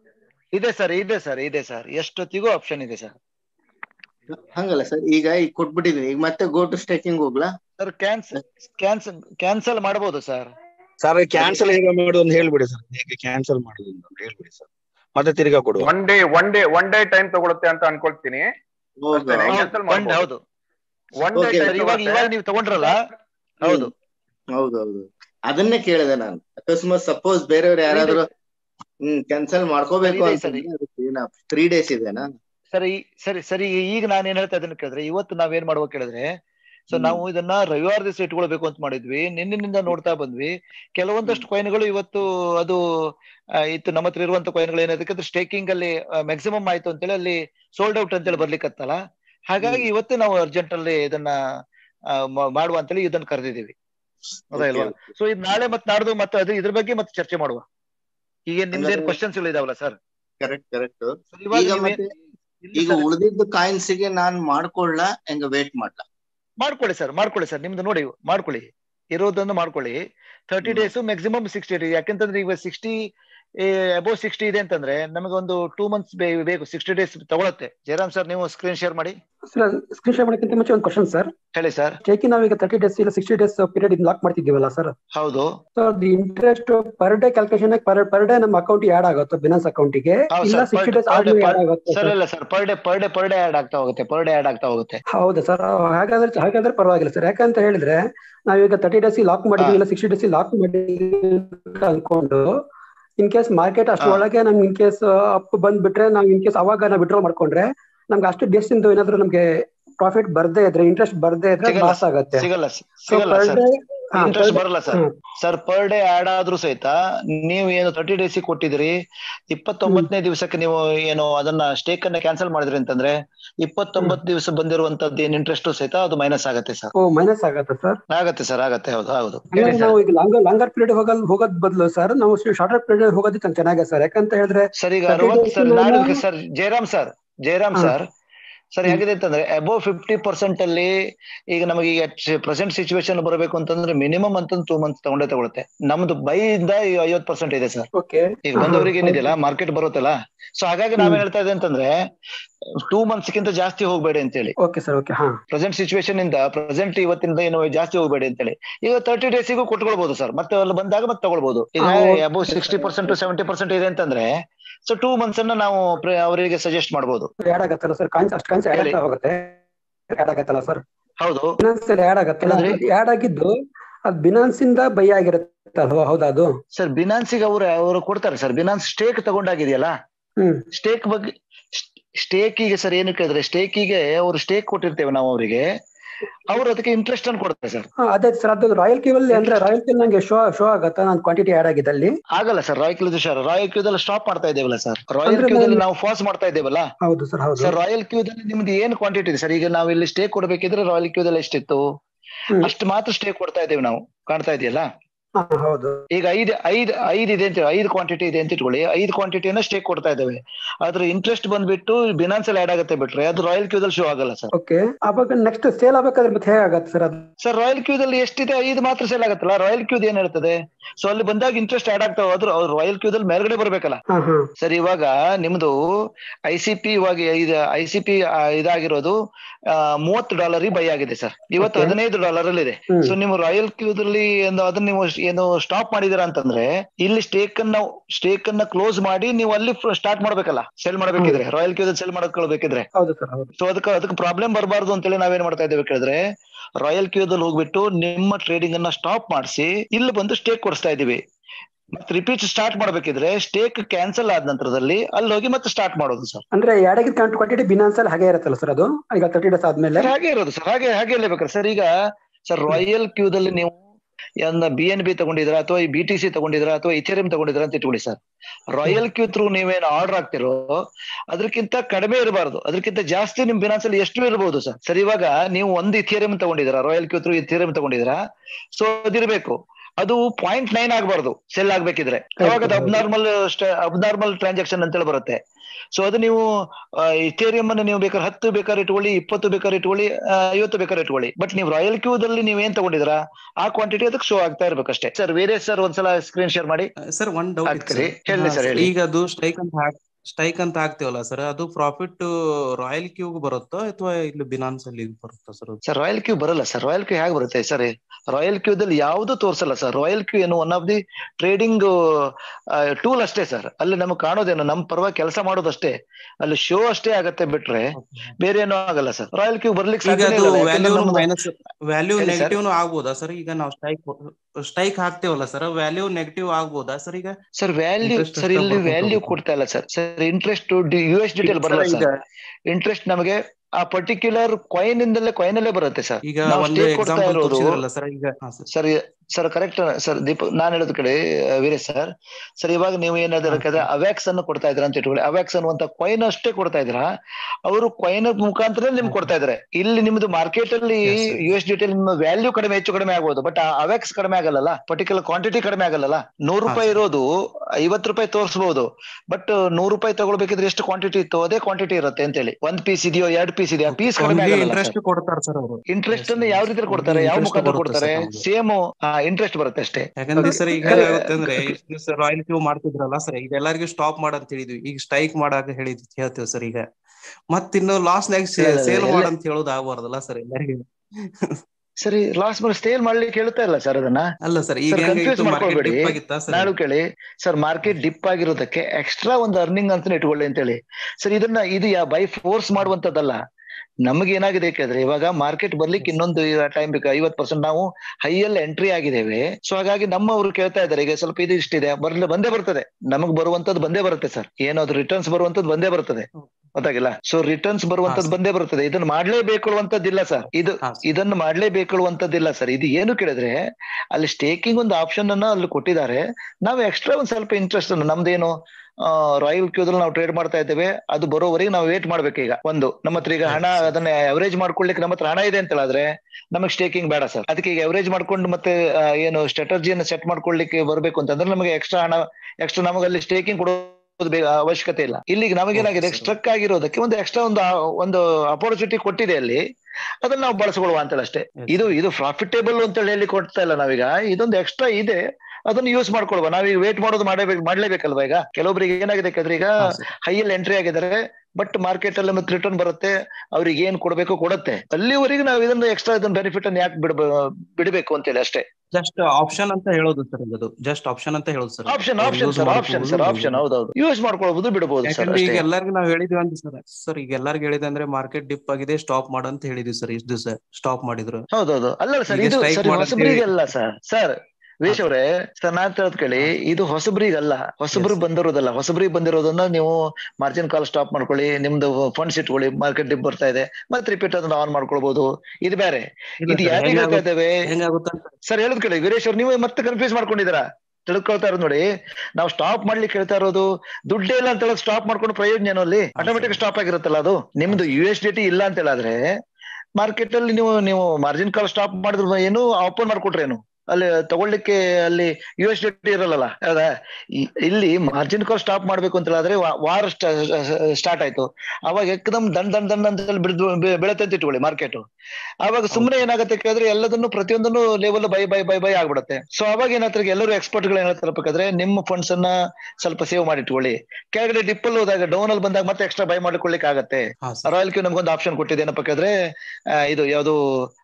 ಇದೆ ಸರ್ ಇದೆ ಸರ್ ಇದೆ ಸರ್ ಎಷ್ಟೊತ್ತಿಗೂ ಆಪ್ಷನ್ ಇದೆ ಸರ್ ಹಂಗಲ್ಲ ಸರ್ ಈಗ ಈಗ ಕೊಟ್ಬಿಟ್ಟಿದೀನಿ ಈಗ ಮತ್ತೆ ಗೋ ಟು ಸ್ಟೇಕಿಂಗ್ ಹೋಗ್ಲಾ ಸರ್ ಕ್ಯಾನ್ಸಲ್ ಕ್ಯಾನ್ಸಲ್ ಕ್ಯಾನ್ಸಲ್ ಮಾಡಬಹುದು ಸರ್ ಸರ್ ಕ್ಯಾನ್ಸಲ್ ಹೇಗೆ ಮಾಡೋದು ಅಂತ ಹೇಳ್ಬಿಡಿ ಸರ್ ಹೇಗೆ ಕ್ಯಾನ್ಸಲ್ ಮಾಡೋದು ಅಂತ ಹೇಳ್ಬಿಡಿ ಸರ್ ಮತ್ತೆ ತಿರ್ಗಾ ಕೊಡುವ one day one day one day time ತಗೊಳುತ್ತೆ ಅಂತ ಅನ್ಕೊಳ್ತೀನಿ ಹೋಗ ಅಷ್ಟೇನೆ. ಹೌದು, cancel ಒಂದ್- ಮಾಡ್ಬೋದು. ಹೌದು ಒನ್ ಡೇ Okay, ಸರ್ ಇವಾಗ ಇವಾಗ ನೀವು ತಗೊಂಡ್ರಲ್ಲ ಹೌದು ಹೌದೌದು ಅದನ್ನೇ ಕೇಳಿದೆ ನಾನು ಅಕಸ್ಮಾತ್ ಸಪೋಸ್ ಬೇರೆಯವ್ರು ಯಾರಾದ್ರೂ ಹ್ಮ್ ಕ್ಯಾನ್ಸಲ್ ಮಾಡ್ಕೋಬೇಕು ಸರಿ, ಅಂತ ಸರಿ. ತ್ರೀ ಡೇಸ್ ಇದೆನಾ ಸರಿ ಸರಿ ಸರಿ ಈಗ ನಾನು ಏನ್ ಹೇಳ್ತಾ ಇದ್ದೀನಿ ಕೇಳಿದ್ರೆ ಇವತ್ತು ನಾವೇನ್ ಮಾಡ್ಬೇಕು ಕೇಳಿದ್ರೆ ಸೊ ಹ್ಮ್. ನಾವು ಇದನ್ನ ರವಿವಾರ ದಿವಸ ಇಟ್ಕೊಳ್ಬೇಕು ಅಂತ ಮಾಡಿದ್ವಿ ನಿನ್ನಿನಿಂದ ನೋಡ್ತಾ ಬಂದ್ವಿ ಕೆಲವೊಂದಷ್ಟು ಕಾಯಿನ್ಗಳು ಇವತ್ತು ಅದು ಆ, ಇತ್ತು ನಮ್ಮ ಹತ್ರ ಇರುವಂತ ಕಾಯಿನ್ಗಳು ಏನಾದಕ್ಕೆ ಸ್ಟೇಕಿಂಗ್ ಅಲ್ಲಿ ಮ್ಯಾಕ್ಸಿಮಮ್ ಆಯ್ತು ಅಂತೇಳಿ ಅಲ್ಲಿ ಸೋಲ್ಡ್ ಔಟ್ ಅಂತೇಳಿ ಬರ್ಲಿಕ್ಕತ್ತಲ್ಲ ಹಾಗಾಗಿ ಇವತ್ತೇ ನಾವು ಅರ್ಜೆಂಟ್ ಅಲ್ಲಿ ಇದನ್ನ ಆ, ಮ- ಮಾಡುವ ಅಂತೇಳಿ ಇದನ್ನ ಕರೆದಿದ್ದೀವಿ ಹೌದಾ ಇಲ್ವಾ ಸೊ ಇದು ನಾಳೆ ಮತ್ತೆ ನಾಡ್ದು ಮತ್ತೆ ಅದು ಇದ್ರ ಬಗ್ಗೆ ಮತ್ತೆ ಚರ್ಚೆ ಮಾಡುವ ಈಗ ನಿಮ್ದೇನ್ ಹಂಗಾದ್ರೆ- ಕ್ವಶನ್ಸ್ ಇದಾವಲ್ಲ ಸರ್ ಕರೆಕ್ಟ್ ಕರೆಕ್ಟ್ ಇವಾಗ ಈಗ ನೀವೇನ್- ಮತ್ತೆ ಇಲ್ಲ ಈಗ sir. ಉಳಿದಿದ್ದು ಕಾಯಿನ್ಸ್ ಗೆ ನಾನ್ ಮಾಡ್ಕೊಳ್ಳ ಹೆಂಗ ವೇಟ್ ಮಾಡ್ಲಾ ಮಾಡ್ಕೊಳ್ಳಿ ಸರ್ ಮಾಡ್ಕೊಳ್ಳಿ ಸರ್ ನಿಮ್ದು ನೋಡಿ ಮಾಡ್ಕೊಳ್ಳಿ ಇರೋದನ್ನು ಮಾಡ್ಕೊಳ್ಳಿ ತರ್ಟಿ ಹ್ಮ್. ಡೇಸ್ ಮ್ಯಾಕ್ಸಿಮಮ್ ಸಿಕ್ಸ್ಟಿ ಡೇಸ್ ಯಾಕಂತಂದ್ರೆ ಈಗ ಸಿಕ್ಸ್ಟಿ ಅಬೌವ್ ಸಿಕ್ಸ್ಟಿ ಇದೆ ಅಂತಂದ್ರೆ ನಮಗೆ ಒಂದು ಟೂ ಮಂತ್ಸ್ ಬೇಕು ಸಿಕ್ಸ್ಟಿ ಡೇಸ್ ತಗೊಳತ್ತೆ ಜಯರಾಮ್ ಸರ್ ನೀವು ಸ್ಕ್ರೀನ್ ಶೇರ್ ಮಾಡಿ ಸರ್ ಸ್ಕ್ರೀನ್ ಶೇರ್ ಮಾಡೋಕ್ಕಿಂತ ಮುಂಚೆ ಒಂದು ಕ್ವಶನ್ ಸರ್ ಹೇಳಿ ಸರ್ ಚೇಕಿ ನಾವೀಗ ತರ್ಟಿ ಡೇಸ್ ಇಲ್ಲ ಸಿಕ್ಸ್ಟಿ ಡೇಸ್ ಪೀರಿಯಡ್ ಲಾಕ್ ಮಾಡ್ತಿದ್ದೀವಲ್ಲ ಸರ್ ಹೌದು ಸೊ ಅದು interest per day calculation per per day ನಮ್ಮ ಅಕೌಂಟ್ ಆಡ್ ಆಗುತ್ತೆ ಬಿನಾನ್ಸ್ ಅಕೌಂಟಿಗೆ ಹೌದು ಇಲ್ಲ sir, sixty per- days per day, ಆದ್ಮೇಲೆ per- ಆಡ್ ಆಗುತ್ತೆ ಸರ್ ಸರ್ ಇಲ್ಲ sir per day per day per day add ಆಗ್ತಾ ಹೋಗುತ್ತೆ ಪರ್ ಡೇ ಆಡ್ ಆಗ್ತಾ ಹೋಗುತ್ತೆ ಹೌದಾ ಸರ್ ಹಾಗಾದ್ರೆ ಹಾಗಾದ್ರೆ ಪರವಾಗಿಲ್ಲ ಸರ್ ಯಾಕಂತ ಹೇಳಿದ್ರೆ ನಾವೀಗ ತರ್ಟಿ ಡೇಸ್ ಲಾಕ್ ಮಾಡಿದ್ವಿ ಇಲ್ಲ ಸಿಕ್ಸ್ಟಿ ಡೇಸ್ ಲಾಕ್ ಮಾಡಿದ್ವಿ ಅಂತ ಅನ್ಕೊಂಡು ಇನ್ ಕೇಸ್ ಮಾರ್ಕೆಟ್ ಅಷ್ಟು ಹಾ. ಒಳಗೆ ನಮ್ಗೆ ಇನ್ ಕೇಸ್ ಅಪ್ ಬಂದ್ಬಿಟ್ರೆ ನಾವ್ ಇನ್ ಕೇಸ್ ಅವಾಗ ನಾವು ವಿಡ್ರಾ ಮಾಡ್ಕೊಂಡ್ರೆ ನಮ್ಗೆ ಅಷ್ಟು ಡೇಸ್ ಇಂದ ಏನಾದ್ರು ನಮ್ಗೆ ಪ್ರಾಫಿಟ್ ಬರ್ದೇ ಇದ್ರೆ ಇಂಟ್ರೆಸ್ಟ್ ಬರ್ದೇ ಇದ್ರೆ ಸಿಗಲ್ಲ ಲಾಸ್ ಆಗುತ್ತೆ ಸಿಗಲ್ಲ ಸೊ ಸಿಗಲ್ಲ ಪರ್ ಸರ್ ಡೇ ಇಂಟ್ರೆಸ್ಟ್ ಬರಲ್ಲ ಸರ್ ಹ್ಮ್. ಸರ್ ಪರ್ ಡೇ ಆಡ್ ಆದ್ರೂ ಸಹಿತ ನೀವು ಏನು ತರ್ಟಿ ಡೇಸ್ ಕೊಟ್ಟಿದ್ರಿ ಇಪ್ಪತ್ತೊಂಬತ್ತನೇ ದಿವಸಕ್ಕೆ ನೀವು ಏನು ಅದನ್ನ ಸ್ಟೇಕ್ ಅನ್ನ ಕ್ಯಾನ್ಸಲ್ ಮಾಡಿದ್ರಿ ಅಂತಂದ್ರೆ ಇಪ್ಪತ್ತೊಂಬತ್ತು ದಿವಸ ಬಂದಿರುವಂತದ್ದು ಏನ್ ಇಂಟ್ರೆಸ್ಟ್ ಸಹಿತ ಅದು ಮೈನಸ್ ಆಗತ್ತೆ ಸರ್ ಓ ಮೈನಸ್ ಆಗತ್ತೆ ಸರ್ ಆಗತ್ತೆ ಸರ್ ಆಗತ್ತೆ ಹೌದು ಹೌದು ಹಂಗಾದ್ರೆ ಹೇಳಿ ಸರ್ ನಾವು ಈಗ ಲಾಂಗರ್ ಲಾಂಗರ್ ಪೀರಿಯಡ್ ಹೋಗಲ್ ಹೋಗೋದ್ ಬದಲು ಸರ್ ನಾವು ಶಾರ್ಟರ್ ಪೀರಿಯಡ್ ಹೋಗೋದು ಚೆನ್ನಾಗಿದೆ ಸರ್ ಯಾಕಂತ ಹೇಳಿದ್ರೆ ಸರ್ ಈಗ 30 ಅರವತ್ತು days ಸರ್ ನಾನು- ನಾನು ಸರ್ ಜಯರಾಮ್ ಸರ್ ಜಯರಾಮ್ ಹಾ. ಸರ್ ಸರ್ ಹ್ಮ್. ಹೇಗಿದೆ ಅಂತಂದ್ರೆ ಅಬೋವ್ ಫಿಫ್ಟಿ ಪರ್ಸೆಂಟ್ ಅಲ್ಲಿ ಈಗ ನಮಗೆ ಈಗ ಪ್ರೆಸೆಂಟ್ ಸಿಚುವೇಶನ್ ಬರಬೇಕು ಅಂತಂದ್ರೆ ಮಿನಿಮಮ್ ಅಂತಂದ್ರೆ ಟೂ ಮಂತ್ಸ್ ತಗೊಂಡೇ ತಗೊಳುತ್ತೆ ನಮ್ದು ಬೈ ಇಂದ ಐವತ್ ಪರ್ಸೆಂಟ್ ಇದೆ ಸರ್ ಓಕೆ ಈಗ ಬಂದವರಿಗೆ ಏನಿದೆಯಲ್ಲ ಮಾರ್ಕೆಟ್ ಬರುತ್ತಲ್ಲ ಸೊ ಹಾಗಾಗಿ ನಾವೇನ್ ಹ್ಮ್. ಹೇಳ್ತಾ ಇದೆ ಅಂತಂದ್ರೆ ಟೂ ಮಂತ್ಸ್ ಗಿಂತ ಜಾಸ್ತಿ ಹೋಗ್ಬೇಡಿ ಅಂತೇಳಿ ಓಕೆ ಸರ್ ಓಕೆ ಹಾ ಪ್ರೆಸೆಂಟ್ ಸಿಚುವೇಶನ್ ಇಂದ ಪ್ರೆಸೆಂಟ್ ಇವತ್ತಿಂದ ಏನು ಜಾಸ್ತಿ ಹೋಗ್ಬೇಡಿ ಅಂತೇಳಿ ಈಗ ತರ್ಟಿ ಡೇಸಿಗೂ ಕೊಟ್ಕೊಳ್ಬಹುದು ಸರ್ ಮತ್ತೆ ಅಲ್ಲಿ ಬಂದಾಗ ಮತ್ತೆ ತಗೊಳ್ಬಹುದು ಈಗ ಹಾ, okay. Above sixty percent seventy percent ಇದೆ ಅಂತಂದ್ರೆ ಸೊ ಟೂ ಮಂತ್ಸ್ ಅನ್ನ ನಾವು ಪ್ರ- ಅವರಿಗೆ ಸಜೆಸ್ಟ್ ಮಾಡಬಹುದು ಆಡ್ ಆಗತ್ತಲ್ಲ ಸರ್ ಕಾಯಿನ್ಸ್ ಅಷ್ಟು ಕಾಯಿನ್ಸ್ ಆಡ್ ಹೇಳಿ. ಆಗ್ತಾ ಹೋಗುತ್ತೆ ಆಡ್ ಆಗತ್ತಲ್ಲ ಸರ್ ಹೌದು ಬಿನಾನ್ಸ್ ಅಲ್ಲಿ ಆಡ್ ಆಗತ್ತಲ್ಲ ಏನಂದ್ರಿ? ಆಡ್ ಆಗಿದ್ದು ಅದು ಬಿನಾನ್ಸ್ ಇಂದ ಬೈ ಆಗಿರುತ್ತೆ ಹೌದಾ ಅದು ಸರ್ ಬಿನಾನ್ಸಿಗೆ ಅವರು ಅವರು ಕೊಡ್ತಾರೆ ಸರ್ ಬಿನಾನ್ಸ್ ಸ್ಟೇಕ್ ತಗೊಂಡಾಗಿದೆಯಲ್ಲ ಹ್ಮ್ ಸ್ಟೇಕ್ ಬಗ್ಗೆ ಸ್ಟೇಕಿಗೆ ಸರ್ ಏನು ಕೇಳಿದ್ರೆ ಸ್ಟೇಕಿಗೆ ಅವರು ಸ್ಟೇಕ್ ಕೊಟ್ಟಿರ್ತೇವೆ ನಾವು ಅವರಿಗೆ ಅವ್ರು ಅದಕ್ಕೆ ಇಂಟ್ರೆಸ್ಟ್ ಅನ್ನು ಕೊಡ್ತಾರೆ ಸರ್ ಹಾ, ಅದೇ ಸರ್ ಅದು ರಾಯಲ್ ಕ್ಯೂ ಅಲ್ಲಿ ಅಂದ್ರೆ ರಾಯಲ್ ಕ್ಯೂ ನಂಗೆ ಶೋ ಶೋ ಆಗತ್ತಾ ನಾನು ಕ್ವಾಂಟಿಟಿ ಆಡ್ ಆಗಿದೆ ಅಲ್ಲಿ ಆಗಲ್ಲ sir Royal Q sir Royal ಕ್ಯೂದಲ್ಲಿ ಸ್ಟಾಪ್ ಮಾಡ್ತಾ ಇದ್ದೇವಲ್ಲ ಸರ್ ರಾಯಲ್ ಅಂದ್ರೆ ಕ್ಯೂದಲ್ಲಿ ನಾನು- ನಾವು ಫಾಸ್ ಮಾಡ್ತಾ ಇದ್ದೇವಲ್ಲ ಹೌದು ಸರ್ ಹೌದು ಸರ್ ರಾಯಲ್ ಕ್ಯೂದಲ್ಲಿ ನಿಮ್ದು ಏನ್ ಕ್ವಾಂಟಿಟಿ ಇದೆ ಸರ್ ಈಗ ನಾವು ಇಲ್ಲಿ ಸ್ಟೇ ಕೊಡ್ಬೇಕಿದ್ರೆ ರಾಯಲ್ ಕ್ಯೂದಲ್ಲಿ ಎಷ್ಟಿತ್ತು ಹ್ಮ್. ಅಷ್ಟು ಮಾತ್ರ ಸ್ಟೇ ಕೊಡ್ತಾ ಇದ್ದೇವೆ ನಾವು ಕಾಣ್ತಾ ಇದೆಯಲ್ಲ ಹಾ ಹೌದು ಈಗ ಐದ್ ಐದ್ ಐದ್ ಇದೆ ಅಂತ ಐದ್ ಕ್ವಾಂಟಿಟಿ ಇದೆ ಅಂತ ಇಟ್ಕೊಳ್ಳಿ ಐದ್ ಕ್ವಾಂಟಿಟಿಯನ್ನ ಸ್ಟೇಕ್ ಕೊಡ್ತಾ ಇದ್ದೇವೆ ಅದ್ರ ಇಂಟ್ರೆಸ್ಟ್ ಬಂದ್ಬಿಟ್ಟು ಬಿನಾನ್ಸ್ ಅಲ್ಲಿ ಆಡ್ ಆಗುತ್ತೆ ಬಿಟ್ರೆ ಅದು ರಾಯಲ್ ಕ್ಯೂದಲ್ಲಿ ಶೋ ಆಗಲ್ಲ ಸರ್ ಓಕೆ ಅವಾಗ ನೆಕ್ಸ್ಟ್ ಸೇಲ್ ಆಗ್ಬೇಕಾದ್ರೆ ಮತ್ತೆ ಹೇಗಾಗತ್ತೆ ಸರ್ ಅದು ಸರ್ ರಾಯಲ್ ಕ್ಯೂದಲ್ಲಿ ಎಷ್ಟಿದೆ ಐದು ಮಾತ್ರ ಸೇಲ್ ಆಗುತ್ತಲ್ಲ ರಾಯಲ್ ಕ್ಯೂದ್ ಏನ್ ಹೇಳ್ತದೆ ಸೊ ಅಲ್ಲಿ ಬಂದಾಗ ಇಂಟ್ರೆಸ್ಟ್ ಆಡ್ ಆಗ್ತಾ ಹೋದ್ರು ಅವ್ರು ರಾಯಲ್ ಕ್ಯೂದಲ್ಲಿ ಮೇಲ್ಗಡೆ ಬರ್ಬೇಕಲ್ಲ ಹಾ ಹಾ ಸರ್ ಇವಾಗ ನಿಮ್ದು ಐ ಸಿ ಪಿ ಇವಾಗ ಇದು ಐ ಸಿ ಪಿ ಇದಾಗಿರೋದು ಮೂವತ್ತು ಡಾಲರ್ ಬೈ ಆಗಿದೆ ಸರ್ ಇವತ್ತು Okay. ಹದಿನೈದು ಡಾಲರ್ ಅಲ್ಲಿ ಇದೆ ಹ್ಮ್. ಸೊ ನೀವು ರಾಯಲ್ ಕ್ಯೂದಲ್ಲಿ ಏನು ಅದನ್ನ ನೀವು ಏನು ಸ್ಟಾಪ್ ಮಾಡಿದಿರ ಅಂತಂದ್ರೆ ಇಲ್ಲಿ ಸ್ಟೇಕ್ ಅನ್ನ ಸ್ಟೇಕ್ ಅನ್ನ ಕ್ಲೋಸ್ ಮಾಡಿ ನೀವು ಅಲ್ಲಿ ಸ್ಟಾರ್ಟ್ ಮಾಡ್ಬೇಕಲ್ಲ ಸೆಲ್ ಮಾಡ್ಬೇಕಿದ್ರೆ ರಾಯಲ್ ಕ್ಯೂದಲ್ಲಿ ಸೆಲ್ ಮಾಡ್ಕೊಳ್ಬೇಕಿದ್ರೆ ಹೌದು ಸರ್ ಹೌದು ಸೊ ಅದಕ್ಕೆ ಅದಕ್ಕೆ ಪ್ರಾಬ್ಲಮ್ ಬರಬಾರ್ದು ಅಂತೇಳಿ ನಾವೇನ್ ಮಾಡ್ತಾ ಇದ್ದೇವೆ ಕೇಳಿದ್ರೆ ರಾಯಲ್ ಕ್ಯೂದಲ್ಲಿ ಹೋಗ್ಬಿಟ್ಟು ನಿಮ್ಮ ಟ್ರೇಡಿಂಗ್ ಅನ್ನ ಸ್ಟಾಪ್ ಮಾಡಿಸಿ ಇಲ್ಲಿ ಬಂದು ಸ್ಟೇಕ್ ಕೊಡಿಸ್ತಾ ಇದೀವಿ ಮತ್ತೆ ರಿಪೀಟ್ ಸ್ಟಾರ್ಟ್ ಮಾಡ್ಬೇಕಿದ್ರೆ ಸ್ಟೇಕ್ ಕ್ಯಾನ್ಸಲ್ ಆದ ನಂತರದಲ್ಲಿ ಅಲ್ಲಿ ಹೋಗಿ ಮತ್ತೆ ಸ್ಟಾರ್ಟ್ ಮಾಡೋದು ಸರ್ ಅಂದ್ರೆ ಆಡ್ ಆಗಿದ್ ಕ್ವಾಂಟಿಟಿ ಬಿನಾನ್ಸ್ ಅಲ್ಲಿ ಹಾಗೆ ಇರುತ್ತಲ್ಲ ಸರ್ ಅದು ಈಗ ತರ್ಟಿ ಡೇಸ್ ಆದ್ಮೇಲೆ ಹಾಗೆ ಇರೋದು ಸರ್ ಹಾಗೆ ಹಾಗೆ ಇರ್ಲೇಬೇಕಾರೆ ಸರ್ ಈಗ ಸರ್ ರಾಯಲ್ ಕ್ಯೂದಲ್ಲಿ ನೀವು ಬಿ ಎನ್ ಬಿ ತಗೊಂಡಿದ್ರ ಅಥವಾ ಈ ಬಿ ಟಿ ಸಿ ತಗೊಂಡಿದ್ರ ಅಥವಾ ಇಥೇರಿಯಂ ತಗೊಂಡಿದ್ರ ಅಂತ ಇಟ್ಕೊಳ್ಳಿ ಸರ್ ರಾಯಲ್ ಕ್ಯೂ ಥ್ರೂ ನೀವೇನು ಆರ್ಡರ್ ಆಗ್ತಿರೋ ಅದಕ್ಕಿಂತ ಕಡಿಮೆ ಇರಬಾರ್ದು ಅದಕ್ಕಿಂತ ಜಾಸ್ತಿ ನಿಮ್ ಬಿನಾನ್ಸ್ ಅಲ್ಲಿ ಎಷ್ಟು ಇರಬಹುದು ಸರ್ ಸರ್ ಇವಾಗ ನೀವು ಒಂದು ಇಥೇರಿಯಂ ತಗೊಂಡಿದ್ರ ರಾಯಲ್ ಕ್ಯೂ ಥ್ರೂ ಇಥೇರಿಯಂ ತಗೊಂಡಿದ್ರ ಸೊ ಅದಿರ್ಬೇಕು ಅದು ಪಾಯಿಂಟ್ ನೈನ್ ಆಗಬಾರ್ದು ಸೆಲ್ ಆಗ್ಬೇಕಿದ್ರೆ ಅವಾಗ ಅದು ಅಬ್ನಾರ್ಮಲ್ ಅಬ್ನಾರ್ಮಲ್ ಟ್ರಾನ್ಸಾಕ್ಷನ್ ಅಂತೇಳಿ ಬರುತ್ತೆ ಸೊ ಅದು ನೀವು ಇಥೇರಿಯಂ ಅನ್ನು ನೀವು ಬೇಕಾದ್ರೆ ಹತ್ತು ಬೇಕಾದ್ರೆ ಇಟ್ಕೊಳ್ಳಿ ಇಪ್ಪತ್ತು ಬೇಕಾದ್ರೆ ಇಟ್ಕೊಳ್ಳಿ ಆ, ಐವತ್ತು ಬೇಕಾದ್ರೆ ಇಟ್ಕೊಳ್ಳಿ ಬಟ್ ನೀವು ರಾಯಲ್ ಕ್ಯೂದಲ್ಲಿ ನೀವು ಏನ್ ತಗೊಂಡಿದ್ರ ಆ ಕ್ವಾಂಟಿಟಿ ಅದಕ್ಕೆ ಶೋ ಆಗ್ತಾ ಇರ್ಬೇಕಷ್ಟೇ ಸರ್ ಬೇರೆ ಸರ್ ಒಂದ್ಸಲ ಸ್ಕ್ರೀನ್ ಶೇರ್ ಮಾಡಿ ಸರ್ ಒಂದ್ ಡೌಟ್ ಇತ್ತು ಆಗ್ತದೆ. ಸರ್ ಹೇಳಿ sir, ಹೇಳಿ. ಈಗ ಅದು ಸ್ಟ್ರೈಕ್ ಅಂತ ಹಾಕ್ ಸ್ಟ್ರೈಕ್ ಅಂತ ಹಾಕ್ತಿವಲ್ಲ ಸರ್ ಅದು ಪ್ರಾಫಿಟ್ ರಾಯಲ್ ಕ್ಯೂಗ್ ಬರುತ್ತೋ ಅಥವಾ ಇಲ್ಲಿ ಬಿನಾನ್ಸ್ ಅಲ್ಲಿ ಬರುತ್ತಾ ಸರ್ ಸರ್ ರಾಯಲ್ ಕ್ಯೂ ಬರಲ್ಲ ಸರ್ ರಾಯಲ್ ಕ್ಯೂ ಹೇಗೆ ಬರುತ್ತೆ ಸರ್ ರಾಯಲ್ ಕ್ಯೂದಲ್ಲಿ ಯಾವುದು ತೋರಿಸಲ್ಲ ಸರ್ ರಾಯಲ್ ಕ್ಯೂ ಏನು one of the trading tool ಅಷ್ಟೇ ಸರ್ ಅಲ್ಲಿ ನಮಗೆ ಕಾಣೋದೇನು ನಮ್ಮ ಪರವಾಗಿ ಕೆಲಸ ಮಾಡೋದಷ್ಟೇ ಅಲ್ಲಿ ಶೋ ಅಷ್ಟೇ ಆಗತ್ತೆ ಬಿಟ್ರೆ ಬೇರೆ ಏನೂ ಆಗಲ್ಲ ಸರ್ ರಾಯಲ್ ಕ್ಯೂ ಬರ್ಲಿಕ್ಕೆ ಈಗ ಸಾಧ್ಯನೇ ಅದು ಇಲ್ಲ ಯಾಕಂದ್ರೆ ವ್ಯಾಲ್ಯೂ ನಮ್ದು- ಮೈನಸ್ ವ್ಯಾಲ್ಯೂ ಹೇಳಿ sir. ನೆಗೆಟಿವ್ ಆಗ್ಬೋದಾ ಸರ್ ಈಗ ನಾವು ಸ್ಟ್ರೈಕ್ ಸ್ಟ್ರೈಕ್ ಹಾಕ್ತೇವಲ್ಲ ಸರ್ ವ್ಯಾಲ್ಯೂ ನೆಗೆಟಿವ್ ಆಗ್ಬೋದಾ ಸರ್ ಈಗ ಸರ್ ವ್ಯಾಲ್ಯೂ Interest ಸರ್ ಅಷ್ಟೇ ಇಲ್ಲಿ ಬರ್ಕೊಂತ ವ್ಯಾಲ್ಯೂ ಹೋಗುತ್ತೆ. ಕೊಡ್ತಾ ಇಲ್ಲ sir sir interest U S detail ಬರಲ್ಲ ಈಗ ಸರ್ ಇಂಟ್ರೆಸ್ಟ್ ನಮಗೆ ಆ ಪರ್ಟಿಕ್ಯುಲರ್ ಕಾಯಿನ್ ಇಂದಲೇ ಕಾಯಿನ್ ಅಲ್ಲೇ ಬರುತ್ತೆ ಸರ್ ಈಗ ನಾವು ಒಂದು ಸ್ಟೇಕ್ ಕೊಡ್ತಾ ಎಕ್ಸಾಂಪಲ್ ಇರೋದು ತೋರಿಸಿದ್ರಲ್ಲ ಸರ್ ಈಗ ಹಾ sir sir sir correct sir ದೀಪ ನಾನು ಹೇಳೋದ್ ಕಡೆ ಆ, ವೀರೇಶ್ ಸರ್ ಸರ್ ಇವಾಗ ನೀವು ಏನಾದ್ರೆ ಅವ್ಯಾಕ್ಸ್ ಅನ್ನು ಕೊಡ್ತಾ ಇದ್ರ ಅಂತ ಇಟ್ಕೊಳ್ಳಿ ಅವ್ಯಾಕ್ಸ್ ಅನ್ನುವಂತ ಕಾಯಿನ್ ಅಷ್ಟೇ ಕೊಡ್ತಾ ಇದ್ರ ಅವರು ಕಾಯಿನ್ ಮುಖಾಂತರ ನಿಮ್ಗೆ ಕೊಡ್ತಾ ಇದಾರೆ ಇಲ್ಲಿ ನಿಮ್ದು ಮಾರ್ಕೆಟ್ ಅಲ್ಲಿ Yes, sir. U S D ನಿಮ್ಮ ವ್ಯಾಲ್ಯೂ ಕಡಿಮೆ ಹೆಚ್ಚು ಕಡಿಮೆ ಆಗ್ಬೋದು ಬಟ್ ಅವ್ಯಾಕ್ಸ್ ಕಡಿಮೆ ಆಗಲ್ಲ ಪರ್ಟಿಕ್ಯುಲರ್ ಕ್ವಾಂಟಿಟಿ ಕಡಿಮೆ ಆಗಲ್ಲ ನೂರು ಹಾ, ರೂಪಾಯಿ sir. ಇರೋದು ಐವತ್ತು ರೂಪಾಯಿ ತೋರಿಸಬಹುದು ಬಟ್ ನೂರು ರೂಪಾಯಿ ತಗೊಳ್ಬೇಕಿದ್ರೆ ಎಷ್ಟು ಕ್ವಾಂಟಿಟಿ ಇತ್ತು ಅದೇ ಕ್ವಾಂಟಿಟಿ ಇರುತ್ತೆ ಅಂತೇಳಿ ಒಂದ್ ಪೀಸ್ ಇದೆಯೋ ಎರಡು ಪೀಸ್ ಇದೆಯಾ ಪೀಸ್ ಕಡಿಮೆ ಆಗಲ್ಲ ಇಂಟ್ರೆಸ್ಟ್ ಕೊಡ್ತಾರೆ ಸರ್ ಅವರು ಇಂಟ್ರೆಸ್ಟ್ ಅನ್ನು ಯಾವ ರೀತಿ ಕೊಡ್ತಾರೆ ಯಾವ ಮುಖಾಂತರ ಕೊಡ್ತಾರೆ ಸೇಮ್ ಇಂಟ್ರೆಸ್ಟ್ ಬರುತ್ತೆ ಅಷ್ಟೇ ಯಾಕಂದ್ರೆ ಸರ್ ಈಗ ಹೇಗಾಗುತ್ತೆ ಅಂದ್ರೆ ಸರ್ ರಾಯಲ್ ಕ್ಯೂ ಮಾಡ್ತಿದ್ರಲ್ಲ ಸರ್ ಈಗ ಎಲ್ಲರಿಗೂ ಸ್ಟಾಪ್ ಮಾಡಂತ ಹೇಳಿದ್ವಿ ಈಗ ಸ್ಟ್ರೈಕ್ ಮಾಡಾಕ ಹೇಳಿದ್ ಹೇಳ್ತೇವೆ ಸರ್ ಈಗ ಮತ್ ಇನ್ನು ಲಾಸ್ ನಾಗ ಇಲ್ಲ, ಇಲ್ಲ, ಸೇಲ್ ಎಲ್ಲ- ಮಾಡಂತ ಹೇಳೋದು ಆಗ್ಬಾರ್ದಲ್ಲ ಸರ್ ಎಲ್ಲರಿಗೂ ಸರಿ ಲಾಸ್ಟ್ ಮೇಲೆ ಸೇಲ್ ಮಾಡ್ಲಿಕ್ಕೆ ಹೇಳ್ತಾ ಇಲ್ಲ ಸರ್ ಅದನ್ನ ಅಲ್ಲ ಸರ್ ಈಗ Sir, confuse ಹೆಂಗಾಗಿತ್ತು ಮಾರ್ಕೆಟ್ ಮಾಡ್ಕೊಳ್ಬೇಡಿ. ಡಿಪ್ ಆಗಿತ್ತಾ ಸರ್ ನಾನು ಕೇಳಿ ಸರ್ ಮಾರ್ಕೆಟ್ ಡಿಪ್ ಆಗಿರೋದಕ್ಕೆ ಎಕ್ಸ್ಟ್ರಾ ಒಂದು ಅರ್ನಿಂಗ್ ಅಂತ ಇಟ್ಕೊಳ್ಳಿ ಅಂತೇಳಿ ಸರ್ ಇದನ್ನ ಇದು ಬೈ ಫೋರ್ಸ್ ಮಾಡುವಂತದ್ದಲ್ಲ ನಮಗೆ ಏನಾಗಿದೆ ಯಾಕಂದ್ರೆ ಇವಾಗ ಮಾರ್ಕೆಟ್ ಬರ್ಲಿಕ್ಕೆ ಇನ್ನೊಂದು ಟೈಮ್ ಬೇಕು ಐವತ್ ಪರ್ಸೆಂಟ್ ನಾವು ಹೈಯಲ್ಲಿ ಎಂಟ್ರಿ ಆಗಿದ್ದೇವೆ ಸೊ ಹಾಗಾಗಿ ನಮ್ಮವರು ಕೇಳ್ತಾ ಇದ್ದಾರೆ ಈಗ ಸ್ವಲ್ಪ ಇದು ಇಷ್ಟಿದೆ ಬರ್ಲಿ ಬಂದೇ ಬರ್ತದೆ ನಮಗ್ ಬರುವಂತದ್ದು ಬಂದೇ ಬರುತ್ತೆ ಸರ್ ಏನೋ ಅದು ರಿಟರ್ನ್ಸ್ ಬರುವಂತದ್ದು ಬಂದೇ ಬರ್ತದೆ ಗೊತ್ತಾಗಿಲ್ಲ ಸೊ ರಿಟರ್ನ್ಸ್ ಬರುವಂತದ್ದು sir. ಬಂದೇ ಬರ್ತದೆ ಇದನ್ನ ಮಾಡ್ಲೇಬೇಕು ಅನ್ನುವಂಥದ್ದಿಲ್ಲ ಸರ್ ಇದು ಹಾ, sir. ಇದನ್ನ ಮಾಡ್ಲೇಬೇಕು ಅನ್ನುವಂಥದ್ದಿಲ್ಲ ಸರ್ ಇದು ಏನು ಕೇಳಿದ್ರೆ ಅಲ್ಲಿ ಸ್ಟೇಕಿಂಗ್ ಒಂದು ಆಪ್ಷನ್ ಅನ್ನ ಅಲ್ಲಿ ಕೊಟ್ಟಿದ್ದಾರೆ ನಾವು ಎಕ್ಸ್ಟ್ರಾ ಒಂದ್ ಸ್ವಲ್ಪ ಇಂಟ್ರೆಸ್ಟ್ ಅನ್ನು ನಮ್ದೇನು ರಾಯಲ್ ಕ್ಯೂದಲ್ಲಿ ನಾವು ಟ್ರೇಡ್ ಮಾಡ್ತಾ ಇದ್ದೇವೆ ಅದು ಬರೋವರೆಗೆ ನಾವು ವೇಟ್ ಮಾಡ್ಬೇಕು ಈಗ ಒಂದು ನಮ್ಮ ಹತ್ರ ಈಗ ಹಣ Yes, sir. ಅದನ್ನ ಅವರೇಜ್ ಮಾಡ್ಕೊಳ್ಲಿಕ್ಕೆ ನಮ್ಮ ಹತ್ರ ಹಣ ಇದೆ ಅಂತ ಹೇಳಿದ್ರೆ ನಮಗೆ ಸ್ಟೇಕಿಂಗ್ ಬೇಡ ಸರ್ ಅದಕ್ಕೆ ಈಗ ಅವರೇಜ್ ಮಾಡ್ಕೊಂಡು ಮತ್ತೆ ಆ, ಏನು ಸ್ಟ್ರಾಟಜಿಯನ್ನು ಸೆಟ್ ಮಾಡ್ಕೊಳ್ಳಿಕ್ಕೆ ಬರಬೇಕು ಅಂತಂದ್ರೆ ನಮಗೆ ಎಕ್ಸ್ಟ್ರಾ ಹಣ ಎಕ್ಸ್ಟ್ರಾ ನಮಗೆ ಅಲ್ಲಿ ಸ್ಟೇಕಿಂಗ್ ಕೊಡೋದು ಬೇ- ಅವಶ್ಯಕತೆ ಇಲ್ಲ ಇಲ್ಲಿಗೆ ನಮಗೇನಾಗಿದೆ Okay, sir. ಸ್ಟ್ರಕ್ ಆಗಿರೋದಕ್ಕೆ ಒಂದು ಎಕ್ಸ್ಟ್ರಾ ಒಂದು ಆ- ಒಂದು ಅಪರ್ಚುನಿಟಿ ಕೊಟ್ಟಿದೆ ಅಲ್ಲಿ ಅದನ್ನ ನಾವು ಬಳಸ್ಕೊಳ್ಳುವ ಅಂತೇಳಿ ಅಷ್ಟೇ Yes. ಇದು ಇದು ಪ್ರಾಫಿಟೇಬಲ್ ಅಂತ ಹೇಳಿ ಕೊಡ್ತಾ ಇಲ್ಲ ನಾವೀಗ ಇದೊಂದು ಎಕ್ಸ್ಟ್ರಾ ಇದೆ ಅದನ್ನ ಯೂಸ್ ಮಾಡ್ಕೊಳ್ವಾ ನಾವೀಗ ವೇಟ್ ಮಾಡೋದು ಮಾಡಬೇಕು ಮಾಡ್ಲೇಬೇಕಲ್ವಾ ಈಗ ಕೆಲವೊಬ್ರಿಗೆ ಏನಾಗಿದೆ ಯಾಕಂದ್ರೆ ಈಗ ಹಾ, sir. ಹೈಯಲ್ಲಿ ಎಂಟ್ರಿ ಆಗಿದ್ದಾರೆ ಬಟ್ ಮಾರ್ಕೆಟ್ ಅಲ್ಲಿ ಮತ್ತೆ ರಿಟರ್ನ್ ಬರುತ್ತೆ ಅವ್ರಿಗೆ ಏನ್ ಕೊಡ್ಬೇಕು ಕೊಡುತ್ತೆ ಅಲ್ಲಿವರೆಗೆ ನಾವು ಇದನ್ನ ಎಕ್ಸ್ಟ್ರಾ ಇದನ್ನ ಬೆನಿಫಿಟ್ ಅನ್ನು ಯಾಕೆ ಬಿಡ ಬಿಡಬೇಕು ಅಂತೇಳಿ ಅಷ್ಟೇ ಜಸ್ಟ್ ಆಪ್ಷನ್ ಅಂತ ಹೇಳೋದು ಸರ್ ಅದು ಜಸ್ಟ್ ಆಪ್ಷನ್ ಅಂತ ಹೇಳೋದು sir option option sir option sir option ಹೌದೌದು ಯೂಸ್ ಮಾಡ್ಕೊಳ್ಬಹುದು ಬಿಡಬಹುದು ಸರ್ ಯಾಕಂದ್ರೆ ಈಗ ಅಷ್ಟೇ ಎಲ್ಲರಿಗೂ ನಾವ್ ಹೇಳಿದ್ವಿ ಅಂತ ಸರ್ ಸರ್ ಈಗ ಎಲ್ಲರಿಗೂ ಹೇಳಿದೆ ಅಂದ್ರೆ ಮಾರ್ಕೆಟ್ ಡಿಪ್ ಆಗಿದೆ ಸ್ಟಾಪ್ ಮಾಡು ಅಂತ ಹೇಳಿದ್ವಿ ಸರ್ ಇಷ್ಟು ದಿವಸ ಸ್ಟಾಪ್ ಮಾಡಿದ್ರು ಹೌದೌದು ಅಲ್ಲ ಸರ್ ಈಗ ಇದು strike ಸರ್ ಮಾಡಂತ ಹೊಸಬ್ರಿಗೆ ಹೇಳಿ- ಅಲ್ಲ ಸರ್ ಸರ್ ವೇಶ್ ಹಾ. ಅವ್ರೆ ಸರ್ ನಾನ್ ಹೇಳೋದ್ ಕೇಳಿ ಇದು ಹೊಸಬ್ರಿಗಲ್ಲ ಹೊಸಬ್ರಿಗೆ ಬಂದಿರೋದಲ್ಲ ಹೊಸಬ್ರಿಗೆ ಬಂದಿರೋದನ್ನ ನೀವು ಮಾರ್ಜಿನ್ ಕಾಲ್ ಸ್ಟಾಪ್ ಮಾಡ್ಕೊಳ್ಳಿ ನಿಮ್ದು ಫಂಡ್ಸ್ ಇಟ್ಕೊಳ್ಳಿ ಮಾರ್ಕೆಟ್ ಡಿಪ್ ಬರ್ತಾ ಇದೆ ಮತ್ತೆ ರಿಪೀಟ್ ಅದನ್ನ ಆನ್ ಮಾಡ್ಕೊಳ್ಬಹುದು ಇದು ಬೇರೆ ಇಲ್ಲ ಇದು sir, ಯಾರಿಗೆ ಹೇಳ್ತಾ ಹೆಂಗಾಗುತ್ತೆ- ಇದ್ದೇವೆ ಹೆಂಗಾಗುತ್ತೆ ಅಂತ ಸರ್ ಹೇಳದ್ ಕೇಳಿ ವೀರೇಶ್ ಅವ್ರು ನೀವು ಮತ್ತೆ ಕನ್ಫ್ಯೂಸ್ ಮಾಡ್ಕೊಂಡಿದ್ದೀರಾ ತಿಳ್ಕೊಳ್ತಾ ಇರೋದು ನೋಡಿ ನಾವು ಸ್ಟಾಪ್ ಮಾಡ್ಲಿಕ್ಕೆ ಹೇಳ್ತಾ ಇರೋದು ದುಡ್ಡೇ ಇಲ್ಲ ಅಂತ ಹೇಳೋದು ಸ್ಟಾಪ್ ಮಾಡ್ಕೊಂಡು ಪ್ರಯೋಜನ ಏನು ಅಲ್ಲಿ ಆಟೋಮೆಟಿಕ್ ಸ್ಟಾಪ್ ಆಗಿರುತ್ತಲ್ಲ ಅದು ನಿಮ್ದು ಯು ಎಸ್ ಡಿ ಟಿ ಇಲ್ಲ ಅಂತ ಹೇಳಿದ್ರೆ ಮಾರ್ಕೆಟ್ ಅಲ್ಲಿ ನೀವು ನೀವು ಮಾರ್ಜಿನ್ ಕಾಲ್ ಸ್ಟಾಪ್ ಮಾಡಿದ್ರು ಏನು ಓಪನ್ ಮಾಡ್ಕೊಟ್ರೆ ಏನು ಅಲ್ಲಿ ತಗೊಳ್ಳಿಕ್ಕೆ ಅಲ್ಲಿ ಯು ಎಸ್ ಡಿ ಇರಲ್ಲ ಹೌದಾ ಇ- ಇಲ್ಲಿ ಮಾರ್ಜಿನ್ ಕಾಲ್ ಸ್ಟಾಪ್ ಮಾಡ್ಬೇಕು ಅಂತ ಹೇಳಿದ್ರೆ ವಾ- ವಾರ ಸ್ಟಾರ್ಟ್ ಆಯ್ತು ಅವಾಗ ಎಕ್ದಮ್ ದಂಡ್ ದಂಡ್ ದಂಡ್ ಅಂತ ಹೇಳಿ ಬಿಡ್ದು ಬೆ- ಬೆಳೆತೆ ಅಂತ ಇಟ್ಕೊಳ್ಳಿ ಮಾರ್ಕೆಟ್ ಅವಾಗ ಸುಮ್ಮನೆ ಏನಾಗುತ್ತೆ ಕೇಳಿದ್ರೆ ಎಲ್ಲದನ್ನು ಪ್ರತಿಯೊಂದನ್ನು level buy buy buy buy ಆಗ್ಬಿಡುತ್ತೆ ಸೊ ಅವಾಗ ಏನಾಗ್ತಾರೆ ಎಲ್ಲರೂ ಎಕ್ಸ್ಪರ್ಟ್ ಗಳು ಏನಾಗ್ತಾರೆ ಬೇಕಾದ್ರೆ ನಿಮ್ಮ ಫಂಡ್ಸ್ ಅನ್ನ ಸ್ವಲ್ಪ ಸೇವ್ ಮಾಡಿಟ್ಕೊಳ್ಳಿ ಕೆಳಗಡೆ ಡಿಪ್ಪಲ್ ಹೋದಾಗ ಡೌನ್ ಅಲ್ಲಿ ಬಂದಾಗ ಮತ್ತೆ ಎಕ್ಸ್ಟ್ರಾ ಬೈ ಮಾಡ್ಕೊಳ್ಳಿಕ್ಕೆ ಆಗತ್ತೆ ಹಾ ಸರ್ ರಾಯಲ್ ಕ್ಯೂ ನಮ್ಗೊಂದು ಆಪ್ಷನ್ ಕೊಟ್ಟಿದೆ ಏನಪ್ಪ ಯಾಕಂದ್ರೆ ಆ, ಇದು ಯಾವುದು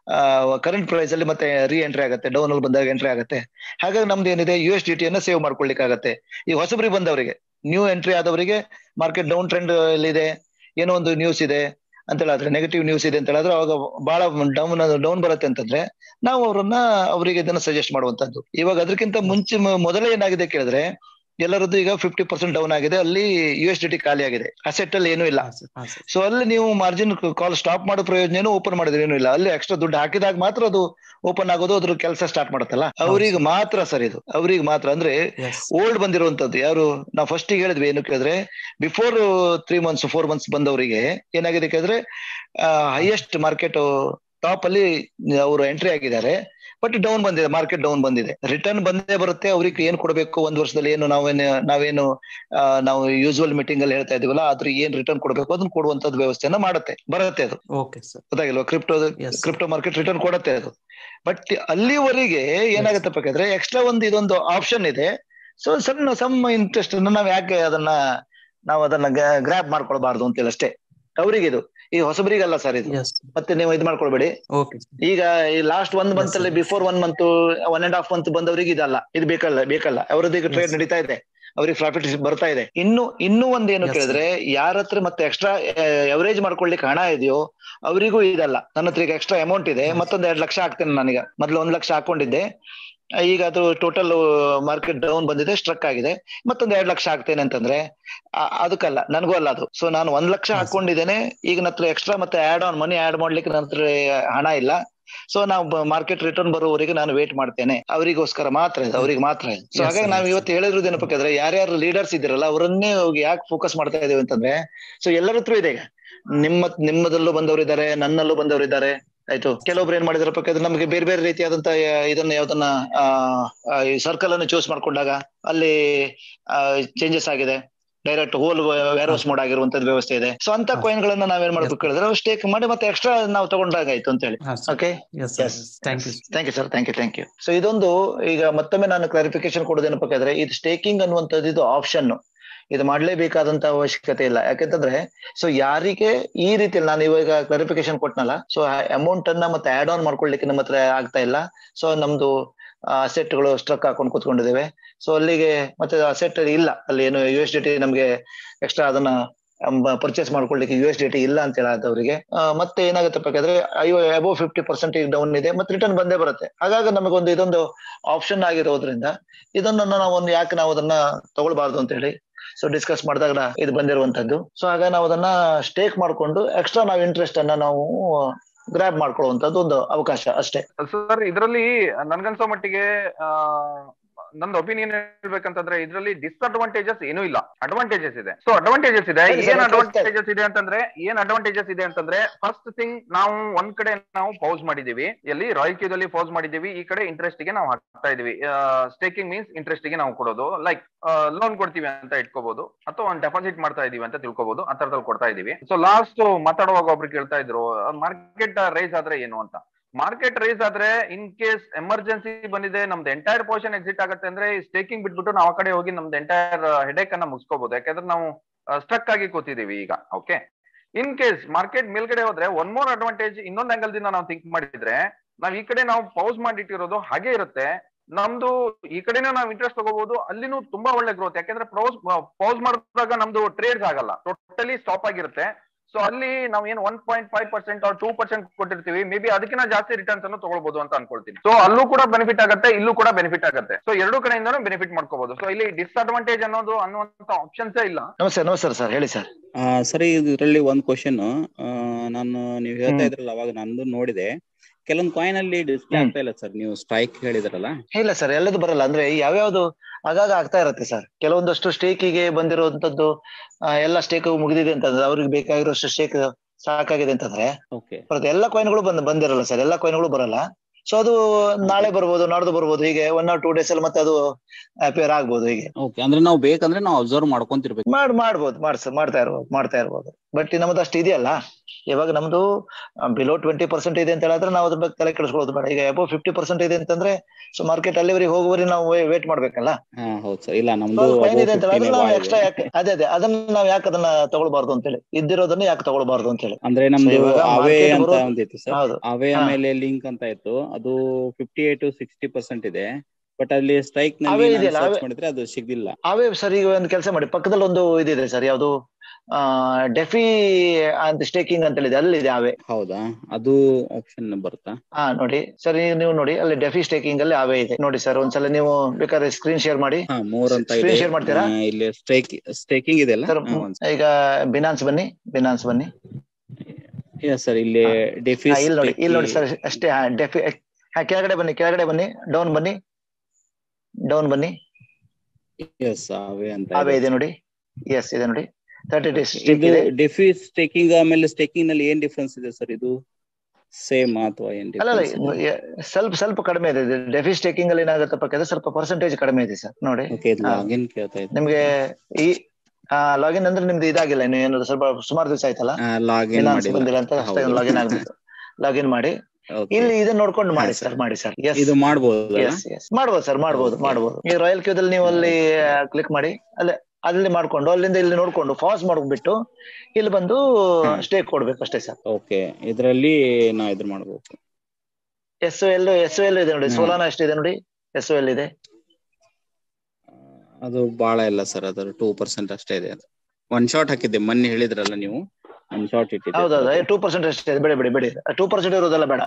ಕರೆಂಟ್ ಪ್ರೈಸ್ ಅಲ್ಲಿ ಮತ್ತೆ ರೀ ಎಂಟ್ರಿ ಆಗುತ್ತೆ ಡೌನ್ ಅಲ್ಲಿ ಬಂದಾಗ ಎಂಟ್ರಿ ಆಗುತ್ತೆ ಹಾಗಾಗಿ ನಮ್ದು ಏನಿದೆ ಯು ಎಸ್ ಡಿ ಟಿ ಅನ್ನ ಸೇವ್ ಮಾಡ್ಕೊಳ್ಳಿಕ್ಕೆ ಆಗತ್ತೆ ಈ ಹೊಸಬ್ರಿಗೆ ಬಂದವರಿಗೆ ನ್ಯೂ ಎಂಟ್ರಿ ಆದವರಿಗೆ ಮಾರ್ಕೆಟ್ ಡೌನ್ ಟ್ರೆಂಡ್ ಇದೆ ಏನೋ ಒಂದು ನ್ಯೂಸ್ ಇದೆ ಅಂತ ಹೇಳಿದ್ರೆ ನೆಗೆಟಿವ್ ನ್ಯೂಸ್ ಇದೆ ಅಂತ ಹೇಳಿದ್ರೆ ಅವಾಗ ಬಹಳ ಡೌನ್ ಡೌನ್ ಬರುತ್ತೆ ಅಂತಂದ್ರೆ ನಾವು ಅವರನ್ನ ಅವರಿಗೆ ಇದನ್ನ ಸಜೆಸ್ಟ್ ಮಾಡುವಂತದ್ದು ಇವಾಗ ಅದಕ್ಕಿಂತ ಮುಂಚೆ ಮ- ಮೊದಲೇ ಏನಾಗಿದೆ ಕೇಳಿದ್ರೆ ಎಲ್ಲರದ್ದು ಈಗ ಫಿಫ್ಟಿ ಪರ್ಸೆಂಟ್ ಡೌನ್ ಆಗಿದೆ ಅಲ್ಲಿ ಯು ಎಸ್ ಡಿ ಟಿ ಖಾಲಿ ಆಗಿದೆ ಅಸೆಟ್ ಅಲ್ಲಿ ಏನೂ ಇಲ್ಲ ಹಾ ಸರ್ ಹಾ ಸರ್ ಸೊ ಅಲ್ಲಿ ನೀವು ಮಾರ್ಜಿನ್ ಕಾಲ್ ಸ್ಟಾಪ್ ಮಾಡೋ ಪ್ರಯೋಜನ ಏನು ಓಪನ್ ಮಾಡಿದ್ರೆ ಏನು ಇಲ್ಲ ಅಲ್ಲಿ ಎಕ್ಸ್ಟ್ರಾ ದುಡ್ಡು ಹಾಕಿದಾಗ ಮಾತ್ರ ಅದು ಓಪನ್ ಆಗೋದು ಅದ್ರ ಕೆಲಸ ಸ್ಟಾರ್ಟ್ ಮಾಡುತ್ತಲ್ಲ ಅವ್ರಿಗೆ ಮಾತ್ರ ಸರ್ ಇದು ಅವ್ರಿಗೆ ಮಾತ್ರ ಅಂದ್ರೆ ಎಸ್ ಓಲ್ಡ್ ಬಂದಿರುವಂತದ್ದು ಯಾರು ನಾವು ಫಸ್ಟ್ ಹೇಳಿದ್ವಿ ಏನು ಕೇಳಿದ್ರೆ before three months four months ಬಂದವರಿಗೆ ಏನಾಗಿದೆ ಕೇಳಿದ್ರೆ ಹೈಯೆಸ್ಟ್ ಮಾರ್ಕೆಟ್ ಟಾಪ್ ಅಲ್ಲಿ ಅವರು ಎಂಟ್ರಿ ಆಗಿದ್ದಾರೆ ಬಟ್ ಡೌನ್ ಬಂದಿದೆ ಮಾರ್ಕೆಟ್ ಡೌನ್ ಬಂದಿದೆ ರಿಟರ್ನ್ ಬಂದೇ ಬರುತ್ತೆ ಅವ್ರಿಗೆ ಏನ್ ಕೊಡಬೇಕು ಒಂದ್ ವರ್ಷದಲ್ಲಿ ಏನು ನಾವೇನು ನಾವೇನು ಆ, ನಾವು ಯೂಶುವಲ್ ಮೀಟಿಂಗ್ ಅಲ್ಲಿ ಹೇಳ್ತಾ ಇದೀವಲ್ಲ ಅದ್ರ ಏನ್ ರಿಟರ್ನ್ ಕೊಡಬೇಕು ಅದನ್ನ ಕೊಡುವಂತದ್ದು ವ್ಯವಸ್ಥೆಯನ್ನ ಮಾಡುತ್ತೆ ಬರುತ್ತೆ ಅದು ಓಕೆ ಸರ್ ಗೊತ್ತಾಗಿಲ್ವಾ crypto Yes. Crypto market return ಕೊಡುತ್ತೆ ಅದು ಬಟ್ ಅಲ್ಲಿವರೆಗೆ ಏನಾಗತ್ತಪ್ಪ ಯಾಕಂದ್ರೆ ಎಕ್ಸ್ಟ್ರಾ ಒಂದು ಇದೊಂದು ಆಪ್ಷನ್ ಇದೆ ಸೊ ಸಣ್ಣ ಸಮ್ ಇಂಟ್ರೆಸ್ಟ್ ನಾವ್ ಯಾಕೆ ಅದನ್ನ ನಾವು ಅದನ್ನ ಗ್ರಾಪ್ ಮಾಡ್ಕೊಳ್ಬಾರ್ದು ಅಂತೇಳಿ ಅಷ್ಟೇ ಅವರಿಗೆ ಇದು ಈ ಹೊಸಬರಿಗಲ್ಲ ಸರ್ ಇದು ಎಸ್ ಮತ್ತೆ ನೀವು ಇದು ಮಾಡ್ಕೊಳ್ಬೇಡಿ ಓಕೆ ಈಗ ಈ ಲಾಸ್ಟ್ ಒಂದ್ ಮಂತ್ ಅಲ್ಲಿ sir. Before one month one and half month ಬಂದವರಿಗೆ ಇದಲ್ಲ ಇದು ಬೇಕಲ್ಲ ಬೇಕಲ್ಲ ಅವ್ರದ್ದು ಈಗ ಟ್ರೇಡ್ Yes. ನಡೀತಾ ಇದೆ ಅವ್ರಿಗೆ ಪ್ರಾಫಿಟ್ ಬರ್ತಾ ಇದೆ ಇನ್ನು ಇನ್ನೂ ಒಂದ್ ಏನು Yes, ಕೇಳಿದ್ರೆ ಯಾರ ಹತ್ರ ಮತ್ತೆ ಎಕ್ಸ್ಟ್ರಾ ಎವರೇಜ್ ಮಾಡ್ಕೊಳ್ಲಿಕ್ಕೆ ಹಣ ಇದೆಯೋ ಅವರಿಗೂ ಇದಲ್ಲ ನನ್ನ ಹತ್ರ ಈಗ ಎಕ್ಸ್ಟ್ರಾ ಅಮೌಂಟ್ ಇದೆ Yes. ಮತ್ತೊಂದ್ ಎರಡ್ ಲಕ್ಷ ಹಾಕ್ತೇನೆ ನಾನೀಗ ಮೊದ್ಲು ಒಂದ್ ಲಕ್ಷ ಹಾಕೊಂಡಿದ್ದೆ ಈಗ ಅದು ಟೋಟಲ್ ಮಾರ್ಕೆಟ್ ಡೌನ್ ಬಂದಿದೆ ಸ್ಟ್ರಕ್ ಆಗಿದೆ ಮತ್ತೊಂದ್ ಎರಡ್ ಲಕ್ಷ ಹಾಕ್ತೇನೆ ಅಂತಂದ್ರೆ ಆ- ಅದಕ್ಕಲ್ಲ ನನಗೂ ಅಲ್ಲ ಅದು ಸೊ ನಾನು ಒಂದ್ ಲಕ್ಷ ಹಾ, ಸರ್. ಹಾಕೊಂಡಿದ್ದೇನೆ ಈಗ ನನ್ನ ಹತ್ರ ಎಕ್ಸ್ಟ್ರಾ ಮತ್ತೆ ಆಡ್ ಆನ್ ಮನಿ ಆಡ್ ಮಾಡ್ಲಿಕ್ಕೆ ನನ್ನ ಹತ್ರ ಹಣ ಇಲ್ಲ ಸೊ ನಾವು ಮಾರ್ಕೆಟ್ ರಿಟರ್ನ್ ಬರೋವರೆಗೆ ನಾನು ವೇಟ್ ಮಾಡ್ತೇನೆ ಅವರಿಗೋಸ್ಕರ ಮಾತ್ರ ಇದು ಅವ್ರಿಗೆ ಮಾತ್ರ ಇದು ಸೊ Yes, ಹಾಗಾಗಿ sir, ನಾವು yes, ಇವತ್ತು ಹೇಳಿರೋದು ಏನಪ್ಪ ಅಂದ್ರೆ ಯಾರ್ಯಾರು ಲೀಡರ್ಸ್ ಇದ್ದೀರಲ್ಲ ಅವರನ್ನೇ ಹೋಗಿ ಯಾಕೆ ಫೋಕಸ್ ಮಾಡ್ತಾ ಇದೀವಿ ಅಂತಂದ್ರೆ ಸೊ ಎಲ್ಲರ ಹತ್ರ ಇದೆ ಈಗ ನಿಮ್ಮ ನಿಮ್ಮದಲ್ಲೂ ಬಂದವರಿದ್ದಾರೆ ನನ್ನಲ್ಲೂ ಬಂದವರಿದ್ದಾರೆ ಆಯ್ತು ಕೆಲವೊಬ್ರು ಏನ್ ಮಾಡಿದಾರಪ್ಪ ಯಾಕಂದ್ರೆ ನಮಗೆ ಬೇರೆ ಬೇರೆ ರೀತಿಯಾದಂತ ಆ, ಇದನ್ನ ಯಾವ್ದನ್ನ ಆ, ಆ, ಈ ಸರ್ಕಲ್ ಅನ್ನು ಚೂಸ್ ಮಾಡ್ಕೊಂಡಾಗ ಅಲ್ಲಿ ಚೇಂಜಸ್ ಆಗಿದೆ direct whole warehouse mode ಆಗಿರುವಂತದ್ದು ವ್ಯವಸ್ಥೆ ಇದೆ ಸೊ ಅಂತ ಹಾ. ಕಾಯಿನ್ ಗಳನ್ನ ನಾವೇನ್ ಮಾಡ್ಬೇಕು ಹೇಳಿದ್ರೆ ಸ್ಟೇಕ್ ಮಾಡಿ ಮತ್ತೆ ಎಕ್ಸ್ಟ್ರಾ ನಾವು ತಗೊಂಡಾಗ ಆಯ್ತು ಅಂತ ಹೇಳಿ ಹಾ sir okay yes sir yes thank you thank you sir thank you thank you so ಇದೊಂದು ಈಗ ಮತ್ತೊಮ್ಮೆ ನಾನು ಕ್ಲಾರಿಫಿಕೇಶನ್ ಕೊಡೋದೇನಪ್ಪ ಅಂದ್ರೆ ಇದು ಸ್ಟೇಕಿಂಗ್ ಅನ್ನುವಂಥದ್ದು ಇದು ಆಪ್ಷನ್ ಇದು ಮಾಡ್ಲೇಬೇಕಾದಂತ ಅವಶ್ಯಕತೆ ಇಲ್ಲ ಯಾಕಂತಂದ್ರೆ ಸೊ ಯಾರಿಗೆ ಈ ರೀತಿಯಲ್ಲಿ ನಾನು ಇವಾಗ ಕ್ಲಾರಿಫಿಕೇಶನ್ ಕೊಟ್ನಲ್ಲ ಸೊ ಅಮೌಂಟ್ ಅನ್ನ ಮತ್ತೆ ಆಡ್ ಆನ್ ಮಾಡ್ಕೊಳ್ಲಿಕ್ಕೆ ನಮ್ಮ ಹತ್ರ ಆಗ್ತಾ ಇಲ್ಲ ಸೊ ನಮ್ದು ಅಸೆಟ್ ಗಳು ಸ್ಟ್ರಕ್ ಹಾಕೊಂಡು ಕೂತ್ಕೊಂಡಿದ್ದೇವೆ ಸೊ ಅಲ್ಲಿಗೆ ಮತ್ತೆ ಅಸೆಟ್ ಇಲ್ಲ ಅಲ್ಲಿ ಏನು ಯು ಎಸ್ ಡಿ ಟಿ ನಮ್ಗೆ ಎಕ್ಸ್ಟ್ರಾ ಅದನ್ನ ಪರ್ಚೇಸ್ ಮಾಡ್ಕೊಳ್ಳಿಕ್ಕೆ ಯು ಎಸ್ ಡಿ ಟಿ ಇಲ್ಲ ಅಂತ ಹೇಳದವರಿಗೆ ಮತ್ತೆ ಏನಾಗುತ್ತೆ ಯಾಕಂದ್ರೆ ಅಬೌವ್ ಫಿಫ್ಟಿ ಪರ್ಸೆಂಟ್ ಡೌನ್ ಇದೆ ಮತ್ತೆ ರಿಟರ್ನ್ ಬಂದೇ ಬರುತ್ತೆ ಹಾಗಾಗಿ ನಮಗೊಂದು ಇದೊಂದು ಆಪ್ಷನ್ ಆಗಿರೋದ್ರಿಂದ ಇದನ್ನ ನಾವು ಒಂದು ಯಾಕೆ ನಾವು ಅದನ್ನ ತಗೊಳ್ಬಾರ್ದು ಅಂತ ಹೇಳಿ ಸೊ ಡಿಸ್ಕಸ್ ಮಾಡಿದಾಗ ಇದು ಬಂದಿರುವಂತದ್ದು ಸೊ ಆಗ ನಾವು ಅದನ್ನ ಸ್ಟೇಕ್ ಮಾಡ್ಕೊಂಡು ಎಕ್ಸ್ಟ್ರಾ ನಾವು ಇಂಟ್ರೆಸ್ಟ್ ಅನ್ನ ನಾವು ಗ್ರಾಬ್ ಮಾಡ್ಕೊಳ್ಳುವಂತದ್ದು ಒಂದು ಅವಕಾಶ ಅಷ್ಟೇ ಸರ್ ಇದರಲ್ಲಿ ನನ್ಗನ್ಸೋ ಮಟ್ಟಿಗೆ ಆ, ನಂದು ಒಪಿನಿಯನ್ ಹೇಳ್ಬೇಕಂತಂದ್ರೆ ಇದರಲ್ಲಿ ಡಿಸ್ಅಡ್ವಾಂಟೇಜಸ್ ಏನೂ ಇಲ್ಲ ಅಡ್ವಾಂಟೇಜಸ್ ಇದೆ ಸೊ ಅಡ್ವಾಂಟೇಜಸ್ ಇದೆ ಹೇಳಿ sir, ಏನ್ ಕೇಳಿಸ್ತಾ ಇದೆ. ಅಡ್ವಾಂಟೇಜಸ್ ಇದೆ ಅಂತಂದ್ರೆ ಏನ್ ಅಡ್ವಾಂಟೇಜಸ್ ಇದೆ ಅಂತಂದ್ರೆ ಫಸ್ಟ್ ಥಿಂಗ್ ನಾವು ಒಂದ್ ಕಡೆ ನಾವು ಪೌಸ್ ಮಾಡಿದೀವಿ ಎಲ್ಲಿ ರಾಯಲ್ ಕ್ಯೂದಲ್ಲಿ ಪೌಸ್ ಮಾಡಿದೀವಿ ಈ ಕಡೆ ಇಂಟ್ರೆಸ್ಟ್ ಗೆ ನಾವು ಹಾಕ್ತಾ ಇದೀವಿ ಸ್ಟೇಕಿಂಗ್ ಮೀನ್ಸ್ ಇಂಟ್ರೆಸ್ಟ್ ಗೆ ನಾವು ಕೊಡೋದು ಲೈಕ್ ಲೋನ್ ಕೊಡ್ತೀವಿ ಅಂತ ಇಟ್ಕೋಬಹುದು ಅಥವಾ ಒಂದು ಡೆಪಾಸಿಟ್ ಮಾಡ್ತಾ ಇದೀವಿ ಅಂತ ತಿಳ್ಕೊಬಹುದು ಆ ತರದಲ್ಲಿ ಕೊಡ್ತಾ ಇದೀವಿ ಸೊ ಲಾಸ್ಟ್ ಮಾತಾಡುವಾಗ ಒಬ್ರು ಕೇಳ್ತಾ ಇದ್ರು ಮಾರ್ಕೆಟ್ ರೈಸ್ ಆದ್ರೆ ಏನು ಅಂತ ಮಾರ್ಕೆಟ್ ರೈಸ್ ಆದ್ರೆ ಇನ್ ಕೇಸ್ ಎಮರ್ಜೆನ್ಸಿ ಬಂದಿದೆ ನಮ್ದು ಎಂಟೈರ್ ಪೋರ್ಷನ್ ಎಕ್ಸಿಟ್ ಆಗುತ್ತೆ ಅಂದ್ರೆ ಸ್ಟೇಕಿಂಗ್ ಬಿಟ್ಬಿಟ್ಟು ನಾವು ಆ ಕಡೆ ಹೋಗಿ ನಮ್ದು ಎಂಟೈರ್ ಹೆಡೇಕ್ ಅನ್ನ ಮುಗಿಸ್ಕೋಬಹುದು ಯಾಕಂದ್ರೆ ನಾವು ಸ್ಟ್ರಕ್ ಆಗಿ ಕೂತಿದೀವಿ ಈಗ ಓಕೆ ಇನ್ ಕೇಸ್ ಮಾರ್ಕೆಟ್ ಮೇಲ್ಗಡೆ ಹೋದ್ರೆ ಒನ್ ಮೋರ್ ಅಡ್ವಾಂಟೇಜ್ ಇನ್ನೊಂದ್ ಆಂಗಲ್ ದಿಂದ ನಾವು ಥಿಂಕ್ ಮಾಡಿದ್ರೆ ನಾವ್ ಈ ಕಡೆ ನಾವು ಪೌಸ್ ಮಾಡಿಟ್ಟಿರೋದು ಹಾಗೆ ಇರುತ್ತೆ ನಮ್ದು ಈ ಕಡೆನೂ ನಾವು ಇಂಟ್ರೆಸ್ಟ್ ತಗೋಬಹುದು ಅಲ್ಲಿನೂ ತುಂಬಾ ಒಳ್ಳೆ ಗ್ರೋತ್ ಯಾಕಂದ್ರೆ ಪೌಸ್ ಪೌಸ್ ಮಾಡಿದಾಗ ನಮ್ದು ಟ್ರೇಡ್ಸ್ ಆಗಲ್ಲ ಟೋಟಲಿ ಸ್ಟಾಪ್ ಆಗಿರುತ್ತೆ ಸೊ ಅಲ್ಲಿ ನಾವು ಏನು one point five percent or two percent ಕೊಟ್ಟಿರ್ತೀವಿ ಮೇ ಬಿ ಅದಕ್ಕಿಂತ ಜಾಸ್ತಿ ರಿಟರ್ನ್ಸ್ ಅನ್ನು ತಗೊಳ್ಬಹುದು ಅಂತ ಅನ್ಕೊಳ್ತೀನಿ ಸೊ ಅಲ್ಲೂ ಕೂಡ ಬೆನಿಫಿಟ್ ಆಗುತ್ತೆ ಇಲ್ಲೂ ಕೂಡ ಬೆನಿಫಿಟ್ ಆಗುತ್ತೆ ಸೊ ಎರಡು ಕಡೆಯಿಂದನೂ ಬೆನಿಫಿಟ್ ಮಾಡ್ಕೋಬಹುದು ಸೊ ಇಲ್ಲಿ ಡಿಸ್ಅಡ್ವಾಂಟೇಜ್ ಅನ್ನೋದು ಅನ್ನುವಂತ ಆಪ್ಷನ್ಸೇ ಇಲ್ಲ ನಮಸ್ತೆ ನಮಸ್ಕಾರ ಸರ್ ಹೇಳಿ ಸರ್ ಆ ಸರಿ ಇದರಲ್ಲಿ ಒಂದ್ ಕ್ವಶನ್ ನಾನು ನೀವು ಹೇಳ್ತಾ ಹ್ಮ್. ಇದ್ರಲ್ಲ ಅವಾಗ ನಂದು ನೋಡಿದೆ ಕೆಲವೊಂದು ಕಾಯಿನ್ ಅಲ್ಲಿ ಡಿಸ್ಪ್ಲೇ ಹ್ಮ್. ಆಗ್ತಾ ಇಲ್ಲ ಸರ್ ನೀವು ಸ್ಟ್ರೈಕ್ ಹೇಳಿದ್ರಲ್ಲ ಇಲ್ಲ ಸರ್ ಎಲ್ಲದು ಬರಲ್ಲ ಅಂದ್ರೆ ಯಾವ್ಯಾವ್ದು ಆಗಾಗ ಆಗ್ತಾ ಇರುತ್ತೆ ಸರ್ ಕೆಲವೊಂದಷ್ಟು ಸ್ಟೇಕಿಗೆ ಬಂದಿರುವಂತದ್ದು ಆ, ಎಲ್ಲ ಸ್ಟೇಕ್ ಮುಗಿದಿದೆ ಅಂತಂದ್ರೆ ಅವ್ರಿಗೆ ಬೇಕಾಗಿರೋಷ್ಟು ಸ್ಟೇಕ್ ಸಾಕಾಗಿದೆ ಅಂತಂದ್ರೆ ಓಕೆ ಬರುತ್ತೆ ಎಲ್ಲ ಕಾಯಿನ್ಗಳು ಬಂದ್ ಬಂದಿರಲ್ಲ ಸರ್ ಎಲ್ಲ ಕಾಯಿನ್ಗಳು ಬರಲ್ಲ ಸೊ ಅದು ನಾಳೆ ಬರ್ಬೋದು ನಾಡ್ದು ಬರ್ಬೋದು ಹೀಗೆ ಒನ್ ಆರ್ ಟೂ ಡೇಸ್ ಅಲ್ಲಿ ಮತ್ತೆ ಅದು ಅಪಿಯರ್ ಆಗ್ಬೋದು ಹೀಗೆ ಓಕೆ ಅಂದ್ರೆ ನಾವು ಬೇಕಂದ್ರೆ ನಾವು ಅಬ್ಸರ್ವ್ ಮಾಡ್ಕೊಂತಿರ್ಬೇಕು ಮಾಡ್ ಮಾಡ್ಬೋದು ಮಾಡ್ಸ ಮಾಡ್ತಾ ಇರ್ಬೋದು ಮಾಡ್ತಾ ಇರ್ಬೋದು ಬಟ್ ನಮ್ದು ಅಷ್ಟು ಇದೆಯಲ್ಲ ಇವಾಗ ನಮ್ದು ಬಿಲೋ ಟ್ವೆಂಟಿ ಪರ್ಸೆಂಟ್ ಇದೆ ಅಂತ ಹೇಳಿದ್ರೆ ನಾವು ಅದ್ರ ಬಗ್ಗೆ ತಲೆ ಕೆಡಿಸ್ಕೊಳ್ಳೋದು ಬೇಡ ಈಗ ಅಬೋ ಫಿಫ್ಟಿ ಪರ್ಸೆಂಟ್ ಇದೆ ಅಂತಂದ್ರೆ ಸೊ ಮಾರ್ಕೆಟ್ ಅಲ್ಲಿವರೆಗೆ ಹೋಗುವವರೆಗೆ ನಾವು ವೇಟ್ ಮಾಡ್ಬೇಕಲ್ಲ ಹಾ ಹೌದು ಸರ್ ಇಲ್ಲ ನಮ್ದು ಸ್ವಲ್ಪ ಫೈನ್ above ಇದೆ ಅಂತ 15 ಹೇಳಿದ್ರೆ ನಾವು ಭಾಳ ಎಕ್ಸ್ಟ್ರಾ ಇದೆ. ಯಾಕೆ ಅದೇ ಅದೇ ಅದನ್ನ ನಾವ್ ಯಾಕೆ ಅದನ್ನ ತಗೊಳ್ಬಾರ್ದು ಅಂತೇಳಿ ಇದ್ದಿರೋದನ್ನ ಯಾಕೆ ತಗೊಳ್ಬಾರ್ದು ಅಂತೇಳಿ ಅಂದ್ರೆ ನಮ್ದು ಇವಾಗ ಅವೇ market ಅಂತ ಬರೋದು- ಒಂದಿತ್ತು ಸರ್ ಹೌದು ಅವೇ ಹಾ. ಆಮೇಲೆ ಲಿಂಕ್ ಅಂತ ಇತ್ತು ಅದು fifty eight to sixty percent ಇದೆ ಬಟ್ ಅಲ್ಲಿ ಸ್ಟ್ರೈಕ್ ಅವೇ ನಲ್ಲಿ ಇದೆಯಲ್ಲ, ಸರ್ಚ್ ಅವೇ- ಮಾಡಿದ್ರೆ ಅದು ಸಿಗ್ಲಿಲ್ಲ ಅವೇ ಸರ್ ಈಗ ಒಂದು ಕೆಲಸ ಮಾಡಿ ಪಕ್ಕದಲ್ಲಿ ಒಂದು ಇದಿದೆ ಸರ್ ಯಾವುದು ಆ ಡೆಫಿ ಅಂತ ಸ್ಟೇಕಿಂಗ್ ಅಂತ ಹೇಳಿದೆ ಅಲ್ಲಿದೆ ಅವೇ ಹೌದಾ ಅದು ಆಪ್ಷನ್ ಬರುತ್ತಾ ಹಾ ನೋಡಿ ಸರ್ ಈಗ ನೀವು ನೋಡಿ ಅಲ್ಲಿ ಡೆಫಿ ಸ್ಟೇಕಿಂಗ್ ಅಲ್ಲಿ ಅವೇ ಇದೆ ನೋಡಿ ಸರ್ ಒಂದ್ಸಲ ನೀವು ಬೇಕಾದ್ರೆ ಸ್ಕ್ರೀನ್ ಶೇರ್ ಮಾಡಿ ಹಾ ಮೂರ್ ಅಂತ Screen ಇದೆ share ಮಾಡ್ತೀರಾ? ಆ, ಇಲ್ಲಿ ಸ್ಟೇಕ್ ಸ್ಟೇಕಿಂಗ್ ಇದೆ ಅಲ್ಲ ಸರ್ ಈಗ ಬಿನಾನ್ಸ್ ಬನ್ನಿ ಬಿನಾನ್ಸ್ ಬನ್ನಿ ಎಸ್ ಸರ್ ಇಲ್ಲಿ ಹಾ. ಡೆಫಿ ಹಾ, ಇಲ್ಲಿ ನೋಡಿ ಇಲ್ಲಿ ನೋಡಿ ಸರ್ ಅಷ್ಟೇ ಹಾ ಡೆಫಿ ಹಾ ಕೆಳಗಡೆ ಬನ್ನಿ ಕೆಳಗಡೆ ಬನ್ನಿ ಡೌನ್ ಬನ್ನಿ ಡೌನ್ ಬನ್ನಿ ಎಸ್ ಅವೇ ಅಂತ ಅವೇ ಇದೆ. ಇದೆ ನೋಡಿ ಎಸ್ ಇದೆ ನೋಡಿ ತರ್ಟಿ ಡೇಸ್ ಇದು ಡೆಫಿ ಸ್ಟೇಕಿಂಗ್ ಆಮೇಲೆ ಸ್ಟೇಕಿಂಗ್ ನಲ್ಲಿ ಏನ್ ಡಿಫ್ರೆನ್ಸ್ ಇದೆ ಸರ್ ಇದು ಸೇಮ್ ಅಥವಾ ಏನ್ ಅಲ್ಲ ಅಲ್ಲ ಡಿಫ್ರೆನ್ಸ್ ಎ- ಸ್ವಲ್ಪ ಸ್ವಲ್ಪ ಕಡಿಮೆ ಇದೆ ಡೆಫಿ ಸ್ಟೇಕಿಂಗ್ ಅಲ್ಲಿ ಏನಾಗುತ್ತಪ್ಪ ಯಾಕಂದ್ರೆ ಸ್ವಲ್ಪ ಪರ್ಸೆಂಟೇಜ್ ಕಡಿಮೆ ಇದೆ ಸರ್ ನೋಡಿ ಓಕೆ ಇದು ಹಾ. ಲಾಗಿನ್ ಕೇಳ್ತಾ ಇದ್ದೆ ನಿಮ್ಗೆ ಈ ಲಾಗಿನ್ ಅಂದ್ರೆ ನಿಮ್ದು ಇದಾಗಿಲ್ಲ ಇನ್ನು ಏನಾದ್ರು ಸ್ವಲ್ಪ ಸುಮಾರು ದಿವಸ ಆಯ್ತಲ್ಲ ಲಾಗಿನ್ ಫಿನಾನ್ಸ್ ಮಾಡಿಲ್ಲ ಬಂದಿಲ್ಲ ಅಂತ ಅಷ್ಟೇ ಲಾಗಿನ್ ಆಗ್ಬೇಕು ಲಾಗಿನ್ ಮಾಡಿ Okay. ಇಲ್ಲಿ ಇದನ್ನ ನೋಡ್ಕೊಂಡು ಮಾಡಿ ಹಾ, ಸರ್ ಮಾಡಿ ಸರ್ ಎಸ್ ಇದು ಮಾಡ್ಬೋದು ಎಸ್ ಎಸ್ ಮಾಡ್ಬೋದು ಸರ್ ಮಾಡ್ಬೋದು Okay. ಮಾಡ್ಬೋದು ಈ ರಾಯಲ್ ಕ್ಯೂದಲ್ಲಿ ನೀವು ಅಲ್ಲಿ ಕ್ಲಿಕ್ ಮಾಡಿ ಅಲ್ಲೇ ಅಲ್ಲಿ ಮಾಡ್ಕೊಂಡು ಅಲ್ಲಿಂದ ಇಲ್ಲಿ ನೋಡ್ಕೊಂಡು ಫಾಸ್ ಮಾಡ್ಬಿಟ್ಟು ಇಲ್ಲಿ ಬಂದು ಹ್ಮ್. ಸ್ಟೇಕ್ ಕೊಡ್ಬೇಕು ಅಷ್ಟೇ ಸರ್ ಓಕೆ ಇದರಲ್ಲಿ ನಾ ಇದ್ರ ಮಾಡ್ಬೇಕು ಎಸ್ ಎಲ್ ಎಸ್ ಎಲ್ ಇದೆ ನೋಡಿ ಹ್ಮ್. ಸೋಲಾನ ಎಷ್ಟಿದೆ ನೋಡಿ ಎಸ್ ಎಲ್ ಇದೆ ಅದು ಬಾಳ ಇಲ್ಲ ಸರ್ ಅದ್ರ ಟೂ ಪರ್ಸೆಂಟ್ ಅಷ್ಟೇ ಇದೆ ಅದು ಒನ್ ಶಾಟ್ ಹಾಕಿದ್ದೆ ಮೊನ್ನೆ ಹೇಳಿದ್ರಲ್ಲ ನೀವು ಒನ್ ಶಾಟ್ ಇಟ್ಟಿದ್ದೆ ಹೌದೌದು ಟೂ ಪರ್ಸೆಂಟ್ ಅಷ್ಟೇ ಇದೆ ಬೇಡ ಬೇಡಿ ಬೇಡಿ ಟೂ ಪರ್ಸೆಂಟ್ ಇರೋದೆಲ್ಲ ಬೇಡ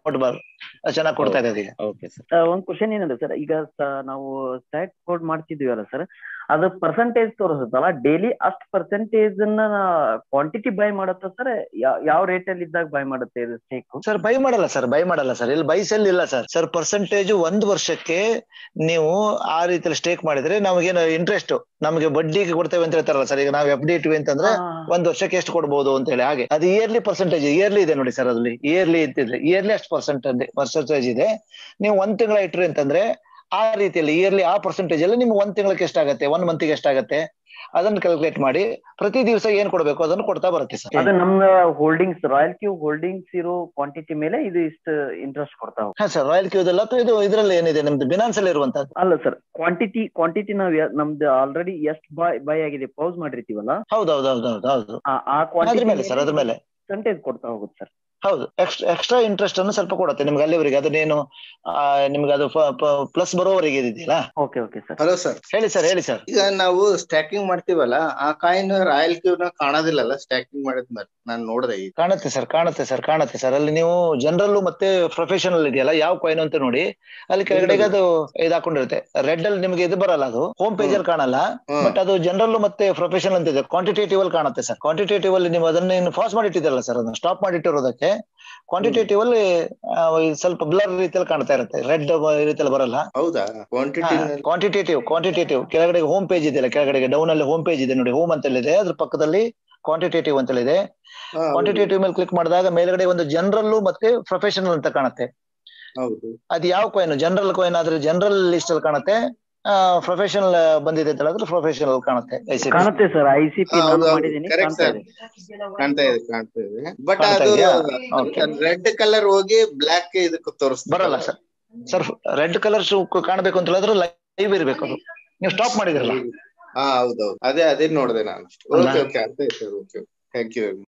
ಕೊಡ್ಬಾರ್ದು ಚೆನ್ನಾಗಿ ಕೊಡ್ತಾ ಇದೆ ಅದೀಗ ಓಕೆ ಸರ್ ಆ, ಒಂದ್ ಕ್ವಶನ್ ಏನಂದ್ರೆ ಸರ್ ಈಗ ಸ- ನಾವು ಸ್ಟ್ಯಾಕ್ ಕೋಡ್ ಮಾಡ್ತಿದೀವಲ್ಲ ಸರ್ ಅದು ಪರ್ಸೆಂಟೇಜ್ ತೋರಿಸುತ್ತಲ್ಲ ಡೈಲಿ ಅಷ್ಟ್ ಪರ್ಸೆಂಟೇಜ್ ಅನ್ನ ಕ್ವಾಂಟಿಟಿ ಬೈ ಮಾಡುತ್ತಾ ಸರ್ ಯಾವ ರೇಟ್ ಅಲ್ಲಿ ಇದ್ದಾಗ ಬೈ ಮಾಡುತ್ತೆ ಇದು ಸ್ಟೇಕ್ ಸರ್ ಬೈ ಮಾಡಲ್ಲ ಸರ್ ಬೈ ಮಾಡಲ್ಲ ಸರ್ ಇಲ್ಲಿ ಬೈ ಸೆಲ್ ಇಲ್ಲ ಸರ್ ಸರ್ ಪರ್ಸೆಂಟೇಜ್ ಒಂದ್ ವರ್ಷಕ್ಕೆ ನೀವು ಆ ರೀತಿಯಲ್ಲಿ ಸ್ಟೇಕ್ ಮಾಡಿದ್ರೆ ನಮಗೇನು ಇಂಟ್ರೆಸ್ಟ್ ನಮಗೆ ಬಡ್ಡಿಗೆ ಕೊಡ್ತೇವೆ ಅಂತ ಹೇಳ್ತಾರಲ್ಲ ಸರ್ ಈಗ ನಾವು ಎಫ್ ಡಿ ಇಟ್ವಿ ಅಂತಂದ್ರೆ ಒಂದ್ ವರ್ಷಕ್ಕೆ ಎಷ್ಟು ಕೊಡ್ಬೋದು ಅಂತ ಹೇಳಿ ಹಾಗೆ ಅದು ಇಯರ್ಲಿ ಪರ್ಸೆಂಟೇಜ್ ಇಯರ್ಲಿ ಇದೆ ನೋಡಿ ಸರ್ ಅದ್ರಲ್ಲಿ ಇಯರ್ಲಿ ಇದ್ದಿದ್ರೆ ಇಯರ್ಲಿ ಅಷ್ಟು ಪರ್ಸೆಂಟೇಜ್ ಪರ್ಸೆಂಟೇಜ್ ಇದೆ ನೀವು ಒಂದ್ ತಿಂಗಳ ಇಟ್ರಿ ಅಂತಂದ್ರೆ ಆ ರೀತಿಯಲ್ಲಿ ಇಯರ್ಲಿ ಆ ಪರ್ಸೆಂಟೇಜ್ ಅಲ್ಲಿ ನಿಮ್ಗೆ ಒಂದ್ ತಿಂಗಳಿಗೆ ಎಷ್ಟಾಗತ್ತೆ ಒಂದ್ ಮಂತಿಗೆ ಎಷ್ಟಾಗತ್ತೆ ಅದನ್ನ ಕ್ಯಾಲ್ಕುಲೇಟ್ ಮಾಡಿ ಪ್ರತಿ ದಿವಸ ಏನ್ ಕೊಡ್ಬೇಕು ಅದನ್ನು ಕೊಡ್ತಾ ಬರುತ್ತೆ ಸರ್ ಅದು ನಮ್ಮ ಹೋಲ್ಡಿಂಗ್ಸ್ ರಾಯಲ್ ಕ್ಯೂ ಹೋಲ್ಡಿಂಗ್ಸ್ ಇರೋ ಕ್ವಾಂಟಿಟಿ ಮೇಲೆ ಇದು ಇಷ್ಟು ಇಂಟ್ರೆಸ್ಟ್ ಕೊಡ್ತಾ ಹೋಗುತ್ತೆ ಹಾ ಸರ್ ರಾಯಲ್ ಕ್ಯೂದಲ್ಲ ಅಥವಾ ಇದು ಇದ್ರಲ್ಲಿ ಏನಿದೆ ನಮ್ದು ಬಿನಾನ್ಸ್ ಅಲ್ಲಿ ಇರುವಂತದ್ದು ಅಲ್ಲ ಸರ್ ಕ್ವಾಂಟಿಟಿ ಕ್ವಾಂಟಿಟಿ ನಾವ್ ಯ- ನಮ್ದು ಆಲ್ರೆಡಿ ಎಷ್ಟ್ ಬೈ ಬೈ ಆಗಿದೆ ಪೌಸ್ ಮಾಡಿರ್ತೀವಲ್ಲ ಹೌದು ಹೌದು ಹೌದು ಹೌದು ಹೌದು ಆ ಆ ಅದ್ರ ಕ್ವಾಂಟಿಟಿ ಮೇಲೆ ಸರ್ ಅದ್ರ ಮೇಲೆ ಪರ್ಸೆಂಟೇಜ್ ಕೊಡ್ತಾ ಹೋಗುತ್ತೆ ಸರ್ ಹೌದು ಎಕ್ಸ್ಟ್ರಾ ಎಕ್ಸ್ಟ್ರಾ ಇಂಟ್ರೆಸ್ಟ್ ಅನ್ನು ಸ್ವಲ್ಪ ಕೊಡುತ್ತೆ ನಿಮ್ಗೆ ಅಲ್ಲಿವರೆಗೆ ಅದನ್ನೇನು ಆ, ನಿಮ್ಗೆ ಅದು ಪ್ಲಸ್ ಬರೋವರೆಗೆ ಇದೆಯಲ್ಲ okay okay sir hello sir ಹೇಳಿ ಸರ್ ಹೇಳಿ ಸರ್ ಈಗ ನಾವು ಸ್ಟ್ಯಾಕಿಂಗ್ ಮಾಡ್ತೀವಲ್ಲ ಆ ಕಾಯಿನ್ ರಾಯಲ್ ಕ್ಯೂ ನ ಕಾಣೋದಿಲ್ಲಲ್ಲ ಸ್ಟ್ಯಾಕಿಂಗ್ ಮಾಡಿದ್ಮೇಲೆ ನಾನ್ ನೋಡ್ದೆ ಈಗ ಕಾಣುತ್ತೆ ಸರ್ ಕಾಣುತ್ತೆ ಸರ್ ಕಾಣುತ್ತೆ ಸರ್ ಅಲ್ಲಿ ನೀವು ಜನರಲ್ ಮತ್ತೆ ಪ್ರೊಫೆಷನಲ್ ಇದೆಯಲ್ಲ ಯಾವ ಕಾಯಿನ್ ಅಂತ ನೋಡಿ ಅಲ್ಲಿ ಕೆಳಗಡೆಗೆ ಅದು ಇದು ಹಾಕೊಂಡಿರುತ್ತೆ ರೆಡ್ ಅಲ್ಲಿ ನಿಮ್ಗೆ ಇದು ಬರಲ್ಲ ಅದು ಹೋಮ್ ಪೇಜ್ ಅಲ್ಲಿ ಕಾಣಲ್ಲ ಹ್ಮ್. ಬಟ್ ಅದು ಜನರಲ್ ಮತ್ತೆ ಪ್ರೊಫೆಷನಲ್ ಅಂತ ಇದೆ ಕ್ವಾಂಟಿಟೇಟಿವ್ ಅಲ್ಲಿ ಕಾಣುತ್ತೆ ಸರ್ ಕ್ವಾಂಟಿಟೇಟಿವ್ ಅಲ್ಲಿ ನೀವು ಅದನ್ನ ಇನ್ನು ಫಾಸ್ಟ್ ಮಾಡಿಟ್ಟಿದ್ದಲ್ಲ ಸರ್ ಅದನ್ನ ಸ್ಟಾಪ್ ಮಾಡಿಟ್ಟಿರೋದಕ್ಕೆ ಕ್ವಾಂಟಿಟೇಟಿವ್ ಅಲ್ಲಿ ಆ, ಇದು ಸ್ವಲ್ಪ ಬ್ಲರ್ ರೀತಿಯಲ್ಲಿ ಕಾಣ್ತಾ ಇರುತ್ತೆ ರೆಡ್ ರೀತಿಯಲ್ಲಿ ಬರಲ್ಲ ಹೌದಾ ಕ್ವಾಂಟಿಟಿ ಕ್ವಾಂಟಿಟೇಟಿವ್ ಕ್ವಾಂಟಿಟೇಟಿವ್ ಕೆಳಗಡೆ ಹೋಮ್ ಪೇಜ್ ಇದೆಯಲ್ಲ ಕೆಳಗಡೆ ಡೌನ್ ಅಲ್ಲಿ ಹೋಮ್ ಪೇಜ್ ಇದೆ ನೋಡಿ ಹೋಮ್ ಅಂತ ಇದೆ ಅದ್ರ ಪಕ್ಕದಲ್ಲಿ ಕ್ವಾಂಟಿಟೇಟಿವ್ ಅಂತ ಇದೆ ಕ್ವಾಂಟಿಟೇಟಿವ್ ಮೇಲೆ ಕ್ಲಿಕ್ ಮಾಡಿದಾಗ ಮೇಲ್ಗಡೆ ಒಂದು ಜನರಲ್ ಮತ್ತೆ ಪ್ರೊಫೆಷನಲ್ ಅಂತ ಕಾಣುತ್ತೆ ಹೌದು ಅದು ಯಾವ ಕಾಯಿನ್ ಜನರಲ್ ಕಾಯಿನ್ ಆದ್ರೆ ಜನರಲ್ ಲಿಸ್ಟ್ ಅಲ್ಲಿ ಕಾಣುತ್ತೆ ಪ್ರೊಫೆಷನಲ್ ಬಂದಿದೆ ಅಂತ ಹೇಳಿದ್ರೆ ಪ್ರೊಫೆಷನಲ್ ಕಾಣುತ್ತೆ ICP. ಕಾಣುತ್ತೆ ಸರ್ ಐ ಸಿ ಪಿ ಹಾ, ನಾನು ಹೌದು, ಹೌದು. ಮಾಡಿದ್ದೀನಿ Correct, ಕಾಣ್ತಾ sir. ಇದೆ ಕಾಣ್ತಾ ಇದೆ ಕಾಣ್ತಾ ಇದೆ ಬಟ್ ಕಾಣ್ತಾ ಅದು ಇದೆಯಾ? Okay. ರೆಡ್ ಕಲರ್ ಹೋಗಿ ಬ್ಲಾಕ್ ಇದಕ್ಕೆ ತೋರಿಸ್ತಾರೆ ಬರಲ್ಲ ಸರ್ ಸರ್ ರೆಡ್ ಕಲರ್ ಕಾಣಬೇಕು ಅಂತ ಹೇಳಿದ್ರೆ ಲೈವ್ ಇರ್ಬೇಕು ಅದು ನೀವು ಸ್ಟಾಪ್ ಮಾಡಿದಿರಲ್ಲ ಹಾ ಹೌದೌದು ಅದೇ ಅದೇ ನೋಡಿದೆ ನಾನು ಅಲ್ಲ? ಓಕೆ ಓಕೆ ಅರ್ಥ ಆಯ್ತು sir okay thank you very